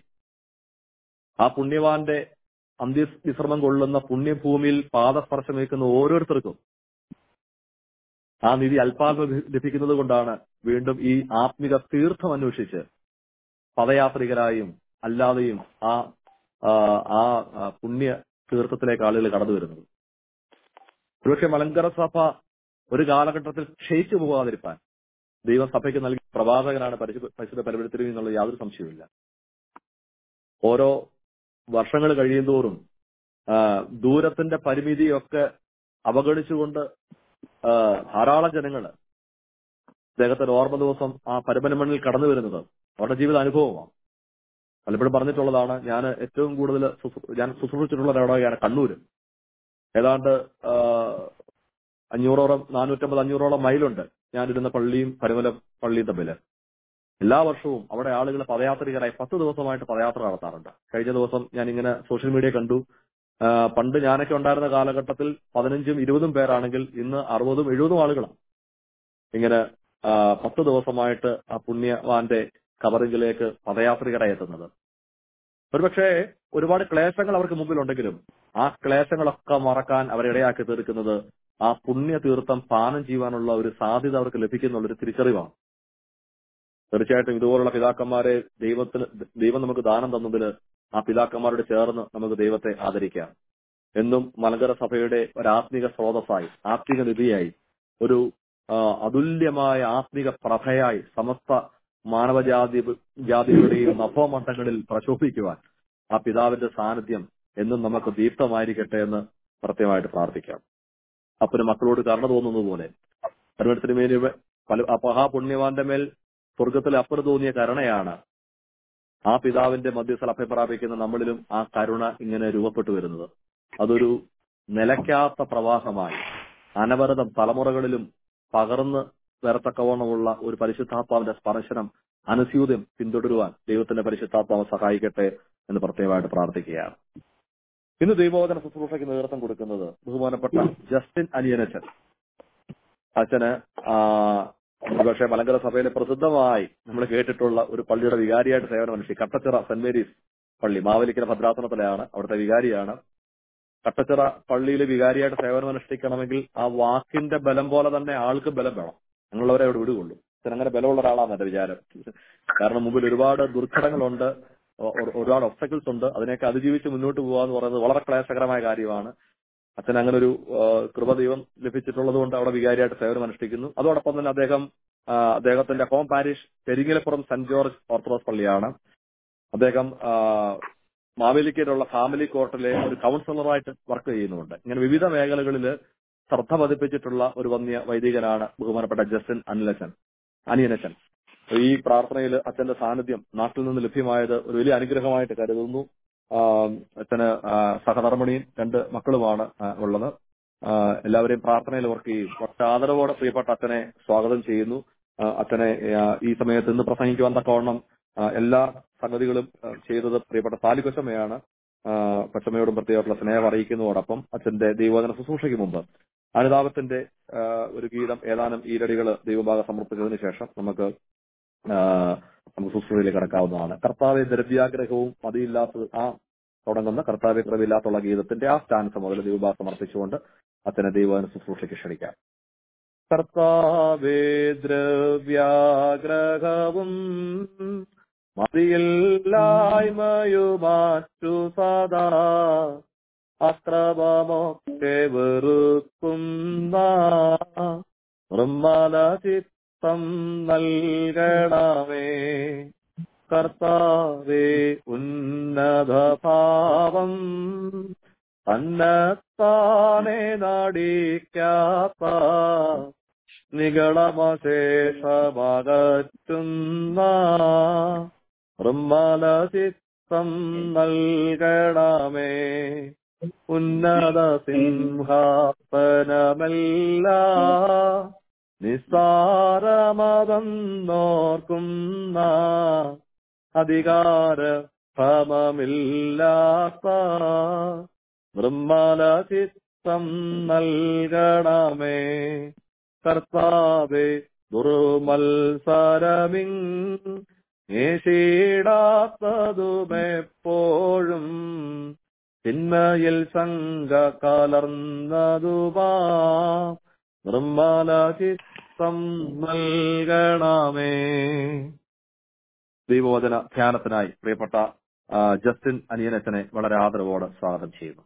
ആ പുണ്യവാന്റെ അന്ത്യവിശ്രമം കൊള്ളുന്ന പുണ്യഭൂമിയിൽ പാദസ്പർശമേക്കുന്ന ഓരോരുത്തർക്കും ആ നിധി അല്പാൽപം ലഭിക്കുന്നത് കൊണ്ടാണ് വീണ്ടും ഈ ആത്മിക തീർത്ഥം അന്വേഷിച്ച് പദയാത്രികരായും അല്ലാതെയും ആ ആ, ആ ആ പുണ്യ തീർത്ഥത്തിലേക്ക് ആളുകൾ കടന്നു വരുന്നത് ഒരുപക്ഷെ മലങ്കര സഭ ഒരു കാലഘട്ടത്തിൽ ക്ഷയിച്ചു പോകാതിരിക്കാൻ ദൈവം സഭയ്ക്ക് നൽകിയ പ്രവാചകനാണ് പരിശുദ്ധ പരിശുദ്ധ പരമ്പരത്തിരി എന്നുള്ള യാതൊരു സംശയവുമില്ല ഓരോ വർഷങ്ങൾ കഴിയുന്തോറും ആ, ദൂരത്തിന്റെ പരിമിതിയൊക്കെ അവഗണിച്ചുകൊണ്ട് ആ, ധാരാളം ജനങ്ങള് അദ്ദേഹത്തിന്റെ ഓർമ്മ ദിവസം ആ പരമനമണ്ണിൽ കടന്നു വരുന്നത് അവരുടെ ജീവിത അനുഭവമാണ് പലപ്പോഴും പറഞ്ഞിട്ടുള്ളതാണ് ഞാൻ ഏറ്റവും കൂടുതൽ ശുശ്രൂ- ഞാൻ ശുശ്രൂഷിച്ചിട്ടുള്ള ഒരിടമാണ് കണ്ണൂര് ഏതാണ്ട് ആ, അഞ്ഞൂറോളം നാനൂറ്റമ്പത് അഞ്ഞൂറോളം മൈലുണ്ട് ഞാനിരുന്ന പള്ളിയും പരുമല പള്ളിയും തമ്മിൽ എല്ലാ വർഷവും അവിടെ ആളുകൾ പദയാത്രികരായി പത്ത് ദിവസമായിട്ട് പദയാത്ര നടത്താറുണ്ട് കഴിഞ്ഞ ദിവസം ഞാൻ ഇങ്ങനെ സോഷ്യൽ മീഡിയ കണ്ടു ആ, പണ്ട് ഞാനൊക്കെ ഉണ്ടായിരുന്ന കാലഘട്ടത്തിൽ പതിനഞ്ചും ഇരുപതും പേരാണെങ്കിൽ ഇന്ന് അറുപതും എഴുപതും ആളുകളാണ് ഇങ്ങനെ ആ, പത്ത് ദിവസമായിട്ട് ആ പുണ്യവാന്റെ കബറിങ്കിലേക്ക് പദയാത്രികരായി എത്തുന്നത് ഒരുപക്ഷെ ഒരുപാട് ക്ലേശങ്ങൾ അവർക്ക് മുമ്പിലുണ്ടെങ്കിലും ആ ക്ലേശങ്ങളൊക്കെ മറക്കാൻ അവരെ ഇടയാക്കി തീർക്കുന്നത് ആ പുണ്യ തീർത്ഥം പാനം ചെയ്യുവാനുള്ള ഒരു സാധ്യത അവർക്ക് ലഭിക്കുന്നുള്ള ഒരു തിരിച്ചറിവാണ് തീർച്ചയായിട്ടും ഇതുപോലുള്ള പിതാക്കന്മാരെ ദൈവത്തിന് ദൈവം നമുക്ക് ദാനം തന്നതിൽ ആ പിതാക്കന്മാരോട് ചേർന്ന് നമുക്ക് ദൈവത്തെ ആദരിക്കാം എന്നും മലങ്കര സഭയുടെ ഒരു ആത്മീക സ്രോതസ്സായി ആത്മീക നിധിയായി ഒരു ആ, അതുല്യമായ ആത്മീക പ്രഭയായി സമസ്ത മാനവജാതി ജാതികളുടെയും നഭോമണ്ഡങ്ങളിൽ പ്രശോഭിക്കുവാൻ ആ പിതാവിന്റെ സാന്നിധ്യം എന്നും നമുക്ക് ദീപ്തമായിരിക്കട്ടെ എന്ന് പ്രത്യേകമായിട്ട് പ്രാർത്ഥിക്കാം അപ്പന് മക്കളോട് കരുണ തോന്നുന്നത് പോലെ പരമത്തിന് മേൽ പല ആ മഹാപുണ്യവാന്റെ മേൽ സ്വർഗത്തിൽ അപ്പന് തോന്നിയ കരുണയാണ് ആ പിതാവിന്റെ മധ്യസ്ഥൽ അഭയപ്രാപിക്കുന്ന നമ്മളിലും ആ കരുണ ഇങ്ങനെ രൂപപ്പെട്ടു വരുന്നത് അതൊരു നിലയ്ക്കാത്ത പ്രവാഹമായി അനവരതം തലമുറകളിലും പകർന്ന് വരത്തക്കവണ്ണമുള്ള ഒരു പരിശുദ്ധാത്മാവിന്റെ സ്പർശനം അനുസ്യൂതം പിന്തുടരുവാൻ ദൈവത്തിന്റെ പരിശുദ്ധാത്മാവ് സഹായിക്കട്ടെ എന്ന് പ്രത്യേകമായിട്ട് പ്രാർത്ഥിക്കുകയാണ് ഇന്ന് ദൈവോധന ശുശ്രൂഷയ്ക്ക് നേതൃത്വം കൊടുക്കുന്നത് ബഹുമാനപ്പെട്ട ജസ്റ്റിൻ അനിയനച്ചൻ അച്ഛന് ആ, ഒരുപക്ഷെ മലങ്കര സഭയിലെ പ്രസിദ്ധമായി നമ്മൾ കേട്ടിട്ടുള്ള ഒരു പള്ളിയുടെ വികാരിയായിട്ട് സേവനം അനുഷ്ഠിക്കും കട്ടച്ചിറ സെന്റ് മേരീസ് പള്ളി മാവേലിക്കര ഭദ്രാസനത്തിലാണ് അവിടുത്തെ വികാരിയാണ് കട്ടച്ചിറ പള്ളിയിൽ വികാരിയായിട്ട് സേവനം അനുഷ്ഠിക്കണമെങ്കിൽ ആ വാക്കിന്റെ ബലം പോലെ തന്നെ ആൾക്ക് ബലം വേണം ഞങ്ങളവരെ അവിടെ വിടുകയുള്ളൂ അച്ഛൻ അങ്ങനെ ബലമുള്ള ഒരാളാണ് എന്റെ വിചാരം കാരണം മുമ്പിൽ ഒരുപാട് ദുർഘടങ്ങളുണ്ട് ഒ- ഒ- ഒരുപാട് ഒബ്സ്റ്റക്കിൾസ് ഉണ്ട് അതിനെയൊക്കെ അതിജീവിച്ച് മുന്നോട്ട് പോകുക എന്ന് പറയുന്നത് വളരെ ക്ലേശകരമായ കാര്യമാണ് അച്ഛൻ അങ്ങനെ ഒരു ആ, കൃപ ദൈവം ലഭിച്ചിട്ടുള്ളത് കൊണ്ട് അവിടെ വികാരിയായിട്ട് സേവനം അനുഷ്ഠിക്കുന്നു അതോടൊപ്പം തന്നെ അദ്ദേഹം ആ, അദ്ദേഹത്തിന്റെ home parish Peringalappuram saint George orthodox പള്ളിയാണ് അദ്ദേഹം ആ, മാവേലിക്കയിലുള്ള ഫാമിലി കോർട്ടിലെ ഒരു കൗൺസിലറായിട്ട് വർക്ക് ചെയ്യുന്നുണ്ട് ഇങ്ങനെ വിവിധ മേഖലകളിൽ ശ്രദ്ധ പതിപ്പിച്ചിട്ടുള്ള ഒരു വന്യ വൈദികനാണ് ബഹുമാനപ്പെട്ട ജസ്റ്റിൻ അനിലച്ചൻ അനിയനച്ചൻ ഈ പ്രാർത്ഥനയിൽ അച്ഛന്റെ സാന്നിധ്യം നാട്ടിൽ നിന്ന് ലഭ്യമായത് ഒരു വലിയ അനുഗ്രഹമായിട്ട് കരുതുന്നു ആ, അച്ഛന് ആ, സഹധർമ്മിണിയും രണ്ട് മക്കളുമാണ് ആ, ഉള്ളത് ആ, എല്ലാവരെയും പ്രാർത്ഥനയിൽ വർക്ക് ചെയ്യും വളരെ ആദരവോടെ പ്രിയപ്പെട്ട അച്ഛനെ സ്വാഗതം ചെയ്യുന്നു ആ, അച്ഛനെ ആ, ഈ സമയത്ത് ഇന്ന് പ്രസംഗിക്കുവാൻ തക്കവണ്ണം ആ, എല്ലാ സംഗതികളും ആ, ചെയ്തത് പ്രിയപ്പെട്ട സാലികൊച്ചമ്മയാണ് ആ, കൊച്ചമ്മയോടും പ്രത്യേകമായിട്ടുള്ള സ്നേഹം അറിയിക്കുന്നതോടൊപ്പം അച്ഛന്റെ ദൈവോധന ശുശ്രൂഷയ്ക്ക് മുമ്പ് അനുതാപത്തിന്റെ ആ, ഒരു ഗീതം ഏതാനും ഈരടികൾ ദൈവഭാഗം സമർപ്പിച്ചതിന് ശേഷം നമുക്ക് ആ, നമുക്ക് ശുശ്രൂഷയിലേക്ക് കടക്കാവുന്നതാണ് കർത്താവെ ദ്രവ്യാഗ്രഹവും മതിയില്ലാത്തത് ആ തുടങ്ങുന്ന കർത്താവെ കൃപയില്ലാത്തുള്ള ഗീതത്തിന്റെ ആ സ്റ്റാൻസ് മുതൽ ദൈവഭാഗം സമർപ്പിച്ചുകൊണ്ട് അച്ഛനെ ദൈവോധന ശുശ്രൂഷയ്ക്ക് ക്ഷണിക്കാം കർത്താവേ ദ്രവ്യാഗ്രഹവും മതിയില്ലായ്മയുമാറ്റു സദാ അക്രമമൊക്കെ വെറുക്കുന്ന നിർമ്മല ചിത്തം നൽകണമേ കർത്താവേ ഉന്നതഭാവം തന്നെത്താനെ നടിക്കാത്ത നികളമശേഷമകറ്റുന്ന നിർമ്മല ചിത്തം നൽകണമേ ഉന്നത സിംഹാസനമല്ല നിസ്സാരമതെന്നോർക്കുന്ന അധികാര ഭ്രമമില്ലാത്ത നിർമ്മല ചിത്തം നൽകണമേ കർത്താവെ ദുർമത്സരമിങ് ഏശീടാത്തതുമെപ്പോഴും ചിന്മയിൽ ശങ്ക കലർന്നതുമാ നിർമ്മല ചിത്തം നൽകണമേ ദൈവവചന ധ്യാനത്തിനായി പ്രിയപ്പെട്ട ആ, ജസ്റ്റിൻ അനിയനച്ചനെ വളരെ ആദരവോടെ സ്വാഗതം ചെയ്യുന്നു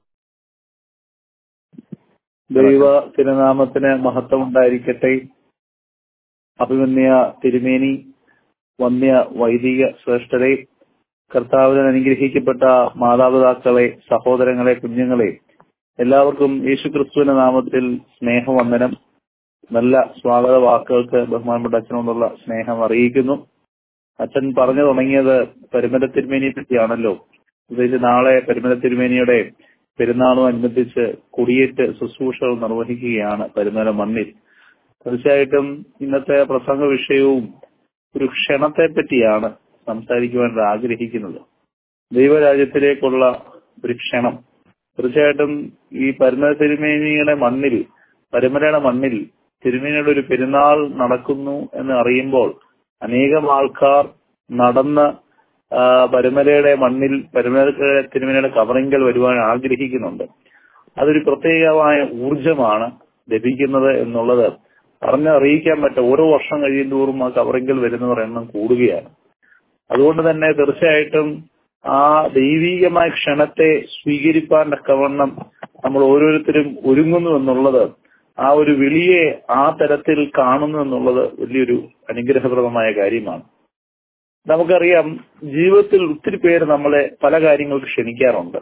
ദൈവ തിരുനാമത്തിന് മഹത്വം ഉണ്ടായിരിക്കട്ടെ അഭിമന്യ തിരുമേനി വന്യ വൈദിക ശ്രേഷ്ഠരെ കർത്താവിന് അനുഗ്രഹിക്കപ്പെട്ട മാതാപിതാക്കളെ സഹോദരങ്ങളെ കുഞ്ഞുങ്ങളെ എല്ലാവർക്കും യേശുക്രിസ്തുവിന്റെ നാമത്തിൽ സ്നേഹവന്ദനം നല്ല സ്വാഗത വാക്കുകൾക്ക് ബഹുമാനപ്പെട്ട അച്ഛനോടുള്ള സ്നേഹം അറിയിക്കുന്നു അച്ഛൻ പറഞ്ഞു തുടങ്ങിയത് പരിമല തിരുമേനിയെ പറ്റിയാണല്ലോ പ്രത്യേകിച്ച് നാളെ പരിമല തിരുമേനിയുടെ പെരുന്നാളും അനുബന്ധിച്ച് കുടിയേറ്റ് ശുശ്രൂഷകൾ നിർവഹിക്കുകയാണ് പരിമല മണ്ണിൽ തീർച്ചയായിട്ടും ഇന്നത്തെ പ്രസംഗ വിഷയവും ഒരു ക്ഷണത്തെ പറ്റിയാണ് സംസാരിക്കുവാൻ ആഗ്രഹിക്കുന്നത് ദൈവരാജ്യത്തിലേക്കുള്ള ഒരു ക്ഷണം തീർച്ചയായിട്ടും ഈ പരിമല തിരുമേനിയുടെ മണ്ണിൽ പരിമലയുടെ മണ്ണിൽ തിരുമേനിയുടെ ഒരു പെരുന്നാൾ നടക്കുന്നു എന്ന് അറിയുമ്പോൾ അനേകം ആൾക്കാർ നടന്ന് ആ, പരുമലയുടെ മണ്ണിൽ പരുമല തിരുമലയുടെ കവറിങ്കൽ വരുവാൻ ആഗ്രഹിക്കുന്നുണ്ട് അതൊരു പ്രത്യേകമായ ഊർജമാണ് ലഭിക്കുന്നത് എന്നുള്ളത് പറഞ്ഞറിയിക്കാൻ പറ്റും ഓരോ വർഷം കഴിയുന്തോറും ആ കവറിങ്കിൽ വരുന്നവർ എണ്ണം കൂടുകയാണ് അതുകൊണ്ട് തന്നെ തീർച്ചയായിട്ടും ആ ദൈവീകമായ ക്ഷണത്തെ സ്വീകരിപ്പാൻ തക്കവണ്ണം നമ്മൾ ഓരോരുത്തരും ഒരുങ്ങുന്നു എന്നുള്ളത് ആ ഒരു വിളിയെ ആ തരത്തിൽ കാണുന്നു എന്നുള്ളത് വലിയൊരു അനുഗ്രഹപ്രദമായ കാര്യമാണ് നമുക്കറിയാം ജീവിതത്തിൽ ഒത്തിരി പേര് നമ്മളെ പല കാര്യങ്ങൾക്ക് ക്ഷണിക്കാറുണ്ട്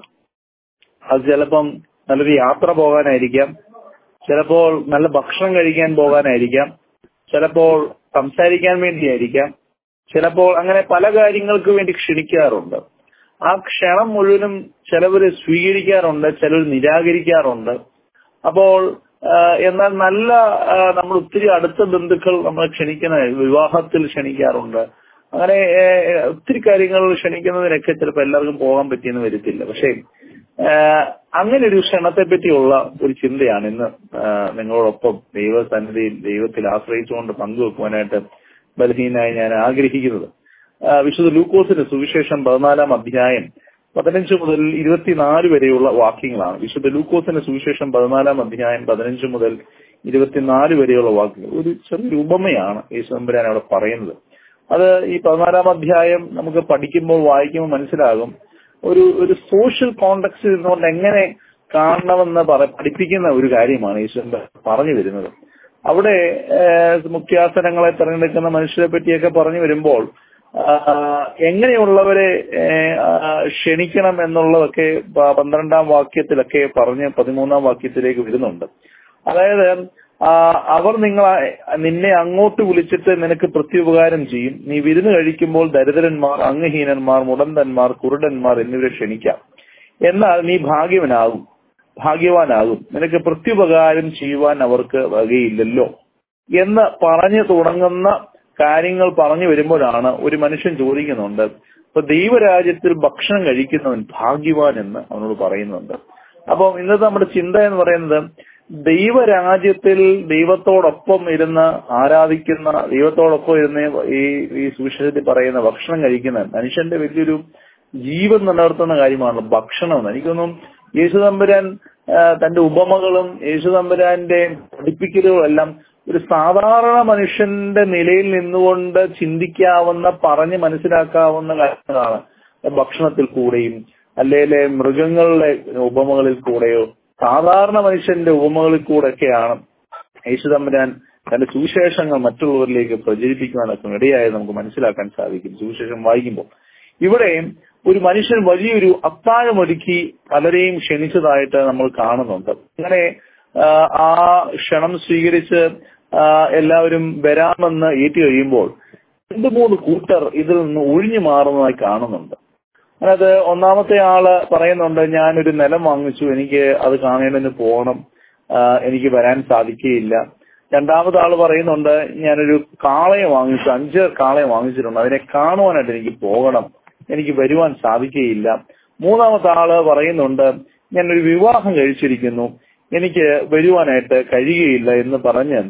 അത് ചിലപ്പം നല്ലൊരു യാത്ര പോകാനായിരിക്കാം ചിലപ്പോൾ നല്ല ഭക്ഷണം കഴിക്കാൻ പോകാനായിരിക്കാം ചിലപ്പോൾ സംസാരിക്കാൻ വേണ്ടിയായിരിക്കാം ചിലപ്പോൾ അങ്ങനെ പല കാര്യങ്ങൾക്ക് വേണ്ടി ക്ഷണിക്കാറുണ്ട് ആ ക്ഷണം മുഴുവനും ചിലവര് സ്വീകരിക്കാറുണ്ട് ചിലർ നിരാകരിക്കാറുണ്ട് അപ്പോൾ ആ, എന്നാൽ നല്ല ആ, നമ്മൾ ഒത്തിരി അടുത്ത ബന്ധുക്കൾ നമ്മൾ ക്ഷണിക്കുന്ന വിവാഹത്തിൽ ക്ഷണിക്കാറുണ്ട് അങ്ങനെ ഏ, ഏ, ഒത്തിരി കാര്യങ്ങൾ ക്ഷണിക്കുന്നതിനൊക്കെ ചിലപ്പോൾ എല്ലാവർക്കും പോകാൻ പറ്റിയെന്ന് വരത്തില്ല പക്ഷേ ആ, അങ്ങനെ ഒരു ക്ഷണത്തെ പറ്റിയുള്ള ഒരു ചിന്തയാണ് ഇന്ന് ആ, നിങ്ങളോടൊപ്പം ദൈവസന്നിധിയിൽ ദൈവത്തിൽ ആശ്രയിച്ചുകൊണ്ട് പങ്കുവെക്കുവാനായിട്ട് ബലഹീനായി ഞാൻ ആഗ്രഹിക്കുന്നത് ആ, വിശുദ്ധ ലൂക്കോസിന്റെ സുവിശേഷം പതിനാലാം അധ്യായം പതിനഞ്ച് മുതൽ ഇരുപത്തിനാല് വരെയുള്ള വാക്യങ്ങളാണ് വിശുദ്ധ ലൂക്കോസിന്റെ സുവിശേഷം പതിനാലാം അധ്യായം പതിനഞ്ച് മുതൽ ഇരുപത്തിനാല് വരെയുള്ള വാക്യങ്ങൾ ഒരു ചെറിയൊരു ഉപമയാണ് യേശു തമ്പുരാൻ അവിടെ പറയുന്നത് അത് ഈ പതിനാലാം അധ്യായം നമുക്ക് പഠിക്കുമ്പോൾ വായിക്കുമ്പോൾ മനസ്സിലാകും ഒരു ഒരു സോഷ്യൽ കോണ്ടക്സ്റ്റ് നിന്നുകൊണ്ട് എങ്ങനെ കാണണമെന്ന് പറ പഠിപ്പിക്കുന്ന ഒരു കാര്യമാണ് യേശു പറഞ്ഞു വരുന്നത് അവിടെ ഏഹ്, മുഖ്യാസനങ്ങളെ തെരഞ്ഞെടുക്കുന്ന മനുഷ്യരെ പറ്റിയൊക്കെ പറഞ്ഞു വരുമ്പോൾ ആ, എങ്ങനെയുള്ളവരെ ഏഹ്, ആ, ക്ഷണിക്കണം എന്നുള്ളതൊക്കെ പ- പന്ത്രണ്ടാം വാക്യത്തിലൊക്കെ പറഞ്ഞ് പതിമൂന്നാം വാക്യത്തിലേക്ക് വരുന്നുണ്ട് അതായത് ആ, അവർ നിങ്ങളെ നിന്നെ അങ്ങോട്ട് വിളിച്ചിട്ട് നിനക്ക് പ്രത്യുപകാരം ചെയ്യും നീ വിരുന്ന് കഴിക്കുമ്പോൾ ദരിദ്രന്മാർ അംഗഹീനന്മാർ മുടന്തന്മാർ കുരുടന്മാർ എന്നിവരെ ക്ഷണിക്കാം എന്നാൽ നീ ഭാഗ്യവനാകും ഭാഗ്യവാനാകും നിനക്ക് പ്രത്യുപകാരം ചെയ്യുവാൻ അവർക്ക് വകയില്ലല്ലോ എന്ന് പറഞ്ഞു തുടങ്ങുന്ന കാര്യങ്ങൾ പറഞ്ഞു വരുമ്പോഴാണ് ഒരു മനുഷ്യൻ ചോദിക്കുന്നുണ്ട് ഇപ്പൊ ദൈവരാജ്യത്തിൽ ഭക്ഷണം കഴിക്കുന്നവൻ ഭാഗ്യവാൻ എന്ന് അവനോട് പറയുന്നുണ്ട് അപ്പം ഇന്നത്തെ നമ്മുടെ ചിന്ത എന്ന് പറയുന്നത് ദൈവരാജ്യത്തിൽ ദൈവത്തോടൊപ്പം ഇരുന്ന് ആരാധിക്കുന്ന ദൈവത്തോടൊപ്പം ഇരുന്ന് ഈ ഈ സുവിശേഷത്തിൽ പറയുന്ന ഭക്ഷണം കഴിക്കുന്ന മനുഷ്യന്റെ വലിയൊരു ജീവൻ നിലനിർത്തുന്ന കാര്യമാണ് ഭക്ഷണം എന്ന് എനിക്കൊന്നും യേശുതമ്പുരാൻ ആ, തന്റെ ഉപമകളും യേശുതമ്പുരാന്റെ പഠിപ്പിക്കലുകളും എല്ലാം ഒരു സാധാരണ മനുഷ്യന്റെ നിലയിൽ നിന്നുകൊണ്ട് ചിന്തിക്കാവുന്ന പറഞ്ഞ് മനസ്സിലാക്കാവുന്ന കാര്യങ്ങളാണ് ഭക്ഷണത്തിൽ കൂടെയും അല്ലെങ്കിൽ മൃഗങ്ങളുടെ ഉപമകളിൽ കൂടെയോ സാധാരണ മനുഷ്യന്റെ ഉപമകളിൽ കൂടെയൊക്കെയാണ് യേശുതമ്പുരാൻ തന്റെ സുവിശേഷങ്ങൾ മറ്റുള്ളവരിലേക്ക് പ്രചരിപ്പിക്കുവാനൊക്കെ ഇടയായി നമുക്ക് മനസ്സിലാക്കാൻ സാധിക്കും സുവിശേഷം വായിക്കുമ്പോൾ ഇവിടെ ഒരു മനുഷ്യൻ വലിയൊരു അത്താഴമൊരുക്കി പലരെയും ക്ഷണിച്ചതായിട്ട് നമ്മൾ കാണുന്നുണ്ട് അങ്ങനെ ആ, ആ ക്ഷണം സ്വീകരിച്ച് ആ, എല്ലാവരും വരാമെന്ന് ഏറ്റു കഴിയുമ്പോൾ രണ്ട് മൂന്ന് കൂട്ടർ ഇതിൽ നിന്ന് ഒഴിഞ്ഞു മാറുന്നതായി കാണുന്നുണ്ട് അതായത് ഒന്നാമത്തെ ആള് പറയുന്നുണ്ട് ഞാനൊരു നിലം വാങ്ങിച്ചു എനിക്ക് അത് കാണേണ്ടതിന് പോകണം ആ, എനിക്ക് വരാൻ സാധിക്കുകയില്ല രണ്ടാമത്തെ ആള് പറയുന്നുണ്ട് ഞാനൊരു കാളയെ വാങ്ങിച്ചു അഞ്ച് കാളയെ വാങ്ങിച്ചിട്ടുണ്ട് അതിനെ കാണുവാനായിട്ട് എനിക്ക് പോകണം എനിക്ക് വരുവാൻ സാധിക്കുകയില്ല മൂന്നാമത്തെ ആള് പറയുന്നുണ്ട് ഞാനൊരു വിവാഹം കഴിച്ചിരിക്കുന്നു എനിക്ക് വരുവാനായിട്ട് കഴിയുകയില്ല എന്ന് പറഞ്ഞ്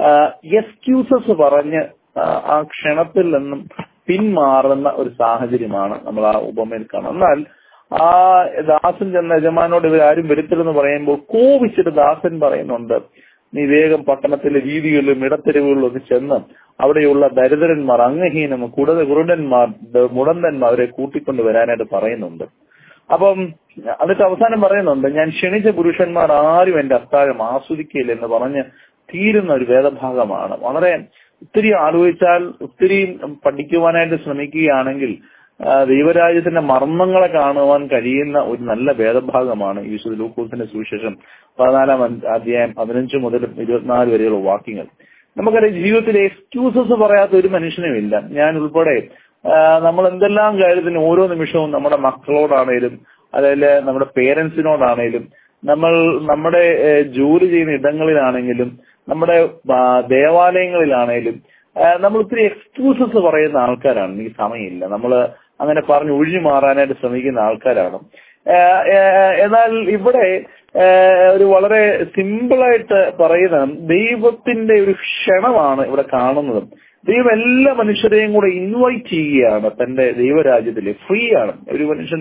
എക്സ്ക്യൂസസ് പറഞ്ഞ് ആ, ആ ക്ഷണത്തിൽ നിന്നും പിന്മാറുന്ന ഒരു സാഹചര്യമാണ് നമ്മൾ ആ ഉപമയിൽ കാണുന്നത് എന്നാൽ ആ ദാസൻ ചെന്ന യജമാനോട് ഇവരാരും വരുത്തരുതെന്ന് പറയുമ്പോൾ കോപിച്ചിട്ട് ദാസൻ പറയുന്നുണ്ട് നീ വേഗം പട്ടണത്തിലെ വീതികളിലും ഇടത്തെരുവുകളിലും ഒക്കെ ചെന്ന് അവിടെയുള്ള ദരിദ്രന്മാർ അംഗഹീനം കുട കുരുടന്മാർ ദ- മുടന്തന്മാർ അവരെ കൂട്ടിക്കൊണ്ട് വരാനായിട്ട് പറയുന്നുണ്ട് അപ്പം എന്നിട്ട് അവസാനം പറയുന്നുണ്ട് ഞാൻ ക്ഷണിച്ച പുരുഷന്മാർ ആരും എന്റെ അത്താഴം ആസ്വദിക്കില്ല എന്ന് പറഞ്ഞ് തീരുന്ന ഒരു വേദഭാഗമാണ് വളരെ ഒത്തിരി ആലോചിച്ചാൽ ഒത്തിരി പഠിക്കുവാനായിട്ട് ശ്രമിക്കുകയാണെങ്കിൽ ആ, ദൈവരാജ്യത്തിന്റെ മർമ്മങ്ങളെ കാണുവാൻ കഴിയുന്ന ഒരു നല്ല വേദഭാഗമാണ് ഈ വിശുദ്ധ ലൂക്കോസിന്റെ സുവിശേഷം പതിനാലാം അധ്യ- അധ്യായം പതിനഞ്ച് മുതൽ ഇരുപത്തിനാല് വരെയുള്ള വാക്യങ്ങൾ നമുക്കറിയാം ജീവിതത്തിൽ എക്സ്ക്യൂസസ് പറയാത്ത ഒരു മനുഷ്യനുമില്ല ഞാൻ ഉൾപ്പെടെ ആ, നമ്മൾ എന്തെല്ലാം കാര്യത്തിന് ഓരോ നിമിഷവും നമ്മുടെ മക്കളോടാണേലും അല്ലെങ്കിൽ നമ്മുടെ പേരൻസിനോടാണേലും നമ്മൾ നമ്മുടെ ഏ, ജോലി ചെയ്യുന്ന ഇടങ്ങളിലാണെങ്കിലും നമ്മുടെ ആ, ദേവാലയങ്ങളിലാണേലും ആ, നമ്മൾ ഒത്തിരി എക്സ്ക്യൂസസ് പറയുന്ന ആൾക്കാരാണ് എനിക്ക് സമയമില്ല നമ്മൾ അങ്ങനെ പറഞ്ഞ് ഒഴിഞ്ഞു മാറാനായിട്ട് ശ്രമിക്കുന്ന ആൾക്കാരാണ് ആ, ആ, എന്നാൽ ഇവിടെ ആ, ഒരു വളരെ സിമ്പിളായിട്ട് പറയുന്ന ദൈവത്തിന്റെ ഒരു ക്ഷണമാണ് ഇവിടെ കാണുന്നത് ദൈവം എല്ലാ മനുഷ്യരെയും കൂടെ ഇൻവൈറ്റ് ചെയ്യുകയാണ് തന്റെ ദൈവരാജ്യത്തില് ഫ്രീ ആണ് ഒരു മനുഷ്യൻ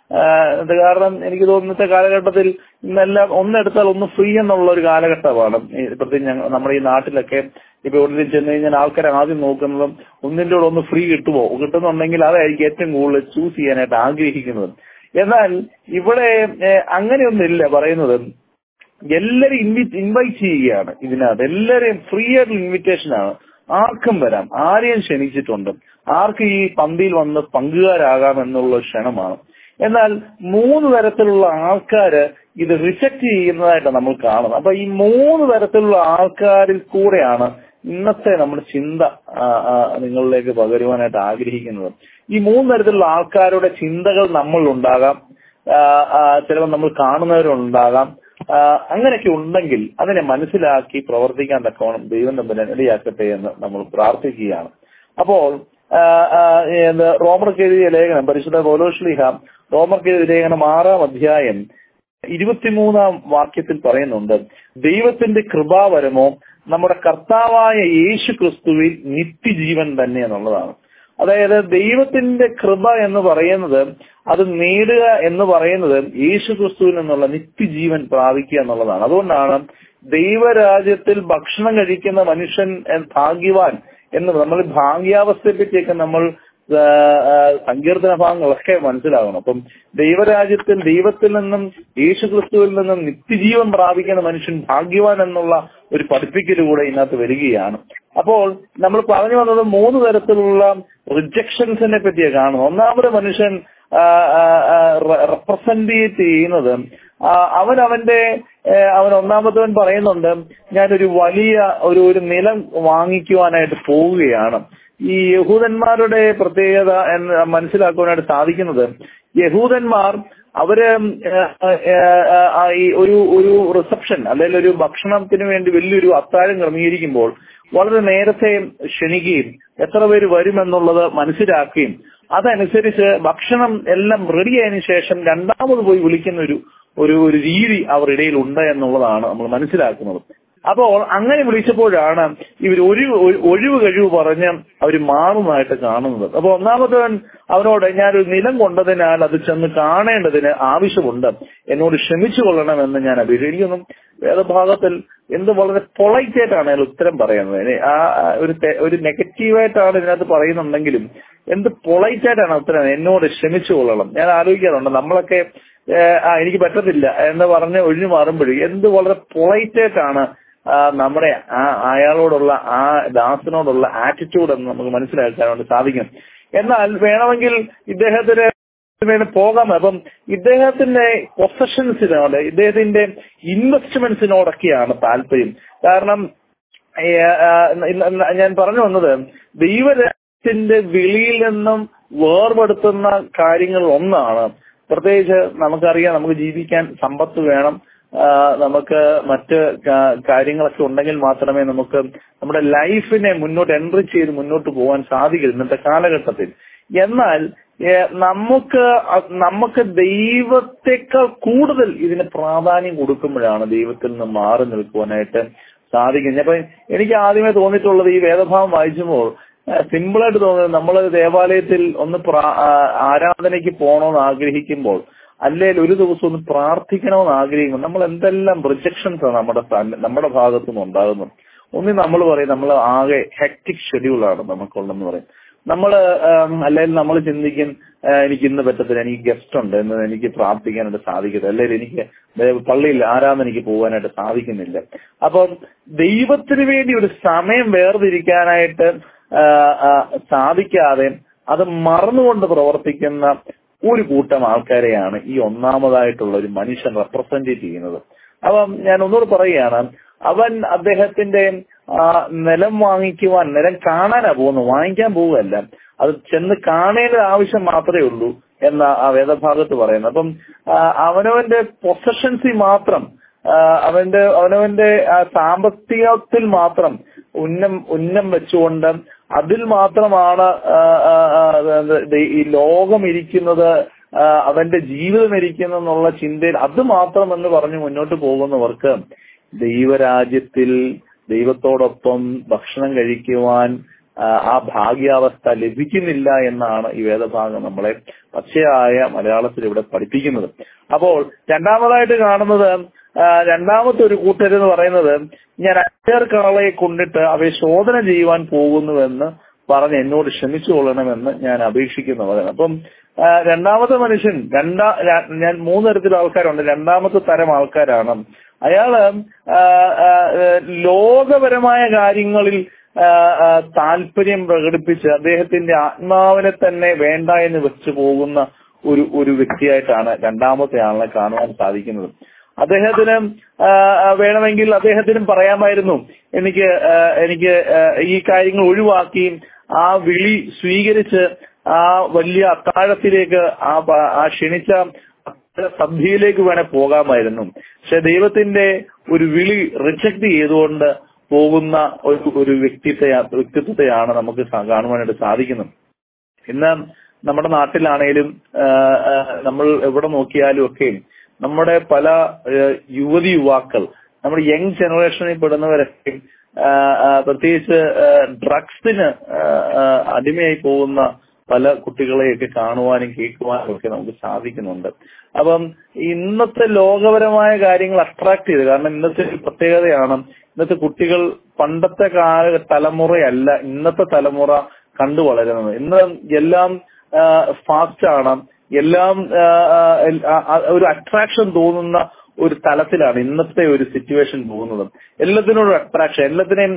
ആഹ് ഇത് കാരണം എനിക്ക് തോന്നുന്നു ഇന്നത്തെ കാലഘട്ടത്തിൽ ഇന്നെല്ലാം ഒന്നെടുത്താൽ ഒന്ന് ഫ്രീ എന്നുള്ള ഒരു കാലഘട്ടമാണ് ഈ പ്രത്യേകിച്ച് ഞങ്ങൾ നമ്മുടെ ഈ നാട്ടിലൊക്കെ ഇപ്പൊ എവിടെയും ചെന്ന് കഴിഞ്ഞാൽ ആൾക്കാർ ആദ്യം നോക്കുന്നതും ഒന്നിന്റെ കൂടെ ഒന്ന് ഫ്രീ കിട്ടുമോ കിട്ടുന്നുണ്ടെങ്കിൽ അതായിരിക്കും ഏറ്റവും കൂടുതൽ ചൂസ് ചെയ്യാനായിട്ട് ആഗ്രഹിക്കുന്നത് എന്നാൽ ഇവിടെ ഏഹ്, അങ്ങനെയൊന്നുമില്ല പറയുന്നത് എല്ലാരും ഇൻവൈറ്റ് ചെയ്യുകയാണ് ഇതിനകത്ത് എല്ലാരെയും ഫ്രീ ആയിട്ടുള്ള ഇൻവിറ്റേഷൻ ആണ് ആർക്കും വരാം ആരെയും ക്ഷണിച്ചിട്ടുണ്ട് ആർക്കും ഈ പന്തിയിൽ വന്ന് പങ്കുകാരാകാം എന്നുള്ള ഒരു ക്ഷണമാണ് എന്നാൽ മൂന്ന് തരത്തിലുള്ള ആൾക്കാര് ഇത് റിജക്ട് ചെയ്യുന്നതായിട്ട് നമ്മൾ കാണുന്നത് അപ്പൊ ഈ മൂന്ന് തരത്തിലുള്ള ആൾക്കാരിൽ കൂടെയാണ് ഇന്നത്തെ നമ്മുടെ ചിന്ത ആ, ആ, നിങ്ങളിലേക്ക് പകരുവാനായിട്ട് ആഗ്രഹിക്കുന്നത് ഈ മൂന്ന് തരത്തിലുള്ള ആൾക്കാരുടെ ചിന്തകൾ നമ്മൾ ഉണ്ടാകാം ചിലപ്പോൾ നമ്മൾ കാണുന്നവരുണ്ടാകാം ആ, അങ്ങനെയൊക്കെ ഉണ്ടെങ്കിൽ അതിനെ മനസ്സിലാക്കി പ്രവർത്തിക്കാൻ തക്കവണ്ണം ദൈവം തമ്മിൽ ഇടയാക്കട്ടെ എന്ന് നമ്മൾ പ്രാർത്ഥിക്കുകയാണ് അപ്പോൾ ആ, ആ, ഏത് റോമർക്ക് എഴുതിയ ലേഖനം പരിശുദ്ധ പൗലോഷ്ലിഹ റോമർക്ക് എഴുതിയ ലേഖനം ആറാം അധ്യായം ഇരുപത്തിമൂന്നാം വാക്യത്തിൽ പറയുന്നുണ്ട് ദൈവത്തിന്റെ കൃപാവരമോ നമ്മുടെ കർത്താവായ യേശു ക്രിസ്തുവിൽ നിത്യജീവൻ തന്നെ എന്നുള്ളതാണ് അതായത് ദൈവത്തിന്റെ കൃപ എന്ന് പറയുന്നത് അത് നേടുക എന്ന് പറയുന്നത് യേശു ക്രിസ്തുവിൽ നിന്നുള്ള നിത്യജീവൻ പ്രാപിക്കുക എന്നുള്ളതാണ് അതുകൊണ്ടാണ് ദൈവരാജ്യത്തിൽ ഭക്ഷണം കഴിക്കുന്ന മനുഷ്യൻ എ- ഭാഗ്യവാൻ എന്ന് നമ്മൾ ഭാഗ്യാവസ്ഥയെ പറ്റിയൊക്കെ നമ്മൾ ആ, ആ, സങ്കീർത്തന ഭാഗങ്ങളൊക്കെ മനസ്സിലാകണം അപ്പം ദൈവരാജ്യത്തിൽ ദൈവത്തിൽ നിന്നും യേശു ക്രിസ്തുവിൽ നിന്നും നിത്യജീവൻ പ്രാപിക്കുന്ന മനുഷ്യൻ ഭാഗ്യവാൻ എന്നുള്ള ഒരു പഠിപ്പിക്കലൂടെ ഇതിനകത്ത് വരികയാണ് അപ്പോൾ നമ്മൾ പറഞ്ഞു വന്നത് മൂന്ന് തരത്തിലുള്ള റിജക്ഷൻസിനെ പറ്റിയാണ് കാണുന്നത് ഒന്നാമത് മനുഷ്യൻ റെപ്രസെന്റേറ്റ് ചെയ്യുന്നത് ആ, അവൻ അവന്റെ ഏ, അവൻ ഒന്നാമത്തവൻ പറയുന്നുണ്ട് ഞാനൊരു വലിയ ഒരു ഒരു നിലം വാങ്ങിക്കുവാനായിട്ട് പോവുകയാണ് ഈ യഹൂദന്മാരുടെ പ്രത്യേകത എന്ന് മനസ്സിലാക്കുവാനായിട്ട് സാധിക്കുന്നത് യഹൂദന്മാർ അവര് ഏ, ഏ, ആ, ഈ ഒരു ഒരു റിസപ്ഷൻ അല്ലെങ്കിൽ ഒരു ഭക്ഷണത്തിന് വേണ്ടി വലിയൊരു അത്താഴം ക്രമീകരിക്കുമ്പോൾ വളരെ നേരത്തെ ക്ഷണിക്കുകയും എത്ര പേര് വരുമെന്നുള്ളത് മനസ്സിലാക്കുകയും അതനുസരിച്ച് ഭക്ഷണം എല്ലാം റെഡി ആയതിനു ശേഷം രണ്ടാമത് പോയി വിളിക്കുന്ന ഒരു ഒരു ഒരു രീതി അവരുടെ ഇടയിൽ ഉണ്ട് എന്നുള്ളതാണ് നമ്മൾ മനസ്സിലാക്കുന്നത് അപ്പോൾ അങ്ങനെ വിളിച്ചപ്പോഴാണ് ഇവർ ഒരു ഒരു- ഒഴിവ് കഴിവ് പറഞ്ഞ് അവർ മാറുന്നതായിട്ട് കാണുന്നത് അപ്പൊ ഒന്നാമത്തവൻ അവനോട് ഞാനൊരു നിലം കൊണ്ടതിനാൽ അത് ചെന്ന് കാണേണ്ടതിന് ആവശ്യമുണ്ട് എന്നോട് ക്ഷമിച്ചു കൊള്ളണമെന്ന് ഞാൻ അപേക്ഷിക്കുന്നു വേദഭാഗത്തിൽ എന്ത് വളരെ പൊളൈറ്റ് ആയിട്ടാണ് അയാൾ ഉത്തരം പറയുന്നത് ഇനി ആ ആ ഒരു തെ- ഒരു നെഗറ്റീവായിട്ടാണ് ഇതിനകത്ത് പറയുന്നുണ്ടെങ്കിലും എന്ത് പൊളൈറ്റ് ആയിട്ടാണ് ഉത്തരം എന്നോട് ക്ഷമിച്ചു കൊള്ളണം ഞാൻ ആലോചിക്കാറുണ്ട് നമ്മളൊക്കെ ഏഹ്, ആ എനിക്ക് പറ്റത്തില്ല എന്ന് പറഞ്ഞ് ഒഴിഞ്ഞു മാറുമ്പോഴും എന്ത് വളരെ പൊളൈറ്റ് ആയിട്ടാണ് ആ, നമ്മുടെ ആ അയാളോടുള്ള ആ ദാസനോടുള്ള ആറ്റിറ്റ്യൂഡ് എന്ന് നമുക്ക് മനസ്സിലാക്കാൻ വേണ്ടി സാധിക്കും എന്നാൽ വേണമെങ്കിൽ ഇദ്ദേഹത്തിന് വേണ്ടി പോകാം അപ്പം ഇദ്ദേഹത്തിന്റെ പൊസഷൻസിനോട് ഇദ്ദേഹത്തിന്റെ ഇൻവെസ്റ്റ്മെന്റ്സിനോടൊക്കെയാണ് താല്പര്യം കാരണം ഈ, ആ, ഇന്ന് ഇന്ന് ഞാൻ പറഞ്ഞു വന്നത് ദൈവരാജ്യത്തിന്റെ വിളിയിൽ നിന്നും വേർപെടുത്തുന്ന കാര്യങ്ങൾ ഒന്നാണ് പ്രത്യേകിച്ച് നമുക്കറിയാം നമുക്ക് ജീവിക്കാൻ സമ്പത്ത് വേണം ആ, നമുക്ക് മറ്റ് കാ- കാര്യങ്ങളൊക്കെ ഉണ്ടെങ്കിൽ മാത്രമേ നമുക്ക് നമ്മുടെ ലൈഫിനെ മുന്നോട്ട് എൻട്രി ചെയ്ത് മുന്നോട്ട് പോകാൻ സാധിക്കൂ ഇന്നത്തെ കാലഘട്ടത്തിൽ എന്നാൽ ഏ, നമുക്ക് അ- നമുക്ക് ദൈവത്തെക്കാൾ കൂടുതൽ ഇതിന് പ്രാധാന്യം കൊടുക്കുമ്പോഴാണ് ദൈവത്തിൽ നിന്ന് മാറി നിൽക്കുവാനായിട്ട് സാധിക്കുന്നത് അപ്പൊ എനിക്ക് ആദ്യമേ തോന്നിയിട്ടുള്ളത് ഈ വേദഭാവം വായിക്കുമ്പോൾ സിമ്പിളായിട്ട് തോന്നുന്നത് നമ്മൾ ദേവാലയത്തിൽ ഒന്ന് പ്രാ- ആ, ആരാധനയ്ക്ക് പോകണമെന്ന് ആഗ്രഹിക്കുമ്പോൾ അല്ലെങ്കിൽ ഒരു ദിവസം ഒന്ന് പ്രാർത്ഥിക്കണമെന്ന് ആഗ്രഹിക്കുമ്പോൾ നമ്മൾ എന്തെല്ലാം റിജക്ഷൻസ് ആണ് നമ്മുടെ സ്ഥാന- നമ്മുടെ ഭാഗത്തു നിന്ന് ഉണ്ടാകുന്നത് ഒന്ന് നമ്മൾ പറയും നമ്മൾ ആകെ ഹെക്ടിക് ഷെഡ്യൂളാണ് നമുക്കുള്ളതെന്ന് പറയും നമ്മൾ അല്ലെങ്കിൽ നമ്മൾ ചിന്തിക്കും ആ, എനിക്ക് ഇന്ന് പറ്റത്തില്ല എനിക്ക് ഗസ്റ്റ് ഉണ്ട് എന്ന് എനിക്ക് പ്രാർത്ഥിക്കാനായിട്ട് സാധിക്കത്തില്ല അല്ലെങ്കിൽ എനിക്ക് ദേ- പള്ളിയിൽ ആരാധനയ്ക്ക് പോകാനായിട്ട് സാധിക്കുന്നില്ല അപ്പം ദൈവത്തിന് വേണ്ടി ഒരു സമയം വേർതിരിക്കാനായിട്ട് ആ, ആ, സാധിക്കാതെ അത് മറന്നുകൊണ്ട് പ്രവർത്തിക്കുന്ന ഒരു കൂട്ടം ആൾക്കാരെയാണ് ഈ ഒന്നാമതായിട്ടുള്ള ഒരു മനുഷ്യൻ റെപ്രസെന്റ് ചെയ്യുന്നത് അപ്പം ഞാൻ ഒന്നുകൂടെ പറയുകയാണ് അവൻ അദ്ദേഹത്തിന്റെ ആ, നിലം വാങ്ങിക്കുവാൻ നിലം കാണാനാ പോകുന്നത് വാങ്ങിക്കാൻ പോവുകയല്ല അത് ചെന്ന് കാണേണ്ട ആവശ്യം മാത്രമേ ഉള്ളൂ എന്ന ആ വേദഭാഗത്ത് പറയുന്നത് അപ്പം ആ, അവനവന്റെ പൊസഷൻസി മാത്രം ആ, അവന്റെ അവനവന്റെ ആ, സാമ്പത്തികത്തിൽ മാത്രം ഉന്നം ഉന്നം വെച്ചുകൊണ്ട് അതിൽ മാത്രമാണ് ആ, ആ, ആ, അത് ഈ ലോകം ഇരിക്കുന്നത് ആ, അവന്റെ ജീവിതം ഇരിക്കുന്നെന്നുള്ള ചിന്തയിൽ അത് മാത്രം എന്ന് പറഞ്ഞ് മുന്നോട്ട് പോകുന്നവർക്ക് ദൈവരാജ്യത്തിൽ ദൈവത്തോടൊപ്പം ഭക്ഷണം കഴിക്കുവാൻ ആ, ആ ഭാഗ്യാവസ്ഥ ലഭിക്കുന്നില്ല എന്നാണ് ഈ വേദഭാഗം നമ്മളെ പച്ചയായ മലയാളത്തിൽ ഇവിടെ പഠിപ്പിക്കുന്നത് അപ്പോൾ രണ്ടാമതായിട്ട് കാണുന്നത് ആ, രണ്ടാമത്തെ ഒരു കൂട്ടരെന്ന് പറയുന്നത് ഞാൻ അഞ്ചാറ് കാളയെ കൊണ്ടിട്ട് അവയെ ശോധന ചെയ്യുവാൻ പോകുന്നുവെന്ന് പറഞ്ഞ് എന്നോട് ക്ഷമിച്ചു കൊള്ളണമെന്ന് ഞാൻ അപേക്ഷിക്കുന്നു പറയുന്നത് അപ്പം ആ, രണ്ടാമത്തെ മനുഷ്യൻ രണ്ടാ ര- ഞാൻ മൂന്ന് തരത്തിലുള്ള ആൾക്കാരുണ്ട് രണ്ടാമത്തെ തരം ആൾക്കാരാണ് അയാള് ആ, ആ, ലോകപരമായ കാര്യങ്ങളിൽ ആ, ആ, താല്പര്യം പ്രകടിപ്പിച്ച് അദ്ദേഹത്തിന്റെ ആത്മാവിനെ തന്നെ വേണ്ട എന്ന് വെച്ചു പോകുന്ന ഒരു ഒരു വ്യക്തിയായിട്ടാണ് രണ്ടാമത്തെ ആളിനെ കാണുവാൻ സാധിക്കുന്നത് അദ്ദേഹത്തിന് ആ, ആ, വേണമെങ്കിൽ അദ്ദേഹത്തിനും പറയാമായിരുന്നു എനിക്ക് ആ, എനിക്ക് ആ, ഈ കാര്യങ്ങൾ ഒഴിവാക്കി ആ വിളി സ്വീകരിച്ച് ആ വലിയ അത്താഴത്തിലേക്ക് ആ പ- ആ ക്ഷണിച്ച സന്ധിയിലേക്ക് വേണേ പോകാമായിരുന്നു പക്ഷെ ദൈവത്തിന്റെ ഒരു വിളി റിജക്ട് ചെയ്തുകൊണ്ട് പോകുന്ന ഒരു ഒരു വ്യക്തിത്വ വ്യക്തിത്വത്തെയാണ് നമുക്ക് സ- കാണുവാനായിട്ട് സാധിക്കുന്നത് ഇന്ന് നമ്മുടെ നാട്ടിലാണേലും ആ, ആ, നമ്മൾ എവിടെ നോക്കിയാലും ഒക്കെ നമ്മുടെ പല ആ, യുവതി യുവാക്കൾ നമ്മുടെ യങ് ജനറേഷനിൽ പെടുന്നവരൊക്കെ ആ, ആ, പ്രത്യേകിച്ച് ഡ്രഗ്സിന് അടിമയായി പോകുന്ന പല കുട്ടികളെയൊക്കെ കാണുവാനും കേൾക്കുവാനും ഒക്കെ നമുക്ക് സാധിക്കുന്നുണ്ട് അപ്പം ഇന്നത്തെ ലോകപരമായ കാര്യങ്ങൾ അട്രാക്ട് ചെയ്ത് കാരണം ഇന്നത്തെ ഒരു പ്രത്യേകതയാണ് ഇന്നത്തെ കുട്ടികൾ പണ്ടത്തെ കാല തലമുറയല്ല ഇന്നത്തെ തലമുറ കണ്ടു വളരുന്നത് ഇന്ന് എല്ലാം ഫാസ്റ്റ് ആണ് എല്ലാം ആ, ആ, എൽ- ആ, ആ, ഒരു അട്രാക്ഷൻ തോന്നുന്ന ഒരു തലത്തിലാണ് ഇന്നത്തെ ഒരു സിറ്റുവേഷൻ പോകുന്നത് എല്ലാത്തിനോടും അട്രാക്ഷൻ എല്ലാത്തിനെയും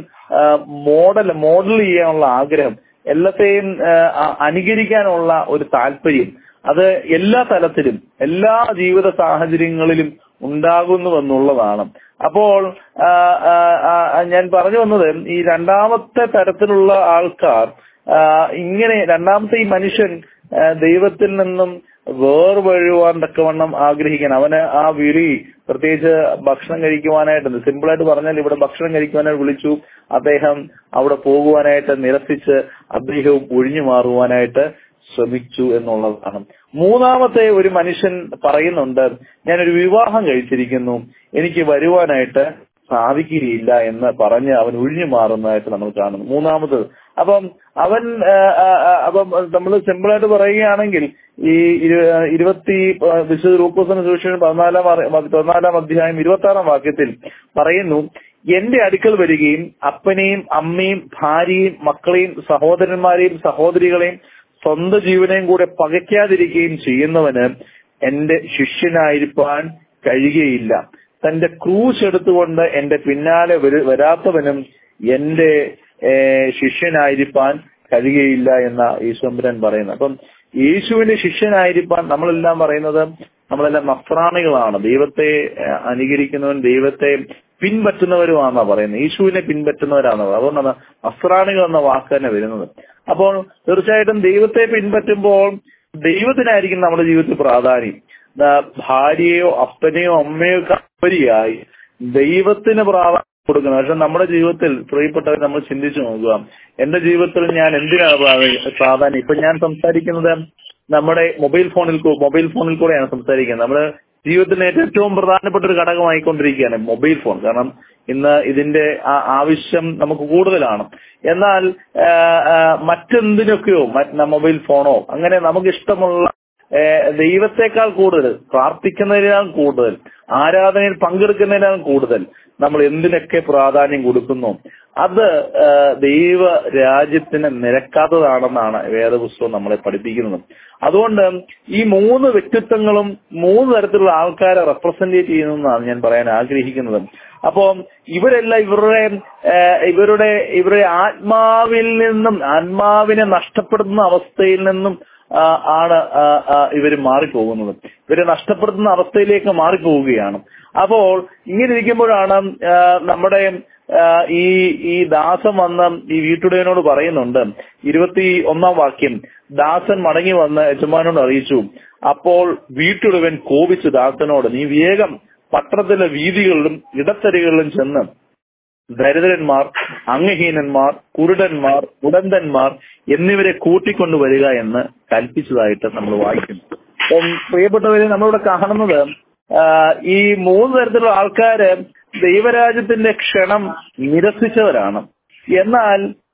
മോഡൽ മോഡൽ ചെയ്യാനുള്ള ആഗ്രഹം എല്ലാത്തെയും ആ, ആ- അനുകരിക്കാനുള്ള ഒരു താല്പര്യം അത് എല്ലാ തലത്തിലും എല്ലാ ജീവിത സാഹചര്യങ്ങളിലും ഉണ്ടാകുന്നുവെന്നുള്ളതാണ് അപ്പോൾ ആ, ആ, ആ, ഞാൻ പറഞ്ഞു വന്നത് ഈ രണ്ടാമത്തെ തരത്തിലുള്ള ആൾക്കാർ ആ, ഇങ്ങനെ രണ്ടാമത്തെ ഈ മനുഷ്യൻ ആ, ദൈവത്തിൽ നിന്നും വേർവഴുവാൻ തക്കവണ്ണം ആഗ്രഹിക്കണം അവന് ആ വിളി പ്രത്യേകിച്ച് ഭക്ഷണം കഴിക്കുവാനായിട്ട് സിമ്പിളായിട്ട് പറഞ്ഞാൽ ഇവിടെ ഭക്ഷണം കഴിക്കുവാനായിട്ട് വിളിച്ചു അദ്ദേഹം അവിടെ പോകുവാനായിട്ട് നിരസിച്ച് അദ്ദേഹവും ഒഴിഞ്ഞു മാറുവാനായിട്ട് ശ്രമിച്ചു എന്നുള്ളതാണ് മൂന്നാമത്തെ ഒരു മനുഷ്യൻ പറയുന്നുണ്ട് ഞാനൊരു വിവാഹം കഴിച്ചിരിക്കുന്നു എനിക്ക് വരുവാനായിട്ട് സാധിക്കുകയില്ല എന്ന് പറഞ്ഞ് അവൻ ഒഴിഞ്ഞു മാറുന്നതായിട്ട് നമ്മൾ കാണുന്നു മൂന്നാമത് അപ്പം അവൻ ആ, ആ, ആ, അപ്പം നമ്മൾ സിമ്പിളായിട്ട് പറയുകയാണെങ്കിൽ ഈ ഇരു- ഇരുപത്തി ആ, വിശുദ്ധ റൂപ്പൂസിന് സുവിശേഷം പതിനാലാം അറി- പതിനാലാം അധ്യായം ഇരുപത്തി ആറാം വാക്യത്തിൽ പറയുന്നു എന്റെ അടുക്കൽ വരികയും അപ്പനെയും അമ്മയും ഭാര്യയും മക്കളെയും സഹോദരന്മാരെയും സഹോദരികളെയും സ്വന്തം ജീവനെയും കൂടെ പകയ്ക്കാതിരിക്കുകയും ചെയ്യുന്നവന് എന്റെ ശിഷ്യനായിരിക്കാൻ കഴിയുകയില്ല തന്റെ ക്രൂശ് എടുത്തുകൊണ്ട് എന്റെ പിന്നാലെ വരു- വരാത്തവനും എന്റെ ഏഹ്, ശിഷ്യനായിരിക്കാൻ കഴിയുകയില്ല എന്ന ഈശ്വരൻ പറയുന്നത് അപ്പം യേശുവിന്റെ ശിഷ്യനായിരിക്കാൻ നമ്മളെല്ലാം പറയുന്നത് നമ്മളെല്ലാം നസ്രാണികളാണ് ദൈവത്തെ ഏഹ്, അനുകരിക്കുന്നവൻ ദൈവത്തെ പിൻപറ്റുന്നവരുമാണെന്നാ പറയുന്നത് യേശുവിനെ പിൻപറ്റുന്നവരാണ് അതുകൊണ്ടാണ് നസ്രാണികൾ എന്ന വാക്ക് തന്നെ വരുന്നത് അപ്പോൾ തീർച്ചയായിട്ടും ദൈവത്തെ പിൻപറ്റുമ്പോൾ ദൈവത്തിനായിരിക്കും നമ്മുടെ ജീവിതത്തിൽ പ്രാധാന്യം ആ, ഭാര്യയോ അപ്പനെയോ അമ്മയോ ഒക്കെ ഉപരിയായി ദൈവത്തിന് പ്രാധാന്യം കൊടുക്കണം പക്ഷെ നമ്മുടെ ജീവിതത്തിൽ പ്രിയപ്പെട്ടവർ നമ്മൾ ചിന്തിച്ചു നോക്കുക എന്റെ ജീവിതത്തിൽ ഞാൻ എന്തിനാണ് പ്രാധാന്യം- പ്രാധാന്യം ഇപ്പൊ ഞാൻ സംസാരിക്കുന്നത് നമ്മുടെ മൊബൈൽ ഫോണിൽ കൂ- മൊബൈൽ ഫോണിൽ കൂടെയാണ് സംസാരിക്കുന്നത് നമ്മുടെ ജീവിതത്തിന് ഏറ്റവും പ്രധാനപ്പെട്ട ഒരു ഘടകമായിക്കൊണ്ടിരിക്കുകയാണ് മൊബൈൽ ഫോൺ കാരണം ഇന്ന് ഇതിന്റെ ആ- ആവശ്യം നമുക്ക് കൂടുതലാണ് എന്നാൽ ആ, ആ, മറ്റെന്തിനൊക്കെയോ മറ്റ് മൊബൈൽ ഫോണോ അങ്ങനെ നമുക്ക് ഇഷ്ടമുള്ള ഏഹ് ദൈവത്തെക്കാൾ കൂടുതൽ പ്രാർത്ഥിക്കുന്നതിനേക്കാൾ കൂടുതൽ ആരാധനയിൽ പങ്കെടുക്കുന്നതിനേക്കാൾ കൂടുതൽ നമ്മൾ എന്തിനൊക്കെ പ്രാധാന്യം കൊടുക്കുന്നു അത് ഏഹ് ദൈവ രാജ്യത്തിന് നിരക്കാത്തതാണെന്നാണ് വേദപുസ്തകം നമ്മളെ പഠിപ്പിക്കുന്നത് അതുകൊണ്ട് ഈ മൂന്ന് വ്യക്തിത്വങ്ങളും മൂന്ന് തരത്തിലുള്ള ആൾക്കാരെ റെപ്രസെന്റേറ്റ് ചെയ്യുന്നതെന്നാണ് ഞാൻ പറയാൻ ആഗ്രഹിക്കുന്നത് അപ്പോ ഇവരെല്ലാം ഇവരുടെ ഏഹ് ഇവരുടെ ഇവരുടെ ആത്മാവിൽ നിന്നും ആത്മാവിനെ നഷ്ടപ്പെടുന്ന അവസ്ഥയിൽ നിന്നും ആ, ആണ് ഇവർ മാറിപ്പോകുന്നത് ഇവരെ നഷ്ടപ്പെടുത്തുന്ന അവസ്ഥയിലേക്ക് മാറിപ്പോവുകയാണ് അപ്പോൾ ഇങ്ങനെ ഇരിക്കുമ്പോഴാണ് ആ, നമ്മുടെ ആ, ഈ ഈ ദാസൻ വന്ന് ഈ വീട്ടുടയനോട് പറയുന്നുണ്ട് ഇരുപത്തി ഒന്നാം വാക്യം ദാസൻ മടങ്ങി വന്ന് യജമാനോട് അറിയിച്ചു അപ്പോൾ വീട്ടുടവൻ കോപിച്ചു ദാസനോട് നീ വേഗം പട്ടണത്തിലെ വീതികളിലും ഇടത്തരികളിലും ചെന്ന് ദരിദ്രന്മാർ അംഗഹീനന്മാർ കുരുടന്മാർ ഉടന്തന്മാർ എന്നിവരെ കൂട്ടിക്കൊണ്ടുവരിക എന്ന് കൽപ്പിച്ചതായിട്ട് നമ്മൾ വായിക്കുന്നു അപ്പം പ്രിയപ്പെട്ടവരെ നമ്മളിവിടെ കാണുന്നത് ആ, ഈ മൂന്ന് തരത്തിലുള്ള ആൾക്കാര് ദൈവരാജ്യത്തിന്റെ ക്ഷണം നിരസിച്ചവരാണ് എന്നാൽ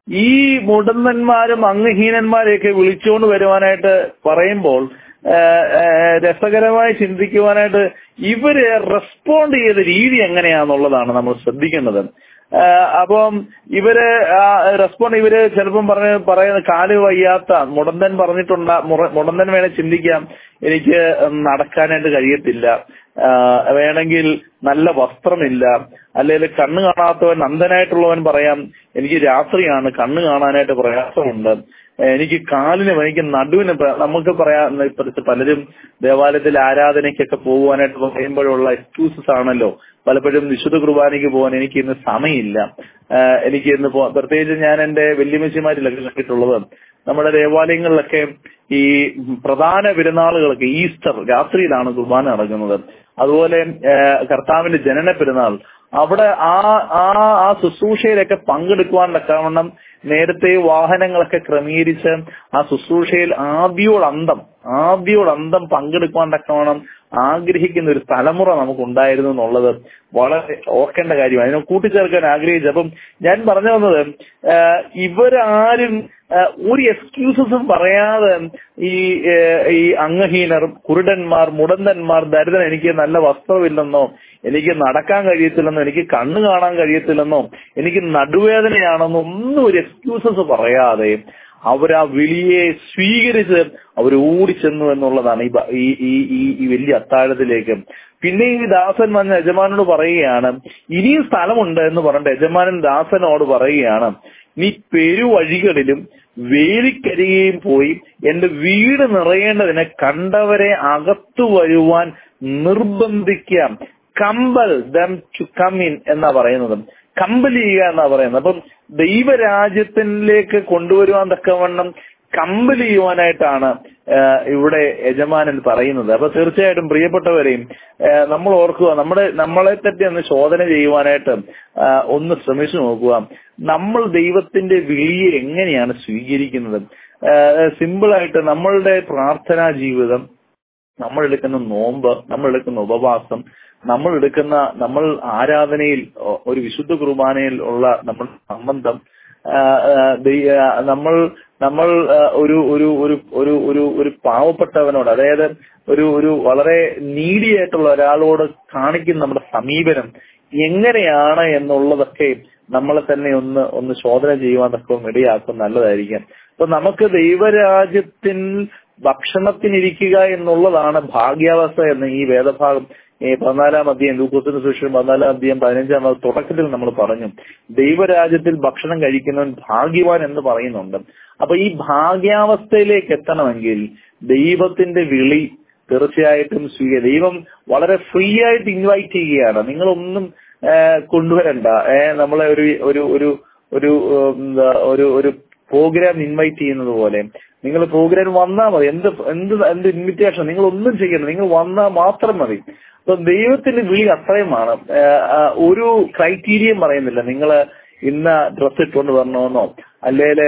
ഈ മുടന്തന്മാരും അംഗഹീനന്മാരെയൊക്കെ വിളിച്ചുകൊണ്ട് വരുവാനായിട്ട് പറയുമ്പോൾ ആ, ആ, രസകരമായി ചിന്തിക്കുവാനായിട്ട് ഇവര് റെസ്പോണ്ട് ചെയ്ത രീതി എങ്ങനെയാന്നുള്ളതാണ് നമ്മൾ ശ്രദ്ധിക്കേണ്ടത് ആ, അപ്പം ഇവര് റെസ്പോണ്ട് ഇവര് ചിലപ്പം പറഞ്ഞ പറയുന്ന കാല് വയ്യാത്ത മുടന്തൻ പറഞ്ഞിട്ടുണ്ട മുറ- മുടന്തൻ വേണേ ചിന്തിക്കാം എനിക്ക് നടക്കാനായിട്ട് കഴിയത്തില്ല ആ, വേണമെങ്കിൽ നല്ല വസ്ത്രമില്ല അല്ലെങ്കിൽ കണ്ണ് കാണാത്തവൻ അന്ധനായിട്ടുള്ളവൻ പറയാം എനിക്ക് രാത്രിയാണ് കണ്ണ് കാണാനായിട്ട് പ്രയാസമുണ്ട് എനിക്ക് കാലിന് എനിക്ക് നടുവിന് പ്ര- നമുക്ക് പറയാം ഇപ്പോഴത്തെ പലരും ദേവാലയത്തിൽ ആരാധനയ്ക്കൊക്കെ പോകുവാനായിട്ട് പറയുമ്പോഴുള്ള എക്സ്ക്യൂസസ് ആണല്ലോ പലപ്പോഴും വിശുദ്ധ കുർബാനയ്ക്ക് പോകാൻ എനിക്ക് ഇന്ന് സമയമില്ല ആഹ് എനിക്ക് ഇന്ന് പോ പ്രത്യേകിച്ച് ഞാൻ എന്റെ വല്യമ്മച്ചിമാരിലൊക്കെ കണ്ടിട്ടുള്ളത് നമ്മുടെ ദേവാലയങ്ങളിലൊക്കെ ഈ പ്രധാന പെരുന്നാളുകളൊക്കെ ഈസ്റ്റർ രാത്രിയിലാണ് കുർബാന നടക്കുന്നത് അതുപോലെ ആഹ് കർത്താവിന്റെ ജനന പെരുന്നാൾ അവിടെ ആ ആ ആ ശുശ്രൂഷയിലൊക്കെ പങ്കെടുക്കുവാൻ തക്കവണ്ണം നേരത്തെ വാഹനങ്ങളൊക്കെ ക്രമീകരിച്ച് ആ ശുശ്രൂഷയിൽ ആദ്യോടന്തം ആദ്യോടന്തം പങ്കെടുക്കുവാൻ തക്കവണ്ണം ആഗ്രഹിക്കുന്ന ഒരു തലമുറ നമുക്ക് ഉണ്ടായിരുന്നു എന്നുള്ളത് വളരെ ഓർക്കേണ്ട കാര്യമാണ് അതിനെ കൂട്ടിച്ചേർക്കാൻ ആഗ്രഹിച്ചു അപ്പം ഞാൻ പറഞ്ഞു വന്നത് ആഹ് ഇവരാരും ആഹ് ഒരു എക്സ്ക്യൂസസും പറയാതെ ഈ ആഹ് ഈ അംഗഹീനർ കുരുടന്മാർ മുടന്തന്മാർ ദരിദ്രൻ എനിക്ക് നല്ല വസ്ത്രമില്ലെന്നോ എനിക്ക് നടക്കാൻ കഴിയത്തില്ലെന്നോ എനിക്ക് കണ്ണ് കാണാൻ കഴിയത്തില്ലെന്നോ എനിക്ക് നടുവേദനയാണെന്നോ ഒന്നും ഒരു എക്സ്ക്യൂസസ് പറയാതെ അവർ ആ വിളിയെ സ്വീകരിച്ച് അവർ ഓടിച്ചെന്നു എന്നുള്ളതാണ് ഈ ബ- ഈ ഈ ഈ- ഈ വലിയ അത്താഴത്തിലേക്ക് പിന്നെ ഈ ദാസൻ വന്ന് യജമാനോട് പറയുകയാണ് ഇനിയും സ്ഥലമുണ്ട് എന്ന് പറഞ്ഞിട്ട് യജമാനൻ ദാസനോട് പറയുകയാണ് നീ പെരുവഴികളിലും വേലിക്കരികയും പോയി എന്റെ വീട് നിറയേണ്ടതിന് കണ്ടവരെ അകത്തു വരുവാൻ നിർബന്ധിക്കാം compel them to come in എന്നാ പറയുന്നത് കമ്പൽ ചെയ്യുക എന്നാ പറയുന്നത് അപ്പം ദൈവരാജ്യത്തിലേക്ക് കൊണ്ടുവരുവാൻ തക്കവണ്ണം കമ്പൽ ചെയ്യുവാനായിട്ടാണ് ആ, ഇവിടെ യജമാനൻ പറയുന്നത് അപ്പൊ തീർച്ചയായിട്ടും പ്രിയപ്പെട്ടവരെയും ആ, നമ്മൾ ഓർക്കുക നമ്മുടെ നമ്മളെ പറ്റി ഒന്ന് ശോധന ചെയ്യുവാനായിട്ട് ആ, ഒന്ന് ശ്രമിച്ചു നോക്കുക നമ്മൾ ദൈവത്തിന്റെ വിളിയെ എങ്ങനെയാണ് സ്വീകരിക്കുന്നത് സിമ്പിൾ ആയിട്ട് നമ്മളുടെ പ്രാർത്ഥനാ ജീവിതം നമ്മൾ എടുക്കുന്ന നോമ്പ് നമ്മൾ എടുക്കുന്ന ഉപവാസം നമ്മൾ എടുക്കുന്ന നമ്മൾ ആരാധനയിൽ ഒ- ഒരു വിശുദ്ധ കുർബാനയിൽ ഉള്ള നമ്മുടെ സംബന്ധം ആ, ആ, ദൈ- ആ, നമ്മൾ നമ്മൾ ആ, ഒരു ഒരു ഒരു ഒരു ഒരു ഒരു പാവപ്പെട്ടവനോട് അതായത് ഒരു ഒരു വളരെ നീഡിയായിട്ടുള്ള ഒരാളോട് കാണിക്കുന്ന നമ്മുടെ സമീപനം എങ്ങനെയാണ് എന്നുള്ളതൊക്കെ നമ്മളെ തന്നെ ഒന്ന് ഒന്ന് ശോധന ചെയ്യുവാൻ തക്ക ഇടയാക്കും നല്ലതായിരിക്കും അപ്പൊ നമുക്ക് ദൈവരാജ്യത്തിൽ ഭക്ഷണത്തിനിരിക്കുക എന്നുള്ളതാണ് ഭാഗ്യാവസ്ഥ എന്ന് ഈ വേദഭാഗം ഈ പതിനാലാം അധ്യായം ലൂക്കോസിന്റെ സുവിശേഷം പതിനാലാം അധ്യായം പതിനഞ്ചാം അത് തുടക്കത്തിൽ നമ്മൾ പറഞ്ഞു ദൈവരാജ്യത്തിൽ ഭക്ഷണം കഴിക്കുന്നവൻ ഭാഗ്യവാൻ എന്ന് പറയുന്നുണ്ട് അപ്പൊ ഈ ഭാഗ്യാവസ്ഥയിലേക്ക് എത്തണമെങ്കിൽ ദൈവത്തിന്റെ വിളി തീർച്ചയായിട്ടും സ്വീക ദൈവം വളരെ ഫ്രീ ആയിട്ട് ഇൻവൈറ്റ് ചെയ്യുകയാണ് നിങ്ങളൊന്നും ആ, കൊണ്ടുവരണ്ട ഏ, നമ്മളെ ഒരു ഒരു ഒരു ഒരു ഉം, എന്താ, ഒരു ഒരു പ്രോഗ്രാം ഇൻവൈറ്റ് ചെയ്യുന്നത് പോലെ നിങ്ങൾ പ്രോഗ്രാം വന്നാൽ മതി എന്ത് എന്ത് എന്ത് ഇൻവിറ്റേഷൻ നിങ്ങൾ ഒന്നും ചെയ്യണ്ട നിങ്ങൾ വന്നാൽ മാത്രം മതി അപ്പൊ ദൈവത്തിന്റെ വിളി അത്രയുമാണ് ആ, ആ, ഒരു ക്രൈറ്റീരിയയും പറയുന്നില്ല നിങ്ങൾ ഇന്ന ഡ്രസ് ഇട്ടുകൊണ്ട് വരണമെന്നോ അല്ലെങ്കിൽ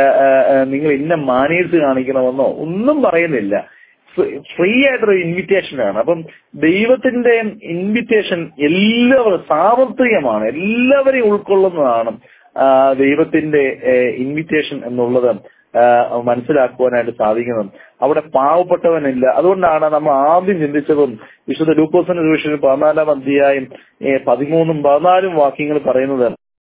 നിങ്ങൾ ഇന്ന മാനേഴ്സ് കാണിക്കണമെന്നോ ഒന്നും പറയുന്നില്ല ഫ്രീ ആയിട്ടൊരു ഇൻവിറ്റേഷൻ ആണ് അപ്പം ദൈവത്തിന്റെ ഇൻവിറ്റേഷൻ എല്ലാവരും സാർവത്രികമാണ് എല്ലാവരെയും ഉൾക്കൊള്ളുന്നതാണ് ആ, ദൈവത്തിന്റെ ഇൻവിറ്റേഷൻ എന്നുള്ളത് ആ, മനസ്സിലാക്കുവാനായിട്ട് സാധിക്കുന്നത് അവിടെ പാവപ്പെട്ടവനില്ല അതുകൊണ്ടാണ് നമ്മൾ ആദ്യം ചിന്തിച്ചതും വിശുദ്ധ ലൂക്കോസിന്റെ ഡിവിഷനിൽ പതിനാലാം അധ്യായം ഏ, പതിമൂന്നും പതിനാലും വാക്യങ്ങൾ പറയുന്നത്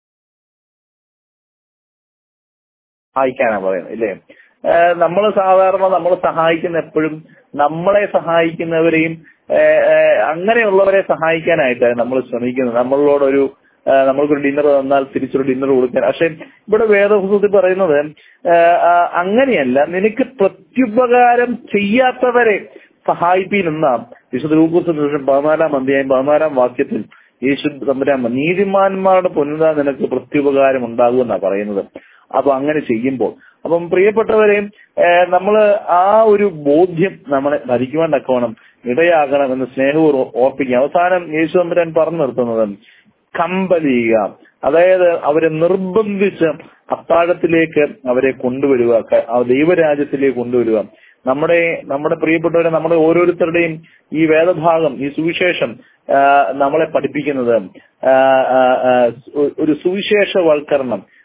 സഹായിക്കാനാ പറയുന്നത് ഇല്ലേ നമ്മൾ സാധാരണ നമ്മൾ സഹായിക്കുന്ന എപ്പോഴും നമ്മളെ സഹായിക്കുന്നവരെയും ഏഹ്, ഏഹ്, അങ്ങനെയുള്ളവരെ സഹായിക്കാനായിട്ടാണ് നമ്മൾ ശ്രമിക്കുന്നത് നമ്മളോടൊരു ഏഹ്, നമ്മൾക്കൊരു ഡിന്നർ തന്നാൽ തിരിച്ചൊരു ഡിന്നർ കൊടുക്കാൻ പക്ഷെ ഇവിടെ വേദപുസ്തകത്തിൽ പറയുന്നത് ഏഹ്, ആ, അങ്ങനെയല്ല നിനക്ക് പ്രത്യുപകാരം ചെയ്യാത്തവരെ സഹായിപ്പീൻ എന്ന വിശുദ്ധ രൂപത്തിൽ പതിനാലാം അധ്യായം പതിനാലാം വാക്യത്തിൽ യേശു തമ്പുരാൻ നീതിമാന്മാരുടെ പൊന്നുതാ നിനക്ക് പ്രത്യുപകാരം ഉണ്ടാകുമെന്നാ പറയുന്നത് അപ്പൊ അങ്ങനെ ചെയ്യുമ്പോൾ അപ്പം പ്രിയപ്പെട്ടവരെ നമ്മൾ ആ ഒരു ബോധ്യം നമ്മളെ ഭരിക്കുവാൻ തക്കവണ്ണം ഇടയാകണം എന്ന് സ്നേഹപൂർവ്വം ഓർപ്പിക്കുക അവസാനം യേശു തമ്പുരാൻ പറഞ്ഞു നിർത്തുന്നത് കമ്പൽ ചെയ്യുക അതായത് അവരെ നിർബന്ധിച്ച് അത്താഴത്തിലേക്ക് അവരെ കൊണ്ടുവരിക ക- ആ ദൈവരാജ്യത്തിലേക്ക് കൊണ്ടുവരിക നമ്മുടെ നമ്മുടെ പ്രിയപ്പെട്ടവരെ നമ്മുടെ ഓരോരുത്തരുടെയും ഈ വേദഭാഗം ഈ സുവിശേഷം ആ, നമ്മളെ പഠിപ്പിക്കുന്നത് ആ, ആ, ആ, ഒരു സുവിശേഷവൽക്കരണം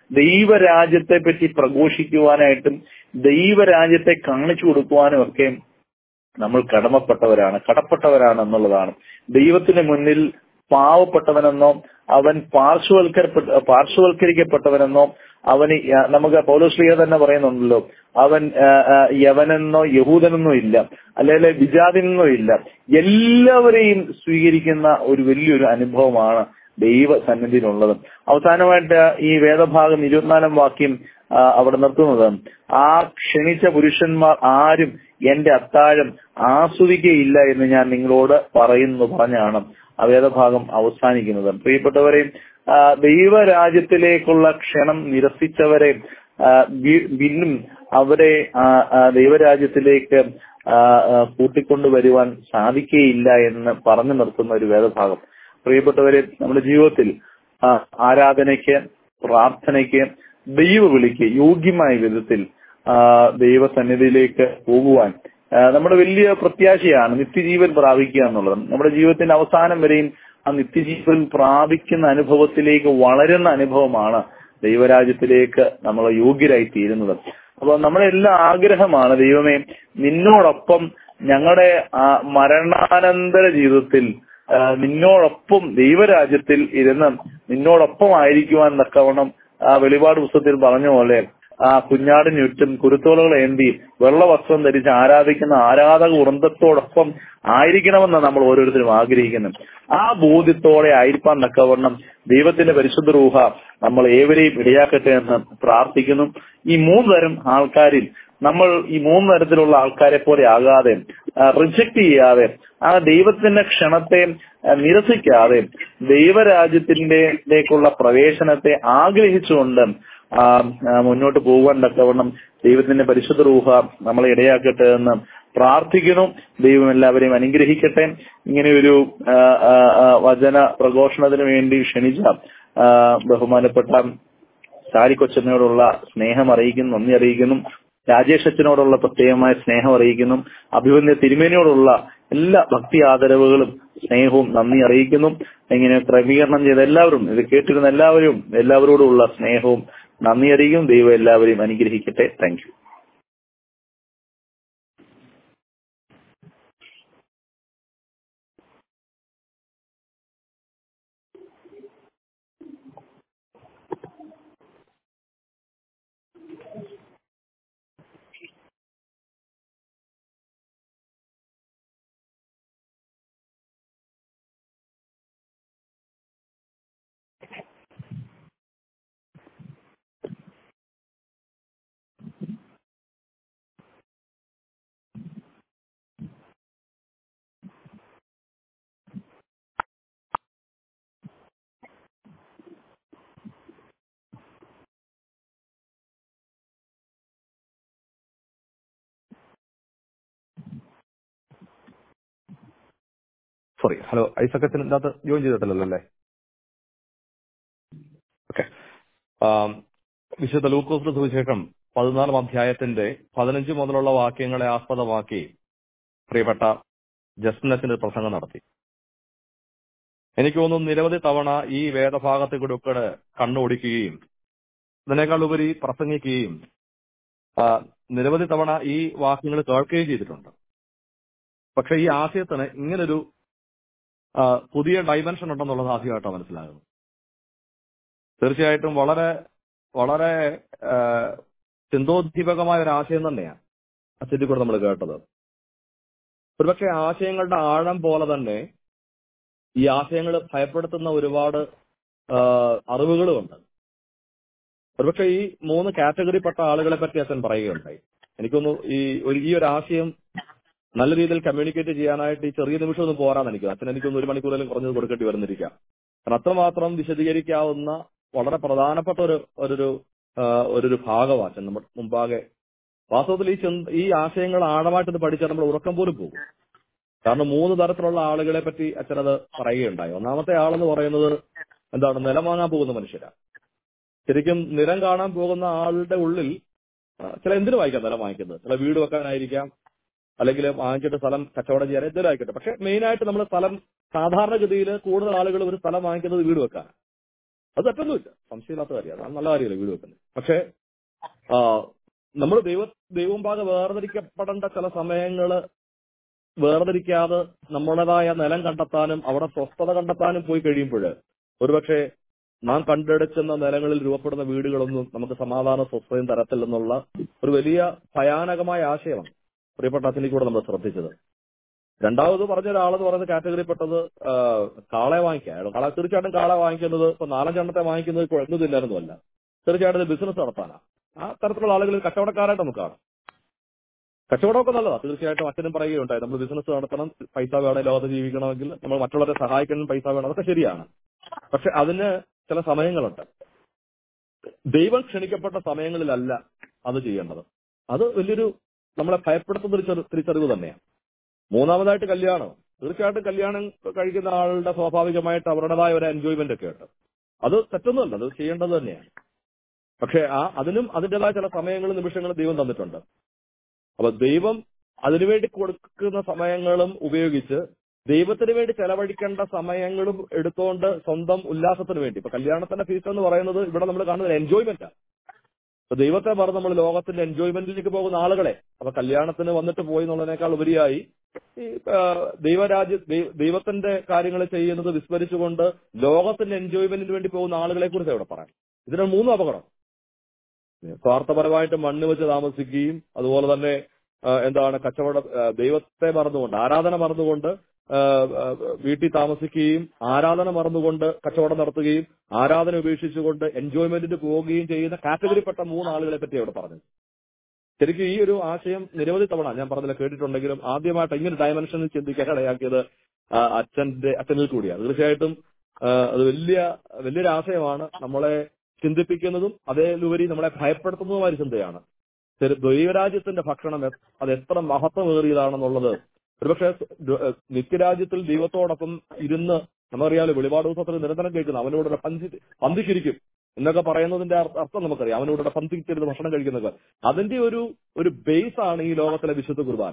ദൈവരാജ്യത്തെ പറ്റി പ്രഘോഷിക്കുവാനായിട്ടും ദൈവരാജ്യത്തെ കാണിച്ചു കൊടുക്കുവാനും ഒക്കെ നമ്മൾ കടമപ്പെട്ടവരാണ് കടപ്പെട്ടവരാണ് എന്നുള്ളതാണ് ദൈവത്തിന് മുന്നിൽ പാവപ്പെട്ടവനെന്നോ അവൻ പാർശ്വവൽക്കരപ്പെട്ട പാർശ്വവൽക്കരിക്കപ്പെട്ടവനെന്നോ അവന് യ- നമുക്ക് പൗലോസ്ലിയ തന്നെ പറയുന്നുണ്ടല്ലോ അവൻ ആ, ആ, യവനെന്നോ യഹൂദനെന്നോ ഇല്ല അല്ലെങ്കിൽ വിജാതിനെന്നോ ഇല്ല എല്ലാവരെയും സ്വീകരിക്കുന്ന ഒരു വലിയൊരു അനുഭവമാണ് ദൈവ സന്നിധിയിലുള്ളത് അവസാനമായിട്ട് ഈ വേദഭാഗം ഇരുപത്തിനാലാം വാക്യം ആ, അവിടെ നിർത്തുന്നത് ആ ക്ഷണിച്ച പുരുഷന്മാർ ആരും എന്റെ അത്താഴം ആസ്വദിക്കുകയില്ല എന്ന് ഞാൻ നിങ്ങളോട് പറയുന്നു പറഞ്ഞാണ് ആ വേദഭാഗം അവസാനിക്കുന്നത് പ്രിയപ്പെട്ടവരെ ആ, ദൈവരാജ്യത്തിലേക്കുള്ള ക്ഷണം നിരസിച്ചവരെ ആ, വി- വീണ്ടും അവരെ ആ, ആ, ദൈവരാജ്യത്തിലേക്ക് ആ, ആ, കൂട്ടിക്കൊണ്ടുവരുവാൻ സാധിക്കുകയില്ല എന്ന് പറഞ്ഞു നിർത്തുന്ന ഒരു വേദഭാഗം പ്രിയപ്പെട്ടവരെ നമ്മുടെ ജീവിതത്തിൽ ആ, ആരാധനയ്ക്ക് പ്രാർത്ഥനയ്ക്ക് ദൈവ വിളിക്ക് യോഗ്യമായ വിധത്തിൽ ആ, ദൈവസന്നിധിയിലേക്ക് പോകുവാൻ ആ, നമ്മുടെ വലിയ പ്രത്യാശയാണ് നിത്യജീവൻ പ്രാപിക്കുക എന്നുള്ളത് നമ്മുടെ ജീവിതത്തിന്റെ അവസാനം വരെയും ആ നിത്യജീവൻ പ്രാപിക്കുന്ന അനുഭവത്തിലേക്ക് വളരുന്ന അനുഭവമാണ് ദൈവരാജ്യത്തിലേക്ക് നമ്മൾ യോഗ്യരായി തീരുന്നത് അപ്പോൾ നമ്മുടെ എല്ലാ ആഗ്രഹമാണ് ദൈവമേ നിന്നോടൊപ്പം ഞങ്ങളുടെ ആ മരണാനന്തര ജീവിതത്തിൽ ആ, നിന്നോടൊപ്പം ദൈവരാജ്യത്തിൽ ഇരുന്ന് നിന്നോടൊപ്പം ആയിരിക്കുവാൻ തക്കവണ്ണം ആ വെളിപാട് പുസ്തകത്തിൽ പറഞ്ഞ പോലെ ആ കുഞ്ഞാടിന് ചുറ്റും കുരുത്തോളുകൾ ഏന്തി വെള്ളവസ്ത്രം ധരിച്ച് ആരാധിക്കുന്ന ആരാധക വൃന്ദത്തോടൊപ്പം ആയിരിക്കണമെന്ന് നമ്മൾ ഓരോരുത്തരും ആഗ്രഹിക്കുന്നു ആ ബോധ്യത്തോടെ ആയിരിക്കാൻ തക്കവണ്ണം ദൈവത്തിന്റെ പരിശുദ്ധ റൂഹ നമ്മൾ ഏവരെയും ഇടയാക്കട്ടെ എന്ന് പ്രാർത്ഥിക്കുന്നു ഈ മൂന്ന് തരം ആൾക്കാരിൽ നമ്മൾ ഈ മൂന്ന് തരത്തിലുള്ള ആൾക്കാരെ പോലെ ആകാതെ റിജക്ട് ചെയ്യാതെ ആ ദൈവത്തിന്റെ ക്ഷണത്തെ ആ, നിരസിക്കാതെ ദൈവരാജ്യത്തിന്റെക്കുള്ള പ്രവേശനത്തെ ആഗ്രഹിച്ചുകൊണ്ട് ആ, ആ, മുന്നോട്ട് പോകുവാൻ തക്കവണ്ണം ദൈവത്തിന്റെ പരിശുദ്ധ റൂഹ നമ്മളെ ഇടയാക്കട്ടെ എന്ന് പ്രാർത്ഥിക്കുന്നു ദൈവം എല്ലാവരെയും അനുഗ്രഹിക്കട്ടെ ഇങ്ങനെ ഒരു ആ, ആ, ആ, വചന പ്രഘോഷണത്തിന് വേണ്ടി ക്ഷണിച്ച ആ, ബഹുമാനപ്പെട്ട സാരി കൊച്ചമ്മയോടുള്ള സ്നേഹം അറിയിക്കുന്നു നന്ദി അറിയിക്കുന്നു രാജേഷ് അച്ഛനോടുള്ള പ്രത്യേകമായ സ്നേഹം അറിയിക്കുന്നു അഭിമന്യ തിരുമേനിയോടുള്ള എല്ലാ ഭക്തി ആദരവുകളും സ്നേഹവും നന്ദി അറിയിക്കുന്നു ഇങ്ങനെ ക്രമീകരണം ചെയ്ത എല്ലാവരും ഇത് കേട്ടിരുന്ന എല്ലാവരും എല്ലാവരോടുമുള്ള സ്നേഹവും നന്ദി അറിയിക്കും ദൈവം എല്ലാവരെയും അനുഗ്രഹിക്കട്ടെ താങ്ക് യു സോറി ഹലോ ഐസക്കത്തിന് ഇതിനകത്ത് ജോയിൻ ചെയ്തിട്ടില്ലല്ലോ അല്ലേ ഓക്കെ വിശുദ്ധ ലൂക്കോസിന്റെ സുവിശേഷം പതിനാലാം അധ്യായത്തിന്റെ പതിനഞ്ച് മുതലുള്ള വാക്യങ്ങളെ ആസ്പദമാക്കി പ്രിയപ്പെട്ട ജസ്റ്റിനത്തിന്റെ പ്രസംഗം നടത്തി എനിക്ക് തോന്നുന്നു നിരവധി തവണ ഈ വേദഭാഗത്തെ കൂടെ ഒക്കെ കണ്ണോടിക്കുകയും ഇതിനേക്കാൾ ഉപരി പ്രസംഗിക്കുകയും ആ, നിരവധി തവണ ഈ വാക്യങ്ങൾ കേൾക്കുകയും ചെയ്തിട്ടുണ്ട് പക്ഷെ ഈ ആശയത്തിന് ഇങ്ങനൊരു ആ, പുതിയ ഡൈമെൻഷൻ ഉണ്ടെന്നുള്ളത് ആദ്യമായിട്ടാണ് മനസ്സിലാകുന്നത് തീർച്ചയായിട്ടും വളരെ വളരെ ആ, ചിന്തോദ്ദീപകമായ ഒരു ആശയം തന്നെയാണ് അച്ഛൻ്റെ കൂടെ നമ്മൾ കേട്ടത് ഒരുപക്ഷെ ആശയങ്ങളുടെ ആഴം പോലെ തന്നെ ഈ ആശയങ്ങൾ ഭയപ്പെടുത്തുന്ന ഒരുപാട് ആ, അറിവുകളുമുണ്ട് ഒരുപക്ഷെ ഈ മൂന്ന് കാറ്റഗറിപ്പെട്ട ആളുകളെ പറ്റി അച്ഛൻ പറയുകയുണ്ടായി എനിക്കൊന്ന് ഈ ഒരു ഈ ഒരു ആശയം നല്ല രീതിയിൽ കമ്മ്യൂണിക്കേറ്റ് ചെയ്യാനായിട്ട് ഈ ചെറിയ നിമിഷം ഒന്ന് പോരാന്ന് എനിക്ക് അച്ഛൻ എനിക്കൊന്ന് ഒരു മണിക്കൂറിലും കുറഞ്ഞത് കൊടുക്കേണ്ടി വരുന്നിരിക്കാം കാരണം അത്രമാത്രം വിശദീകരിക്കാവുന്ന വളരെ പ്രധാനപ്പെട്ട ഒരു ഒരു ആ, ഒരു ഭാഗമാണ് അച്ഛൻ നമ്മുടെ മുമ്പാകെ വാസ്തവത്തിൽ ഈ ചിന്ത ഈ ആശയങ്ങൾ ആഴമായിട്ട് ഇത് പഠിച്ചാൽ നമ്മൾ ഉറക്കം പോലും പോകും കാരണം മൂന്ന് തരത്തിലുള്ള ആളുകളെ പറ്റി അച്ഛനത് പറയുകയുണ്ടായി ഒന്നാമത്തെ ആളെന്ന് പറയുന്നത് എന്താണ് നിലം വാങ്ങാൻ പോകുന്ന മനുഷ്യരാ ശരിക്കും നിലം കാണാൻ പോകുന്ന ആളുടെ ഉള്ളിൽ ആ, ചില എന്തിനു വായിക്കാം നിലം വാങ്ങിക്കുന്നത് ചില വീട് വെക്കാനായിരിക്കാം അല്ലെങ്കിൽ വാങ്ങിച്ചിട്ട് സ്ഥലം കച്ചവടം ചെയ്യാൻ എന്തെങ്കിലും ആയിക്കോട്ടെ പക്ഷെ മെയിൻ ആയിട്ട് നമ്മൾ സ്ഥലം സാധാരണഗതിയിൽ കൂടുതൽ ആളുകൾ ഒരു സ്ഥലം വാങ്ങിക്കുന്നത് വീട് വെക്കാൻ അത് തെറ്റൊന്നുമില്ല സംശയമില്ലാത്ത കാര്യമാണ് അത് നല്ല കാര്യമല്ല വീട് വെക്കുന്നത് പക്ഷേ നമ്മൾ ദൈവ ദൈവം ഭാഗം വേർതിരിക്കപ്പെടേണ്ട ചില സമയങ്ങള് വേർതിരിക്കാതെ നമ്മുടേതായ നിലം കണ്ടെത്താനും അവിടെ സ്വസ്ഥത കണ്ടെത്താനും പോയി കഴിയുമ്പോൾ ഒരുപക്ഷെ നാം കണ്ടെടുക്കുന്ന നിലങ്ങളിൽ രൂപപ്പെടുന്ന വീടുകളൊന്നും നമുക്ക് സമാധാന സ്വസ്ഥതയും തരത്തില്ലെന്നുള്ള ഒരു വലിയ ഭയാനകമായ ആശയമാണ് പ്രിയപ്പെട്ട അച്ഛനിൽ കൂടെ നമ്മൾ ശ്രദ്ധിച്ചത് രണ്ടാമത് പറഞ്ഞ ഒരാളെന്ന് പറയുന്ന കാറ്റഗറിപ്പെട്ടത് ആ, കാളെ വാങ്ങിക്കുക കാളെ തീർച്ചയായിട്ടും കാളെ വാങ്ങിക്കുന്നത് ഇപ്പൊ നാലഞ്ചെണ്ണത്തെ വാങ്ങിക്കുന്നത് കുഴങ്ങുന്നില്ലായിരുന്നല്ല തീർച്ചയായിട്ടും ഇത് ബിസിനസ് നടത്താനാണ് ആ തരത്തിലുള്ള ആളുകൾ കച്ചവടക്കാരായിട്ട് നമുക്ക് കാണാം കച്ചവടമൊക്കെ നല്ലതാ തീർച്ചയായിട്ടും അച്ഛനും പറയുകയുണ്ടായി നമ്മൾ ബിസിനസ് നടത്തണം പൈസ വേണം ലോകത്ത് ജീവിക്കണമെങ്കിൽ നമ്മൾ മറ്റുള്ളവരെ സഹായിക്കണം പൈസ വേണം അതൊക്കെ ശരിയാണ് പക്ഷെ അതിന് ചില സമയങ്ങളുണ്ട് ദൈവം ക്ഷണിക്കപ്പെട്ട സമയങ്ങളിലല്ല അത് ചെയ്യേണ്ടത് അത് വലിയൊരു നമ്മളെ ഭയപ്പെടുത്തുന്ന ഒരു ചെറു- തിരിച്ചറിവ് തന്നെയാണ് മൂന്നാമതായിട്ട് കല്യാണം തീർച്ചയായിട്ടും കല്യാണം കഴിക്കുന്ന ആളുടെ സ്വാഭാവികമായിട്ട് അവരുടേതായ ഒരു എൻജോയ്മെന്റ് ഒക്കെ ഉണ്ട് അത് തെറ്റൊന്നുമല്ല അത് ചെയ്യേണ്ടത് തന്നെയാണ് പക്ഷെ ആ അതിനും അതിൻ്റെതായ ചില സമയങ്ങളും നിമിഷങ്ങളും ദൈവം തന്നിട്ടുണ്ട് അപ്പൊ ദൈവം അതിനുവേണ്ടി കൊടുക്കുന്ന സമയങ്ങളും ഉപയോഗിച്ച് ദൈവത്തിന് വേണ്ടി ചെലവഴിക്കേണ്ട സമയങ്ങളും എടുത്തുകൊണ്ട് സ്വന്തം ഉല്ലാസത്തിന് വേണ്ടി ഇപ്പൊ കല്യാണത്തിന്റെ ഫീസ് എന്ന് പറയുന്നത് ഇവിടെ നമ്മൾ കാണുന്നത് എൻജോയ്മെന്റാ അപ്പൊ ദൈവത്തെ പറഞ്ഞ് നമ്മൾ ലോകത്തിന്റെ എൻജോയ്മെന്റിലേക്ക് പോകുന്ന ആളുകളെ അപ്പൊ കല്യാണത്തിന് വന്നിട്ട് പോയി എന്നുള്ളതിനേക്കാൾ ഉപരിയായി ഈ ആ, ദൈവരാജ്യ ദൈ- ദൈവത്തിന്റെ കാര്യങ്ങൾ ചെയ്യുന്നത് വിസ്മരിച്ചുകൊണ്ട് ലോകത്തിന്റെ എൻജോയ്മെന്റിന് വേണ്ടി പോകുന്ന ആളുകളെ കുറിച്ച് ഇവിടെ പറയാം ഇതിന് മൂന്നും അപകടം സ്വാർത്ഥപരമായിട്ട് മണ്ണ് വെച്ച് താമസിക്കുകയും അതുപോലെ തന്നെ ആ, എന്താണ് കച്ചവട ആ, ദൈവത്തെ മറന്നുകൊണ്ട് ആരാധന മറന്നുകൊണ്ട് ആ, ആ, വീട്ടിൽ താമസിക്കുകയും ആരാധന മറന്നുകൊണ്ട് കച്ചവടം നടത്തുകയും ആരാധന ഉപേക്ഷിച്ചുകൊണ്ട് എൻജോയ്മെന്റിന് പോവുകയും ചെയ്യുന്ന കാറ്റഗറിപ്പെട്ട മൂന്ന് ആളുകളെ പറ്റി അവിടെ പറഞ്ഞത് ശരിക്കും ഈ ഒരു ആശയം നിരവധി തവണ ഞാൻ പറഞ്ഞില്ല കേട്ടിട്ടുണ്ടെങ്കിലും ആദ്യമായിട്ട് ഇങ്ങനെ ഡയമെൻഷനിൽ ചിന്തിക്കാൻ ഇടയാക്കിയത് ആ, അച്ഛന്റെ അച്ഛനിൽ കൂടിയാണ് തീർച്ചയായിട്ടും ആ, അത് വലിയ വലിയൊരു ആശയമാണ് നമ്മളെ ചിന്തിപ്പിക്കുന്നതും അതേലുപരി നമ്മളെ ഭയപ്പെടുത്തുന്നതുമായ ഒരു ചിന്തയാണ് ശരി, ദൈവരാജ്യത്തിന്റെ ഭക്ഷണം എ- അത് എത്ര മഹത്വമേറിയതാണെന്നുള്ളത് ഒരുപക്ഷെ ദ- നിത്യരാജ്യത്തിൽ ദൈവത്തോടൊപ്പം ഇരുന്ന് നമുക്കറിയാലോ വെളിപാട് ദിവസത്തിൽ നിരന്തരം കേൾക്കുന്നു അവനോട് പന്തി പന്തിശിരിക്കും എന്നൊക്കെ പറയുന്നതിന്റെ അർ- അർത്ഥം നമുക്കറിയാം അവനോട് പന്തിച്ചിരുന്ന് ഭക്ഷണം കഴിക്കുന്നൊക്കെ അതിന്റെ ഒരു ഒരു ബേസ് ആണ് ഈ ലോകത്തിലെ വിശുദ്ധ കുർബാന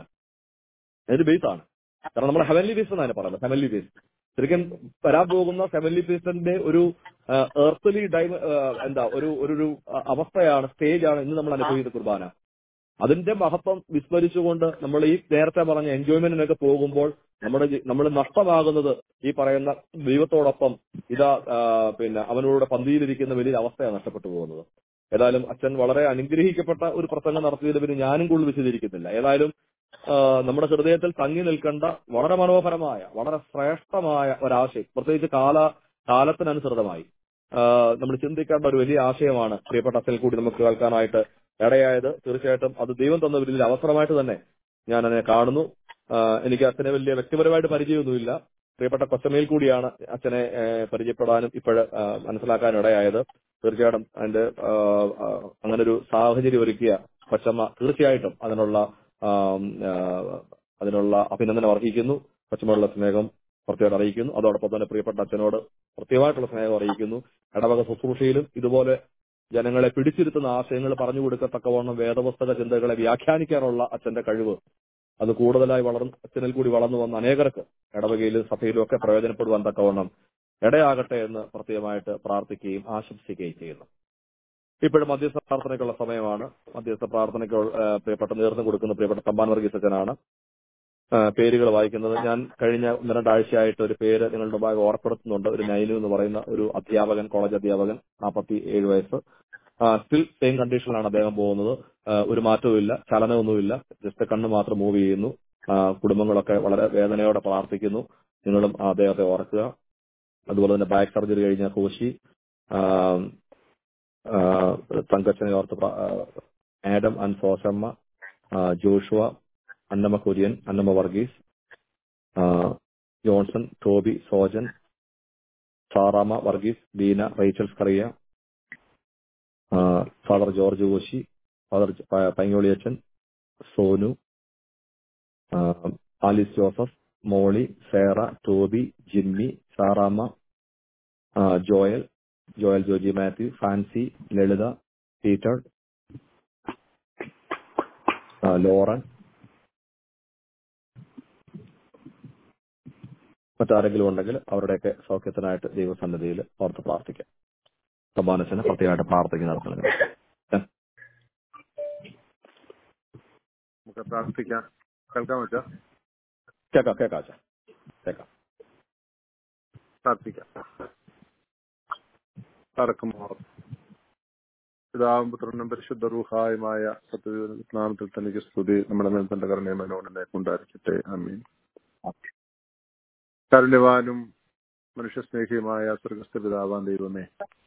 ഒരു ബേസ് ആണ് കാരണം നമ്മുടെ ഹെവൻലി ബേസ് എന്നാണ് പറയുന്നത് ഹെവൻലി ബേസ് ശരിക്കും വരാൻ പോകുന്ന ഹെവൻലി ബേസിന്റെ ഒരു എർത്തലി ഡൈമ ആ, എന്താ ഒരു ഒരു ഒരു അവസ്ഥയാണ് സ്റ്റേജ് ആണ് ഇന്ന് നമ്മൾ അനുഭവിക്കുന്ന കുർബാന അതിന്റെ മഹത്വം വിസ്മരിച്ചുകൊണ്ട് നമ്മൾ ഈ നേരത്തെ പറഞ്ഞ എൻജോയ്മെന്റിനൊക്കെ പോകുമ്പോൾ നമ്മുടെ നമ്മൾ നഷ്ടമാകുന്നത് ഈ പറയുന്ന ദൈവത്തോടൊപ്പം ഇതാ ആ, പിന്നെ അവനോട് പന്തിയിലിരിക്കുന്ന വലിയൊരു അവസ്ഥയാണ് നഷ്ടപ്പെട്ടു പോകുന്നത് ഏതായാലും അച്ഛൻ വളരെ അനുഗ്രഹിക്കപ്പെട്ട ഒരു പ്രസംഗം നടത്തിയത് പിന്നെ ഞാനും കൂടുതൽ വിശദീകരിക്കുന്നില്ല ഏതായാലും ആ, നമ്മുടെ ഹൃദയത്തിൽ തങ്ങി നിൽക്കേണ്ട വളരെ മനോഹരമായ വളരെ ശ്രേഷ്ഠമായ ഒരാശയം പ്രത്യേകിച്ച് കാല കാലത്തിനനുസൃതമായി ആ, നമ്മൾ ചിന്തിക്കേണ്ട ഒരു വലിയ ആശയമാണ് പ്രിയപ്പെട്ട അച്ഛനിൽ കൂടി നമുക്ക് കേൾക്കാനായിട്ട് ഇടയായത് തീർച്ചയായിട്ടും അത് ദൈവം തന്ന വലിയ അവസരമായിട്ട് തന്നെ ഞാൻ അതിനെ കാണുന്നു ആ, എനിക്ക് അച്ഛനെ വലിയ വ്യക്തിപരമായിട്ട് പരിചയമൊന്നുമില്ല പ്രിയപ്പെട്ട കൊച്ചമയിൽ കൂടിയാണ് അച്ഛനെ ഏ, പരിചയപ്പെടാനും ഇപ്പോഴ് മനസ്സിലാക്കാനും ഇടയായത് തീർച്ചയായിട്ടും അതിന്റെ ആ, ആ, അങ്ങനൊരു സാഹചര്യം ഒരുക്കിയ കൊച്ചമ്മ തീർച്ചയായിട്ടും അതിനുള്ള ആം, ആ, അതിനുള്ള അഭിനന്ദനം അർഹിക്കുന്നു കൊച്ചമ്മയുള്ള സ്നേഹം പ്രത്യേകം അറിയിക്കുന്നു അതോടൊപ്പം തന്നെ പ്രിയപ്പെട്ട അച്ഛനോട് പ്രത്യേകമായിട്ടുള്ള സ്നേഹം അറിയിക്കുന്നു ഇടവക ശുശ്രൂഷയിലും ഇതുപോലെ ജനങ്ങളെ പിടിച്ചിരുത്തുന്ന ആശയങ്ങൾ പറഞ്ഞു കൊടുക്കത്തക്കവണ്ണം വേദപുസ്തക ചിന്തകളെ വ്യാഖ്യാനിക്കാനുള്ള അച്ഛന്റെ കഴിവ് അത് കൂടുതലായി വളർന്ന് അച്ഛനിൽ കൂടി വളർന്നു വന്ന അനേകർക്ക് ഇടവകയിലും സഭയിലും ഒക്കെ പ്രയോജനപ്പെടുവാൻ തക്കവണ്ണം ഇടയാകട്ടെ എന്ന് പ്രത്യേകമായിട്ട് പ്രാർത്ഥിക്കുകയും ആശംസിക്കുകയും ചെയ്യുന്നു ഇപ്പോഴും മധ്യസ്ഥ പ്രാർത്ഥനയ്ക്കുള്ള സമയമാണ് മധ്യസ്ഥ പ്രാർത്ഥനയ്ക്ക് പ്രിയപ്പെട്ട നേതൃത്വം കൊടുക്കുന്ന പ്രിയപ്പെട്ട തമ്പാൻ വർഗീസ് അച്ഛനാണ് ആ, പേരുകൾ വായിക്കുന്നത് ഞാൻ കഴിഞ്ഞ ഒന്ന് രണ്ടാഴ്ചയായിട്ട് ഒരു പേര് നിങ്ങളുടെ മുമ്പാകെ ഓർപ്പെടുത്തുന്നുണ്ട് ഒരു നൈനു എന്ന് പറയുന്ന ഒരു അധ്യാപകൻ കോളേജ് അധ്യാപകൻ നാൽപ്പത്തി ഏഴ് വയസ്സ് സ്റ്റിൽ സെയിം കണ്ടീഷനിലാണ് അദ്ദേഹം പോകുന്നത് ആ, ഒരു മാറ്റവുമില്ല ചലനമൊന്നുമില്ല ജസ്റ്റ് കണ്ണ് മാത്രം മൂവ് ചെയ്യുന്നു ആ, കുടുംബങ്ങളൊക്കെ വളരെ വേദനയോടെ പ്രാർത്ഥിക്കുന്നു നിങ്ങളും ആ അദ്ദേഹത്തെ ഓർക്കുക അതുപോലെ തന്നെ ബാക്ക് സർജറി കഴിഞ്ഞ കോശി ആ, ആ, തങ്കച്ചനെ ഓർത്ത് പ്ര- ആ, ആഡം ആൻഡ് സോസമ്മ ആ, ജോഷുവ അന്നമ്മ കുര്യൻ അന്നമ്മ വർഗീസ് ആ, Johnson Toby Sojan Sarama Varghese Dina Rachel Scaria ആ, ഫാദർ ജോർജ് കോശി ഫാദർ ജ- പ- പൈങ്ങോളിയച്ചൻ സോനു ആ, Alice Joseph Molly Sera Toby Jimmy Saramma ആ, Joel Joel Joji Mathew Fancy Lalitha Peter ആ, ലോറൻ മറ്റാരെങ്കിലും ഉണ്ടെങ്കിൽ അവരുടെയൊക്കെ സൗഖ്യത്തിനായിട്ട് ദൈവസന്നിധിയിൽ ഓർത്ത് പ്രാർത്ഥിക്കാം സബാനസിന് പ്രത്യേകമായിട്ട് പ്രാർത്ഥിക്കുന്ന അവസരം നമുക്ക് പ്രാർത്ഥിക്കാം കേൾക്കാൻ പറ്റുക കേക്കാം കേക്കാം അച്ഛാ കേക്കാം പ്രാർത്ഥിക്കാം തറക്കുമോ പിതാവും പുത്രനും പരിശുദ്ധ റൂഹായുമായ സത്യനാമത്തിൽ തനിക്ക് സ്തുതി നമ്മുടെ മേൽ തന്റെ കരുണയും മനോഹരനെ കൊണ്ടായിരിക്കട്ടെ അമ്മീൻ കരുണ്യവാനും മനുഷ്യസ്നേഹിയുമായ സ്വർഗസ്ഥ പിതാവാൻ ദൈവമേ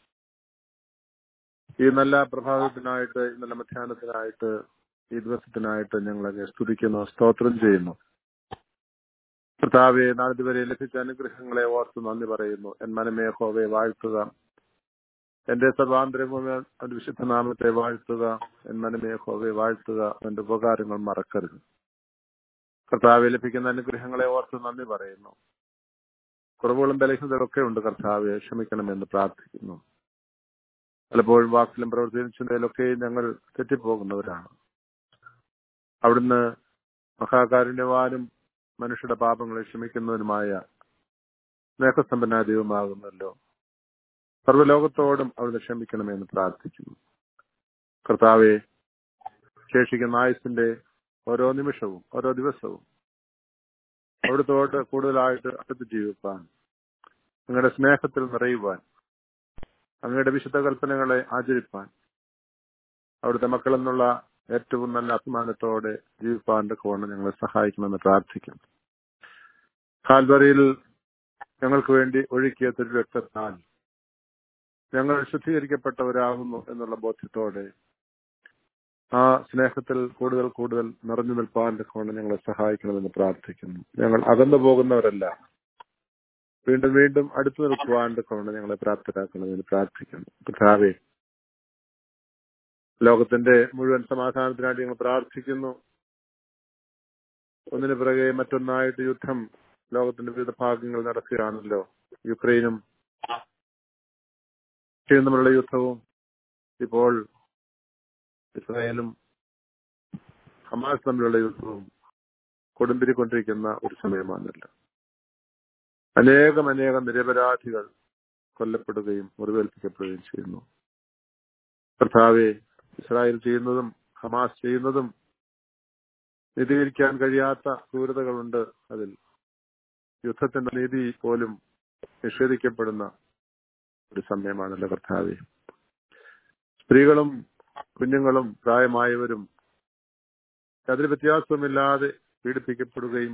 ഈ നല്ല പ്രഭാതത്തിനായിട്ട് ഈ നല്ല മധ്യാഹ്നത്തിനായിട്ട് ഈ ദിവസത്തിനായിട്ട് ഞങ്ങളെ സ്തുതിക്കുന്നു സ്തോത്രം ചെയ്യുന്നു കർത്താവെ നാളിതുവരെ ലഭിച്ച അനുഗ്രഹങ്ങളെ ഓർത്ത് നന്ദി പറയുന്നു എൻ മനമേ ഹോവെ വാഴ്ത്തുക എന്റെ സർവാന്തരവും അവന്റെ വിശുദ്ധ നാമത്തെ വാഴ്ത്തുക എൻ മനമേ ഹോവെ വാഴ്ത്തുക എന്റെ ഉപകാരങ്ങൾ മറക്കരുത് കർത്താവെ ലഭിക്കുന്ന അനുഗ്രഹങ്ങളെ ഓർത്ത് നന്ദി പറയുന്നു കുറവുകളും ബലഹീനതകളൊക്കെ ഉണ്ട് കർത്താവെ ക്ഷമിക്കണമെന്ന് പ്രാർത്ഥിക്കുന്നു പലപ്പോഴും വാക്കിലും പ്രവർത്തിയിലും ചിന്തയിലൊക്കെ ഞങ്ങൾ തെറ്റിപ്പോകുന്നവരാണ് അവിടുന്ന് മഹാകാരുണ്യവാനും മനുഷ്യരുടെ പാപങ്ങളെ ക്ഷമിക്കുന്നതിനുമായ സ്നേഹസമ്പന്ന ദൈവമാകുന്നല്ലോ സർവ്വലോകത്തോടും അവിടുന്ന് ക്ഷമിക്കണമെന്ന് പ്രാർത്ഥിക്കുന്നു കർത്താവെ ശേഷിക്കുന്ന ആയുസിന്റെ ഓരോ നിമിഷവും ഓരോ ദിവസവും അവിടുത്തോട് കൂടുതലായിട്ട് അടുത്ത് ജീവിപ്പാൻ അങ്ങയുടെ സ്നേഹത്തിൽ നിറയുവാൻ അങ്ങയുടെ വിശുദ്ധ കൽപ്പനകളെ ആചരിപ്പാൻ അവിടുത്തെ മക്കളെന്നുള്ള ഏറ്റവും നല്ല അഭിമാനത്തോടെ ജീവിപ്പാന്റെ കോണം ഞങ്ങളെ സഹായിക്കണമെന്ന് പ്രാർത്ഥിക്കുന്നു കാൽവറിയിൽ ഞങ്ങൾക്ക് വേണ്ടി ഒഴുക്കിയ തിരുരക്തത്താൽ ഞങ്ങൾ ശുദ്ധീകരിക്കപ്പെട്ടവരാകുന്നു എന്നുള്ള ബോധ്യത്തോടെ ആ സ്നേഹത്തിൽ കൂടുതൽ കൂടുതൽ നിറഞ്ഞു നിൽപ്പാന്റെ കോണം ഞങ്ങളെ സഹായിക്കണമെന്ന് പ്രാർത്ഥിക്കുന്നു ഞങ്ങൾ അകന്നു പോകുന്നവരല്ല വീണ്ടും വീണ്ടും അടുത്തു നിൽക്കുവാന്റെ കോണം ഞങ്ങളെ പ്രാപ്തരാക്കണമെന്ന് പ്രാർത്ഥിക്കുന്നു കർത്താവേ ലോകത്തിന്റെ മുഴുവൻ സമാധാനത്തിനായിട്ട് ഞങ്ങൾ പ്രാർത്ഥിക്കുന്നു ഒന്നിനു പിറകെ മറ്റൊന്നായിട്ട് യുദ്ധം ലോകത്തിന്റെ വിവിധ ഭാഗങ്ങൾ നടക്കുകയാണല്ലോ യുക്രൈനും റഷ്യയും തമ്മിലുള്ള യുദ്ധവും ഇപ്പോൾ ഇസ്രായേലും ഹമാസ് തമ്മിലുള്ള യുദ്ധവും കൊടുമ്പിരിക്കൊണ്ടിരിക്കുന്ന ഒരു സമയമാണല്ലോ അനേകം അനേകം നിരപരാധികൾ കൊല്ലപ്പെടുകയും മുറിവേൽപ്പിക്കപ്പെടുകയും ചെയ്യുന്നു കർത്താവെ ഇസ്രായേൽ ചെയ്യുന്നതും ഹമാസ് ചെയ്യുന്നതും നീതീകരിക്കാൻ കഴിയാത്ത ക്രൂരതകളുണ്ട് അതിൽ യുദ്ധത്തിന്റെ നീതി പോലും നിഷേധിക്കപ്പെടുന്ന ഒരു സമയമാണല്ലോ കർത്താവെ സ്ത്രീകളും കുഞ്ഞുങ്ങളും പ്രായമായവരും യാതൊരു വ്യത്യാസവുമില്ലാതെ പീഡിപ്പിക്കപ്പെടുകയും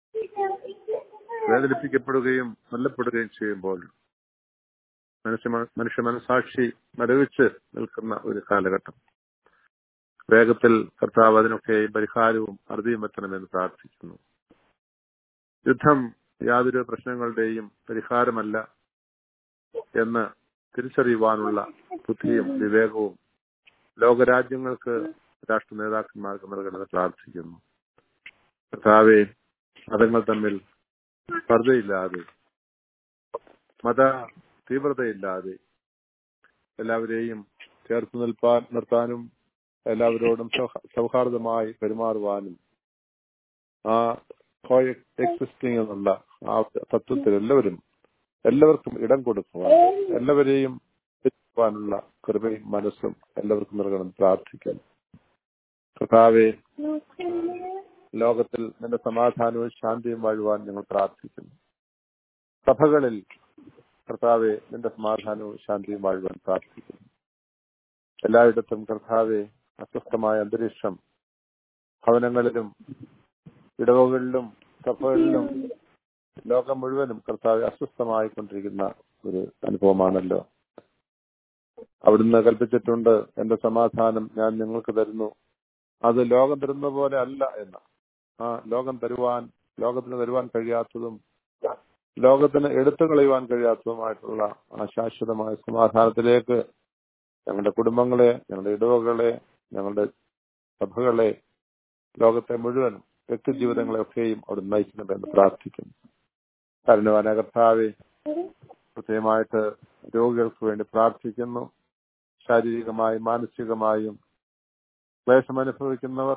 വേദനിപ്പിക്കപ്പെടുകയും കൊല്ലപ്പെടുകയും ചെയ്യുമ്പോൾ മനുഷ്യ മനുഷ്യ മനസാക്ഷി മരവിച്ച് നിൽക്കുന്ന ഒരു കാലഘട്ടം വേഗത്തിൽ കർത്താവ് അതിനൊക്കെ പരിഹാരവും അറുതിയും എത്തണമെന്ന് പ്രാർത്ഥിക്കുന്നു യുദ്ധം യാതൊരു പ്രശ്നങ്ങളുടെയും പരിഹാരമല്ല എന്ന് തിരിച്ചറിയുവാനുള്ള ബുദ്ധിയും വിവേകവും ലോകരാജ്യങ്ങൾക്ക് രാഷ്ട്ര നേതാക്കന്മാർക്ക് നൽകണമെന്ന് പ്രാർത്ഥിക്കുന്നു കർത്താവെ മതങ്ങൾ തമ്മിൽ സ്പർദ്ധയില്ലാതെ മത തീവ്രതയില്ലാതെ എല്ലാവരെയും ചേർത്ത് നിൽപ്പാൻ നിർത്താനും എല്ലാവരോടും സൗഹാർദ്ദമായി പെരുമാറുവാനും ആ എക്സിസ്റ്റിംഗ് എന്നുള്ള ആ തത്വത്തിൽ എല്ലാവരും എല്ലാവർക്കും ഇടം കൊടുക്കുവാൻ എല്ലാവരെയും ാനുള്ള കൃപയും മനസ്സും എല്ലാവർക്കും നൽകണം പ്രാർത്ഥിക്കുന്നു കർത്താവെ ലോകത്തിൽ നിന്റെ സമാധാനവും ശാന്തിയും വാഴുവാൻ ഞങ്ങൾ പ്രാർത്ഥിക്കുന്നു സഭകളിൽ കർത്താവെ നിന്റെ സമാധാനവും ശാന്തിയും വാഴുവാൻ പ്രാർത്ഥിക്കുന്നു എല്ലായിടത്തും കർത്താവെ അസ്വസ്ഥമായ അന്തരീക്ഷം ഭവനങ്ങളിലും ഇടവകളിലും സഭകളിലും ലോകം മുഴുവനും കർത്താവ് അസ്വസ്ഥമായിക്കൊണ്ടിരിക്കുന്ന ഒരു അനുഭവമാണല്ലോ അവിടുന്ന് കൽപ്പിച്ചിട്ടുണ്ട് എന്റെ സമാധാനം ഞാൻ നിങ്ങൾക്ക് തരുന്നു അത് ലോകം തരുന്ന പോലെ അല്ല എന്ന് ആ ലോകം തരുവാൻ ലോകത്തിന് തരുവാൻ കഴിയാത്തതും ലോകത്തിന് എടുത്തു കളയുവാൻ കഴിയാത്തതുമായിട്ടുള്ള ആ ശാശ്വതമായ സമാധാനത്തിലേക്ക് ഞങ്ങളുടെ കുടുംബങ്ങളെ ഞങ്ങളുടെ ഇടവകളെ ഞങ്ങളുടെ സഭകളെ ലോകത്തെ മുഴുവൻ വ്യക്തിജീവിതങ്ങളെ ഒക്കെയും അവിടെ നയിക്കണമെന്ന് പ്രാർത്ഥിക്കുന്നു കരുണവാന കർത്താവെ പ്രത്യേകമായിട്ട് രോഗികൾക്ക് വേണ്ടി പ്രാർത്ഥിക്കുന്നു ശാരീരികമായും മാനസികമായും ക്ലേശമനുഭവിക്കുന്നവർ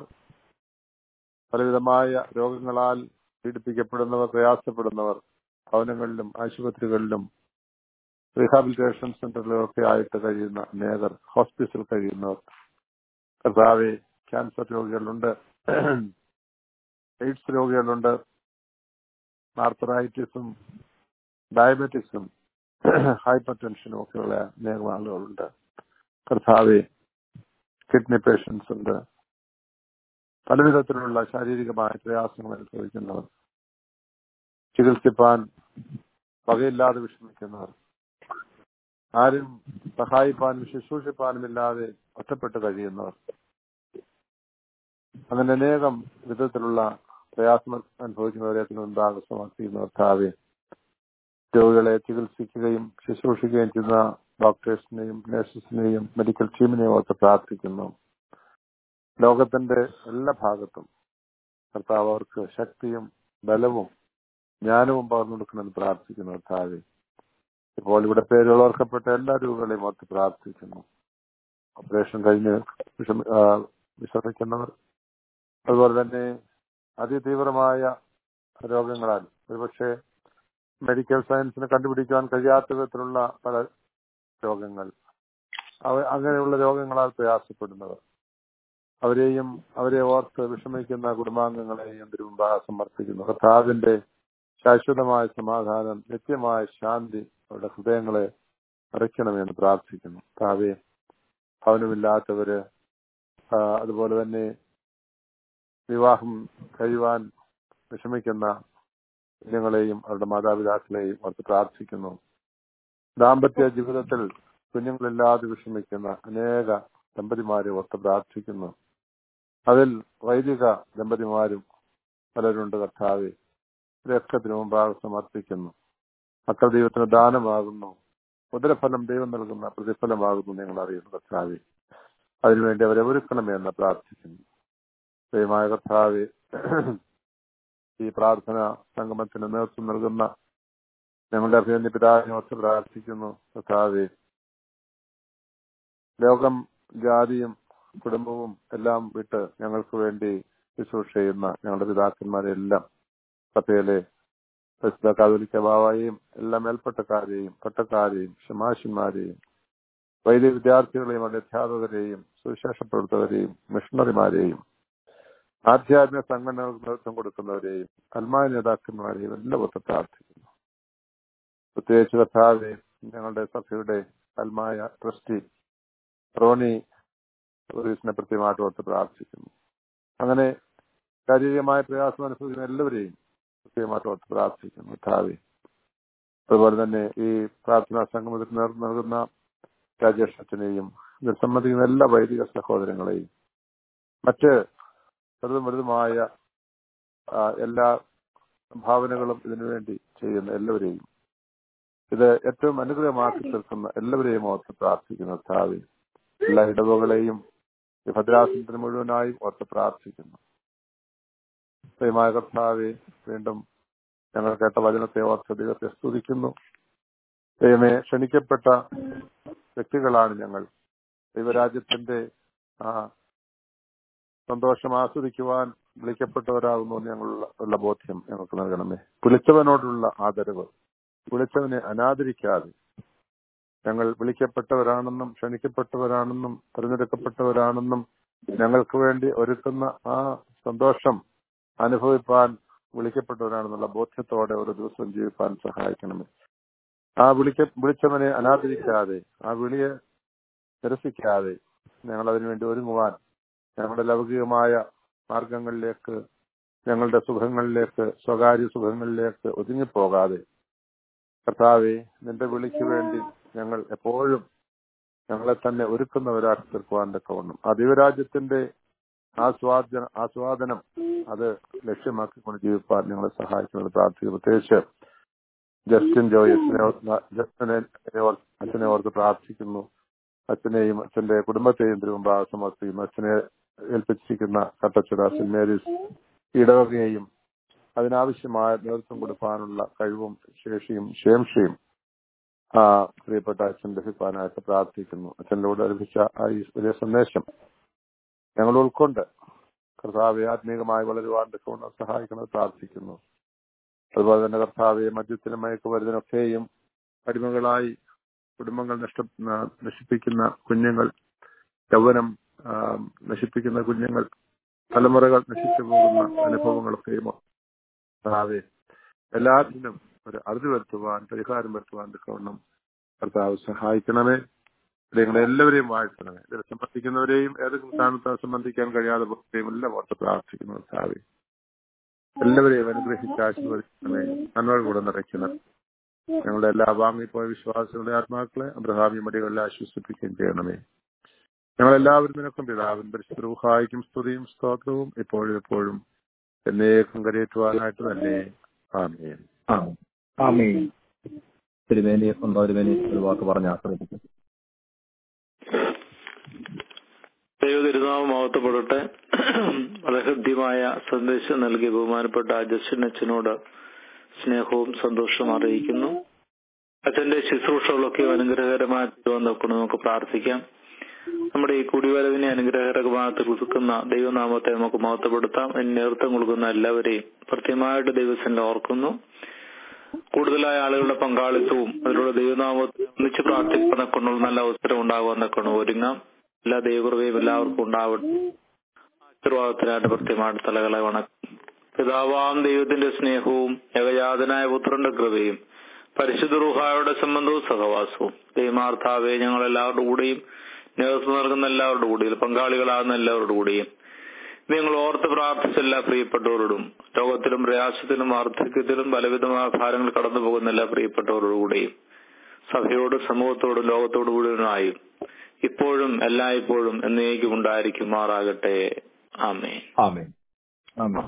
പലവിധമായ രോഗങ്ങളാൽ പീഡിപ്പിക്കപ്പെടുന്നവർ പ്രയാസപ്പെടുന്നവർ ഭവനങ്ങളിലും ആശുപത്രികളിലും റീഹാബിലിറ്റേഷൻ സെന്ററിലൊക്കെ ആയിട്ട് കഴിയുന്ന അനേകർ ഹോസ്പിറ്റൽ കഴിയുന്നവർ കർത്താവെ ക്യാൻസർ രോഗികളുണ്ട് എയ്ഡ്സ് രോഗികളുണ്ട് ആർത്തറൈറ്റിസും ഡയബറ്റിക്സും ഹൈപ്പർ ടെൻഷനും ഒക്കെയുള്ള അനേകം ആളുകളുണ്ട് കർത്താവെ കിഡ്നി പേഷ്യൻസ് ഉണ്ട് പലവിധത്തിലുള്ള ശാരീരികമായ പ്രയാസങ്ങൾ അനുഭവിക്കുന്നവർ ചികിത്സിപ്പാൻ വകയില്ലാതെ വിഷമിക്കുന്നവർ ആരും സഹായിപ്പാനും ശുശ്രൂഷിപ്പാനും ഇല്ലാതെ ഒറ്റപ്പെട്ട് കഴിയുന്നവർ അങ്ങനെ അനേകം വിധത്തിലുള്ള പ്രയാസം അനുഭവിക്കുന്നവരെ മുൻപാകസമാക്കിയുന്നവർ താവെ രോഗികളെ ചികിത്സിക്കുകയും ശുശ്രൂഷിക്കുകയും ചെയ്യുന്ന ഡോക്ടേഴ്സിനെയും നഴ്സസിനെയും മെഡിക്കൽ ടീമിനെയും ഒക്കെ പ്രാർത്ഥിക്കുന്നു ലോകത്തിന്റെ എല്ലാ ഭാഗത്തും കർത്താവ് അവർക്ക് ശക്തിയും ബലവും ജ്ഞാനവും പകർന്നു കൊടുക്കണമെന്ന് പ്രാർത്ഥിക്കുന്നു താഴെ ഇപ്പോൾ ഇവിടെ പേരുകൾ ഓർക്കപ്പെട്ട എല്ലാ രോഗികളെയും ഓർത്ത് പ്രാർത്ഥിക്കുന്നു ഓപ്പറേഷൻ കഴിഞ്ഞ് വിഷമ ആ, വിശ്രമിക്കുന്നവർ അതുപോലെ തന്നെ അതിതീവ്രമായ രോഗങ്ങളാൽ ഒരുപക്ഷെ മെഡിക്കൽ സയൻസിന് കണ്ടുപിടിക്കാൻ കഴിയാത്ത വിധത്തിലുള്ള പല രോഗങ്ങൾ അവ അങ്ങനെയുള്ള രോഗങ്ങളാൽ പ്രയാസപ്പെടുന്നവർ അവരെയും അവരെ ഓർത്ത് വിഷമിക്കുന്ന കുടുംബാംഗങ്ങളെയും തിരുമുമ്പാകെ സമർപ്പിക്കുന്നു കർത്താവിന്റെ ശാശ്വതമായ സമാധാനം നിത്യമായ ശാന്തി അവരുടെ ഹൃദയങ്ങളെ നിറയ്ക്കണമെന്ന് പ്രാർത്ഥിക്കുന്നു താവെ ഭവനമില്ലാത്തവര് ആ, അതുപോലെ തന്നെ വിവാഹം കഴിയുവാൻ വിഷമിക്കുന്ന കുഞ്ഞുങ്ങളെയും അവരുടെ മാതാപിതാക്കളെയും ഓർത്ത് പ്രാർത്ഥിക്കുന്നു ദാമ്പത്യ ജീവിതത്തിൽ കുഞ്ഞുങ്ങളില്ലാതെ വിഷമിക്കുന്ന അനേക ദമ്പതിമാരെ ഓർത്ത് പ്രാർത്ഥിക്കുന്നു അതിൽ വൈദിക ദമ്പതിമാരും പലരുണ്ട് കർത്താവെ ഇവരൊക്കെ തിരുമുമ്പാകെ സമർപ്പിക്കുന്നു മക്കൾ ദൈവത്തിന് ദാനമാകുന്നു ഉദരഫലം ദൈവം നൽകുന്ന പ്രതിഫലമാകുന്നു നിങ്ങൾ അറിയുന്നു കർത്താവെ അതിനുവേണ്ടി അവരെ ഒരുക്കണമെന്ന് പ്രാർത്ഥിക്കുന്നു ദൈവമായ കർത്താവെ ഈ പ്രാർത്ഥന സംഗമത്തിന് നേതൃത്വം നൽകുന്ന ഞങ്ങളുടെ അഭിനന്ദ പിതാവിനെ ഓർത്ത് പ്രാർത്ഥിക്കുന്നു കർത്താവെ ലോകം ജാതിയും കുടുംബവും എല്ലാം വിട്ട് ഞങ്ങൾക്ക് വേണ്ടി ശുശ്രൂഷ ചെയ്യുന്ന ഞങ്ങളുടെ പിതാക്കന്മാരെ എല്ലാം സഭയിലെ പ്രസിദ്ധ കാതോലിക്ക ബാവായെയും എല്ലാ മേൽപ്പെട്ടക്കാരെയും പട്ടക്കാരെയും ഷമാശന്മാരെയും വൈദ്യ വിദ്യാർത്ഥികളെയും അവരുടെ അധ്യാപകരെയും സുവിശേഷ പ്രവർത്തകരെയും മിഷണറിമാരെയും ആധ്യാത്മിക സംഘടനകൾക്ക് നേതൃത്വം കൊടുക്കുന്നവരെയും അൽമായ നേതാക്കന്മാരെയും എല്ലാം ഒത്ത് പ്രാർത്ഥിക്കുന്നു പ്രത്യേകിച്ച് കർത്താവെ ഞങ്ങളുടെ സഭയുടെ അൽമായ ട്രസ്റ്റി റോണി സർവീസിനെ പ്രത്യേകമായിട്ട് ഓർത്ത് പ്രാർത്ഥിക്കുന്നു അങ്ങനെ ശാരീരികമായ പ്രയാസം അനുഭവിക്കുന്ന എല്ലാവരെയും പ്രത്യേകമായിട്ട് ഓർത്ത് പ്രാർത്ഥിക്കുന്നു ഭാവി അതുപോലെ തന്നെ ഈ പ്രാർത്ഥനാ സംഗമത്തിൽ നേതൃത്വം നൽകുന്ന രാജേഷ് അച്ഛനെയും ഇതിൽ സംബന്ധിക്കുന്ന എല്ലാ വൈദിക സഹോദരങ്ങളെയും മറ്റ് ചെറുതും വലുതുമായ ആ, എല്ലാ ഭാവനകളും ഇതിനുവേണ്ടി ചെയ്യുന്ന എല്ലാവരെയും ഇത് ഏറ്റവും അനുഗ്രഹമാക്കി തീർക്കുന്ന എല്ലാവരെയും ഓർത്ത് പ്രാർത്ഥിക്കുന്നു ഭാവി എല്ലാ ഇടവകളെയും ഈ ഭദ്രാസനത്തിന് മുഴുവനായും ഓർത്ത് പ്രാർത്ഥിക്കുന്നു ദൈവമായ കർത്താവെ വീണ്ടും ഞങ്ങൾ കേട്ട വചനത്തെ ഓർത്ത് ദൈവത്തെ സ്തുതിക്കുന്നു ദൈവമേ ക്ഷണിക്കപ്പെട്ട വ്യക്തികളാണ് ഞങ്ങൾ ദൈവരാജ്യത്തിന്റെ ആ സന്തോഷം ആസ്വദിക്കുവാൻ വിളിക്കപ്പെട്ടവരാകുന്നു എന്ന് ഞങ്ങളുള്ള ഉള്ള ബോധ്യം ഞങ്ങൾക്ക് നൽകണമേ വിളിച്ചവനോടുള്ള ആദരവ് വിളിച്ചവനെ അനാദരിക്കാതെ ഞങ്ങൾ വിളിക്കപ്പെട്ടവരാണെന്നും ക്ഷണിക്കപ്പെട്ടവരാണെന്നും തിരഞ്ഞെടുക്കപ്പെട്ടവരാണെന്നും ഞങ്ങൾക്ക് വേണ്ടി ഒരുക്കുന്ന ആ സന്തോഷം അനുഭവിപ്പാൻ വിളിക്കപ്പെട്ടവരാണെന്നുള്ള ബോധ്യത്തോടെ ഒരു ദിവസം ജീവിപ്പാൻ സഹായിക്കണമേ ആ വിളിക്ക വിളിച്ചവനെ അനാദരിക്കാതെ ആ വിളിയെ നിരസിക്കാതെ ഞങ്ങൾ അതിനുവേണ്ടി ഒരുങ്ങുവാൻ ഞങ്ങളുടെ ലൗകികമായ മാർഗങ്ങളിലേക്ക് ഞങ്ങളുടെ സുഖങ്ങളിലേക്ക് സ്വകാര്യ സുഖങ്ങളിലേക്ക് ഒതുങ്ങിപ്പോകാതെ കർത്താവെ നിന്റെ വിളിക്ക് വേണ്ടി ഞങ്ങൾ എപ്പോഴും ഞങ്ങളെ തന്നെ ഒരുക്കുന്നവരാക്കി തീർക്കുവാൻ തക്കവണ്ണം ആ ദൈവരാജ്യത്തിന്റെ ആസ്വാദന ആസ്വാദനം അത് ലക്ഷ്യമാക്കിക്കൊണ്ട് ജീവിപ്പാൻ ഞങ്ങളെ സഹായിക്കുന്നത് പ്രാർത്ഥിക്കുന്നു പ്രത്യേകിച്ച് ജസ്റ്റിൻ ജോയ് അച്ഛനെ ഓർത്ത് ജസ്റ്റിനെ ഓർത്ത് അച്ഛനെ ഓർത്ത് പ്രാർത്ഥിക്കുന്നു അച്ഛനെയും അച്ഛന്റെ കുടുംബത്തെയും തിരുമുമ്പാകെ സമർപ്പിക്കുന്നു അച്ഛനെ ഏൽപ്പിച്ചിരിക്കുന്ന കട്ടച്ചുട സെന്റ് മേരീസ് ഇടവകയെയും അതിനാവശ്യമായ നേതൃത്വം കൊടുക്കാനുള്ള കഴിവും ശേഷിയും ശേംഷയും ആ പ്രിയപ്പെട്ട അച്ഛൻ ലഭിക്കാനായിട്ട് പ്രാർത്ഥിക്കുന്നു അച്ഛനിലൂടെ ലഭിച്ച ആ ഈ വലിയ സന്ദേശം ഞങ്ങൾ ഉൾക്കൊണ്ട് കർത്താവെ ആത്മീയമായി വളരുവാൻ തക്കവണ്ണം സഹായിക്കണമെന്ന് പ്രാർത്ഥിക്കുന്നു അതുപോലെ തന്നെ കർത്താവെ മദ്യത്തിനും മയക്കുമരുന്നിനൊക്കെയും അടിമകളായി കുടുംബങ്ങൾ നഷ്ട ന- നശിപ്പിക്കുന്ന കുഞ്ഞുങ്ങൾ യൗവനം ആ, നശിപ്പിക്കുന്ന കുഞ്ഞുങ്ങൾ തലമുറകൾ നശിച്ചു പോകുന്ന അനുഭവങ്ങളൊക്കെയും കർത്താവെ എല്ലാത്തിനും ഒരു അറുതി വരുത്തുവാൻ പരിഹാരം വരുത്തുവാൻ തക്കവണ്ണം കർത്താവ് സഹായിക്കണമേ നിങ്ങളെ എല്ലാവരെയും വാഴ്ത്തണമേ ഇതിൽ സംബന്ധിക്കുന്നവരെയും ഏതെങ്കിലും സ്ഥാനത്ത് സംബന്ധിക്കാൻ കഴിയാതെ പോവുകയും എല്ലാം ഓർത്ത് പ്രാർത്ഥിക്കുന്നു കർത്താവെ എല്ലാവരെയും അനുഗ്രഹിച്ച് ആശീർവദിക്കണമേ നന്മകൾ കൂടെ നിറയ്ക്കണം ഞങ്ങളുടെ എല്ലാ വാങ്ങിപ്പോയ വിശ്വാസികളുടെ ആത്മാക്കളെ അബ്രഹാമി മടികളിൽ ആശ്വസിപ്പിക്കുകയും ചെയ്യണമേ ഞങ്ങളെല്ലാവരും നിനക്കും പിതാവിൻ പരിശുദ്ധ റൂഹായിക്കും സ്തുതിയും സ്തോത്രവും ഇപ്പോഴും എപ്പോഴും എന്നേക്കും കരയേറ്റുവാനായിട്ട് തന്നെ ആമേൻ ആമേൻ തിരുമേനി ഉണ്ടോ തിരുമേനി ഒരു വാക്ക് പറഞ്ഞ ആശ്രയിപ്പിക്കും ദൈവ തിരുനാമം മഹത്വപ്പെടട്ടെ വളരെ ഹൃദ്യമായ സന്ദേശം നൽകിയ ബഹുമാനപ്പെട്ട അജസ്റ്റിൻ അച്ഛനോട് സ്നേഹവും സന്തോഷവും അറിയിക്കുന്നു അച്ഛന്റെ ശുശ്രൂഷകളൊക്കെ അനുഗ്രഹകരമായി തീരുവാൻ നോക്കണം നമുക്ക് പ്രാർത്ഥിക്കാം നമ്മുടെ ഈ കുടിവരവിനെ അനുഗ്രഹകരമായി തീർക്കുന്ന ദൈവനാമത്തെ നമുക്ക് മഹത്വപ്പെടുത്താം അതിന് നേതൃത്വം കൊടുക്കുന്ന എല്ലാവരെയും കൃത്യമായിട്ട് ദൈവസന്നെ ഓർക്കുന്നു കൂടുതലായ ആളുകളുടെ പങ്കാളിത്തവും അതിലൂടെ ദൈവനാമത്തെ ഒന്നിച്ച് പ്രാർത്ഥിക്കുന്ന കൊണ്ടുള്ള നല്ല അവസരം ഉണ്ടാകുമെന്ന കൊണ്ട് ഒരുങ്ങാം എല്ലാ ദൈവകൃപയും എല്ലാവർക്കും ഉണ്ടാവട്ടെ ആശീർവാദത്തിനായിട്ട് കൃത്യമായിട്ട് തലകളെ വണക്കം പിതാവാം ദൈവത്തിന്റെ സ്നേഹവും ഏകജാതനായ പുത്രന്റെ കൃപയും പരിശുദ്ധ റുഹായുടെ സംബന്ധവും സഹവാസവും ദൈവമാർത്താവെ ഞങ്ങൾ എല്ലാവരുടെ കൂടെയും നേതൃത്വം നൽകുന്ന എല്ലാവരുടെ കൂടെയും പങ്കാളികളാകുന്ന എല്ലാവരുടെ കൂടെയും നിങ്ങൾ ഓർത്ത് പ്രാർത്ഥിച്ച എല്ലാ പ്രിയപ്പെട്ടവരോടും രോഗത്തിലും പ്രയാസത്തിലും വാർദ്ധക്യത്തിലും പലവിധമായ ഭാരങ്ങൾ കടന്നു പോകുന്ന എല്ലാ പ്രിയപ്പെട്ടവരോടുകൂടെയും സഭയോടും സമൂഹത്തോടും ലോകത്തോടും മുഴുവനായും ഇപ്പോഴും എല്ലായ്പ്പോഴും എന്നേക്കും ഉണ്ടായിരിക്കുമാറാകട്ടെ ആമേ ആമേൻ ആമേൻ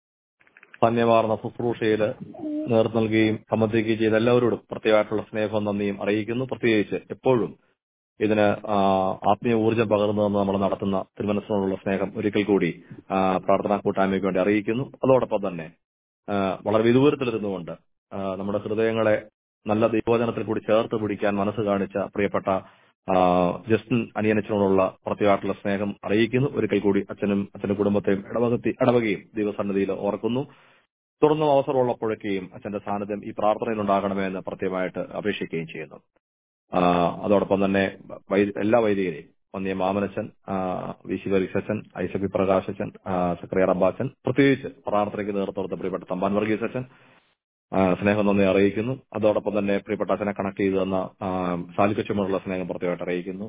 ധന്യമാർന്ന ശുശ്രൂഷയിൽ നേതൃത്വം നൽകുകയും സംബന്ധിക്കുകയും ചെയ്ത എല്ലാവരോടും പ്രത്യേകമായിട്ടുള്ള സ്നേഹവും നന്ദിയും അറിയിക്കുന്നു പ്രത്യേകിച്ച് എപ്പോഴും ഇതിന് ആ, ആത്മീയ ഊർജ്ജം പകർന്നു തന്ന് നമ്മൾ നടത്തുന്ന തിരുമനസിനോടുള്ള സ്നേഹം ഒരിക്കൽ കൂടി ആ, പ്രാർത്ഥനാ കൂട്ടായ്മയ്ക്ക് വേണ്ടി അറിയിക്കുന്നു അതോടൊപ്പം തന്നെ ആ, വളരെ വിദൂരത്തിലിരുന്നുകൊണ്ട് ആ, നമ്മുടെ ഹൃദയങ്ങളെ നല്ല ദൈവോചനത്തിൽ കൂടി ചേർത്ത് പിടിക്കാൻ മനസ്സ് കാണിച്ച പ്രിയപ്പെട്ട ആ, ജസ്റ്റിൻ അനിയനച്ചനോടുള്ള പ്രത്യേകമായിട്ടുള്ള സ്നേഹം അറിയിക്കുന്നു ഒരിക്കൽ കൂടി അച്ഛനും അച്ഛന്റെ കുടുംബത്തെയും ഇടവകത്തി ഇടവകയും ദൈവസന്നിധിയിൽ ഓർക്കുന്നു തുറന്നും അവസരമുള്ളപ്പോഴൊക്കെയും അച്ഛന്റെ സാന്നിധ്യം ഈ പ്രാർത്ഥനയിൽ ഉണ്ടാകണമേ എന്ന് പ്രത്യേകമായിട്ട് അപേക്ഷിക്കുകയും ചെയ്യുന്നു ആ, അതോടൊപ്പം തന്നെ വൈ- എല്ലാ വൈദികരെയും വന്നിയ മാമനച്ചൻ ആ, വി സി വരിസച്ചൻ ഐസബി പ്രകാശച്ചൻ ആ, സക്രിയ റബ്ബാച്ചൻ പ്രത്യേകിച്ച് പ്രാർത്ഥനയ്ക്ക് നേതൃത്വം കൊടുത്ത പ്രിയപ്പെട്ട തമ്പാൻ വർഗീസ് അച്ഛൻ ആ, സ്നേഹം നന്ദി അറിയിക്കുന്നു അതോടൊപ്പം തന്നെ പ്രിയപ്പെട്ട അച്ഛനെ കണക്ട് ചെയ്ത് തന്ന സാലിക്കച്ചുമുള്ള സ്നേഹം പ്രത്യേകമായിട്ട് അറിയിക്കുന്നു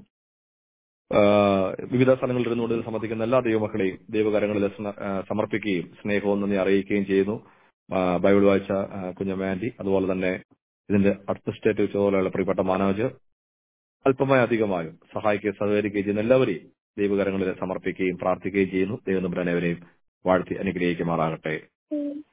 ആ, വിവിധ സ്ഥലങ്ങളിൽ ഇരുന്നുകൊണ്ട് ഇത് സംബന്ധിക്കുന്ന എല്ലാ ദൈവമക്കളെയും ദൈവകരങ്ങളിൽ സ്ന- ആ, സമർപ്പിക്കുകയും സ്നേഹവും നന്ദി അറിയിക്കുകയും ചെയ്യുന്നു ആ, ബൈബിൾ വായിച്ച ആ, കുഞ്ഞമ്മ അതുപോലെ തന്നെ ഇതിന്റെ അഡ്മിനിസ്ട്രേറ്റീവ് ചുമതലയുള്ള പ്രിയപ്പെട്ട മനോജ് അല്പമായി അധികമായും സഹായിക്കുകയും സഹകരിക്കുകയും ചെയ്യുന്ന എല്ലാവരെയും ദൈവകരങ്ങളിൽ സമർപ്പിക്കുകയും പ്രാർത്ഥിക്കുകയും ചെയ്യുന്നു ദൈവം നമ്പുരാനവരെയും വാഴ്ത്തി അനുഗ്രഹിക്കുമാറാകട്ടെ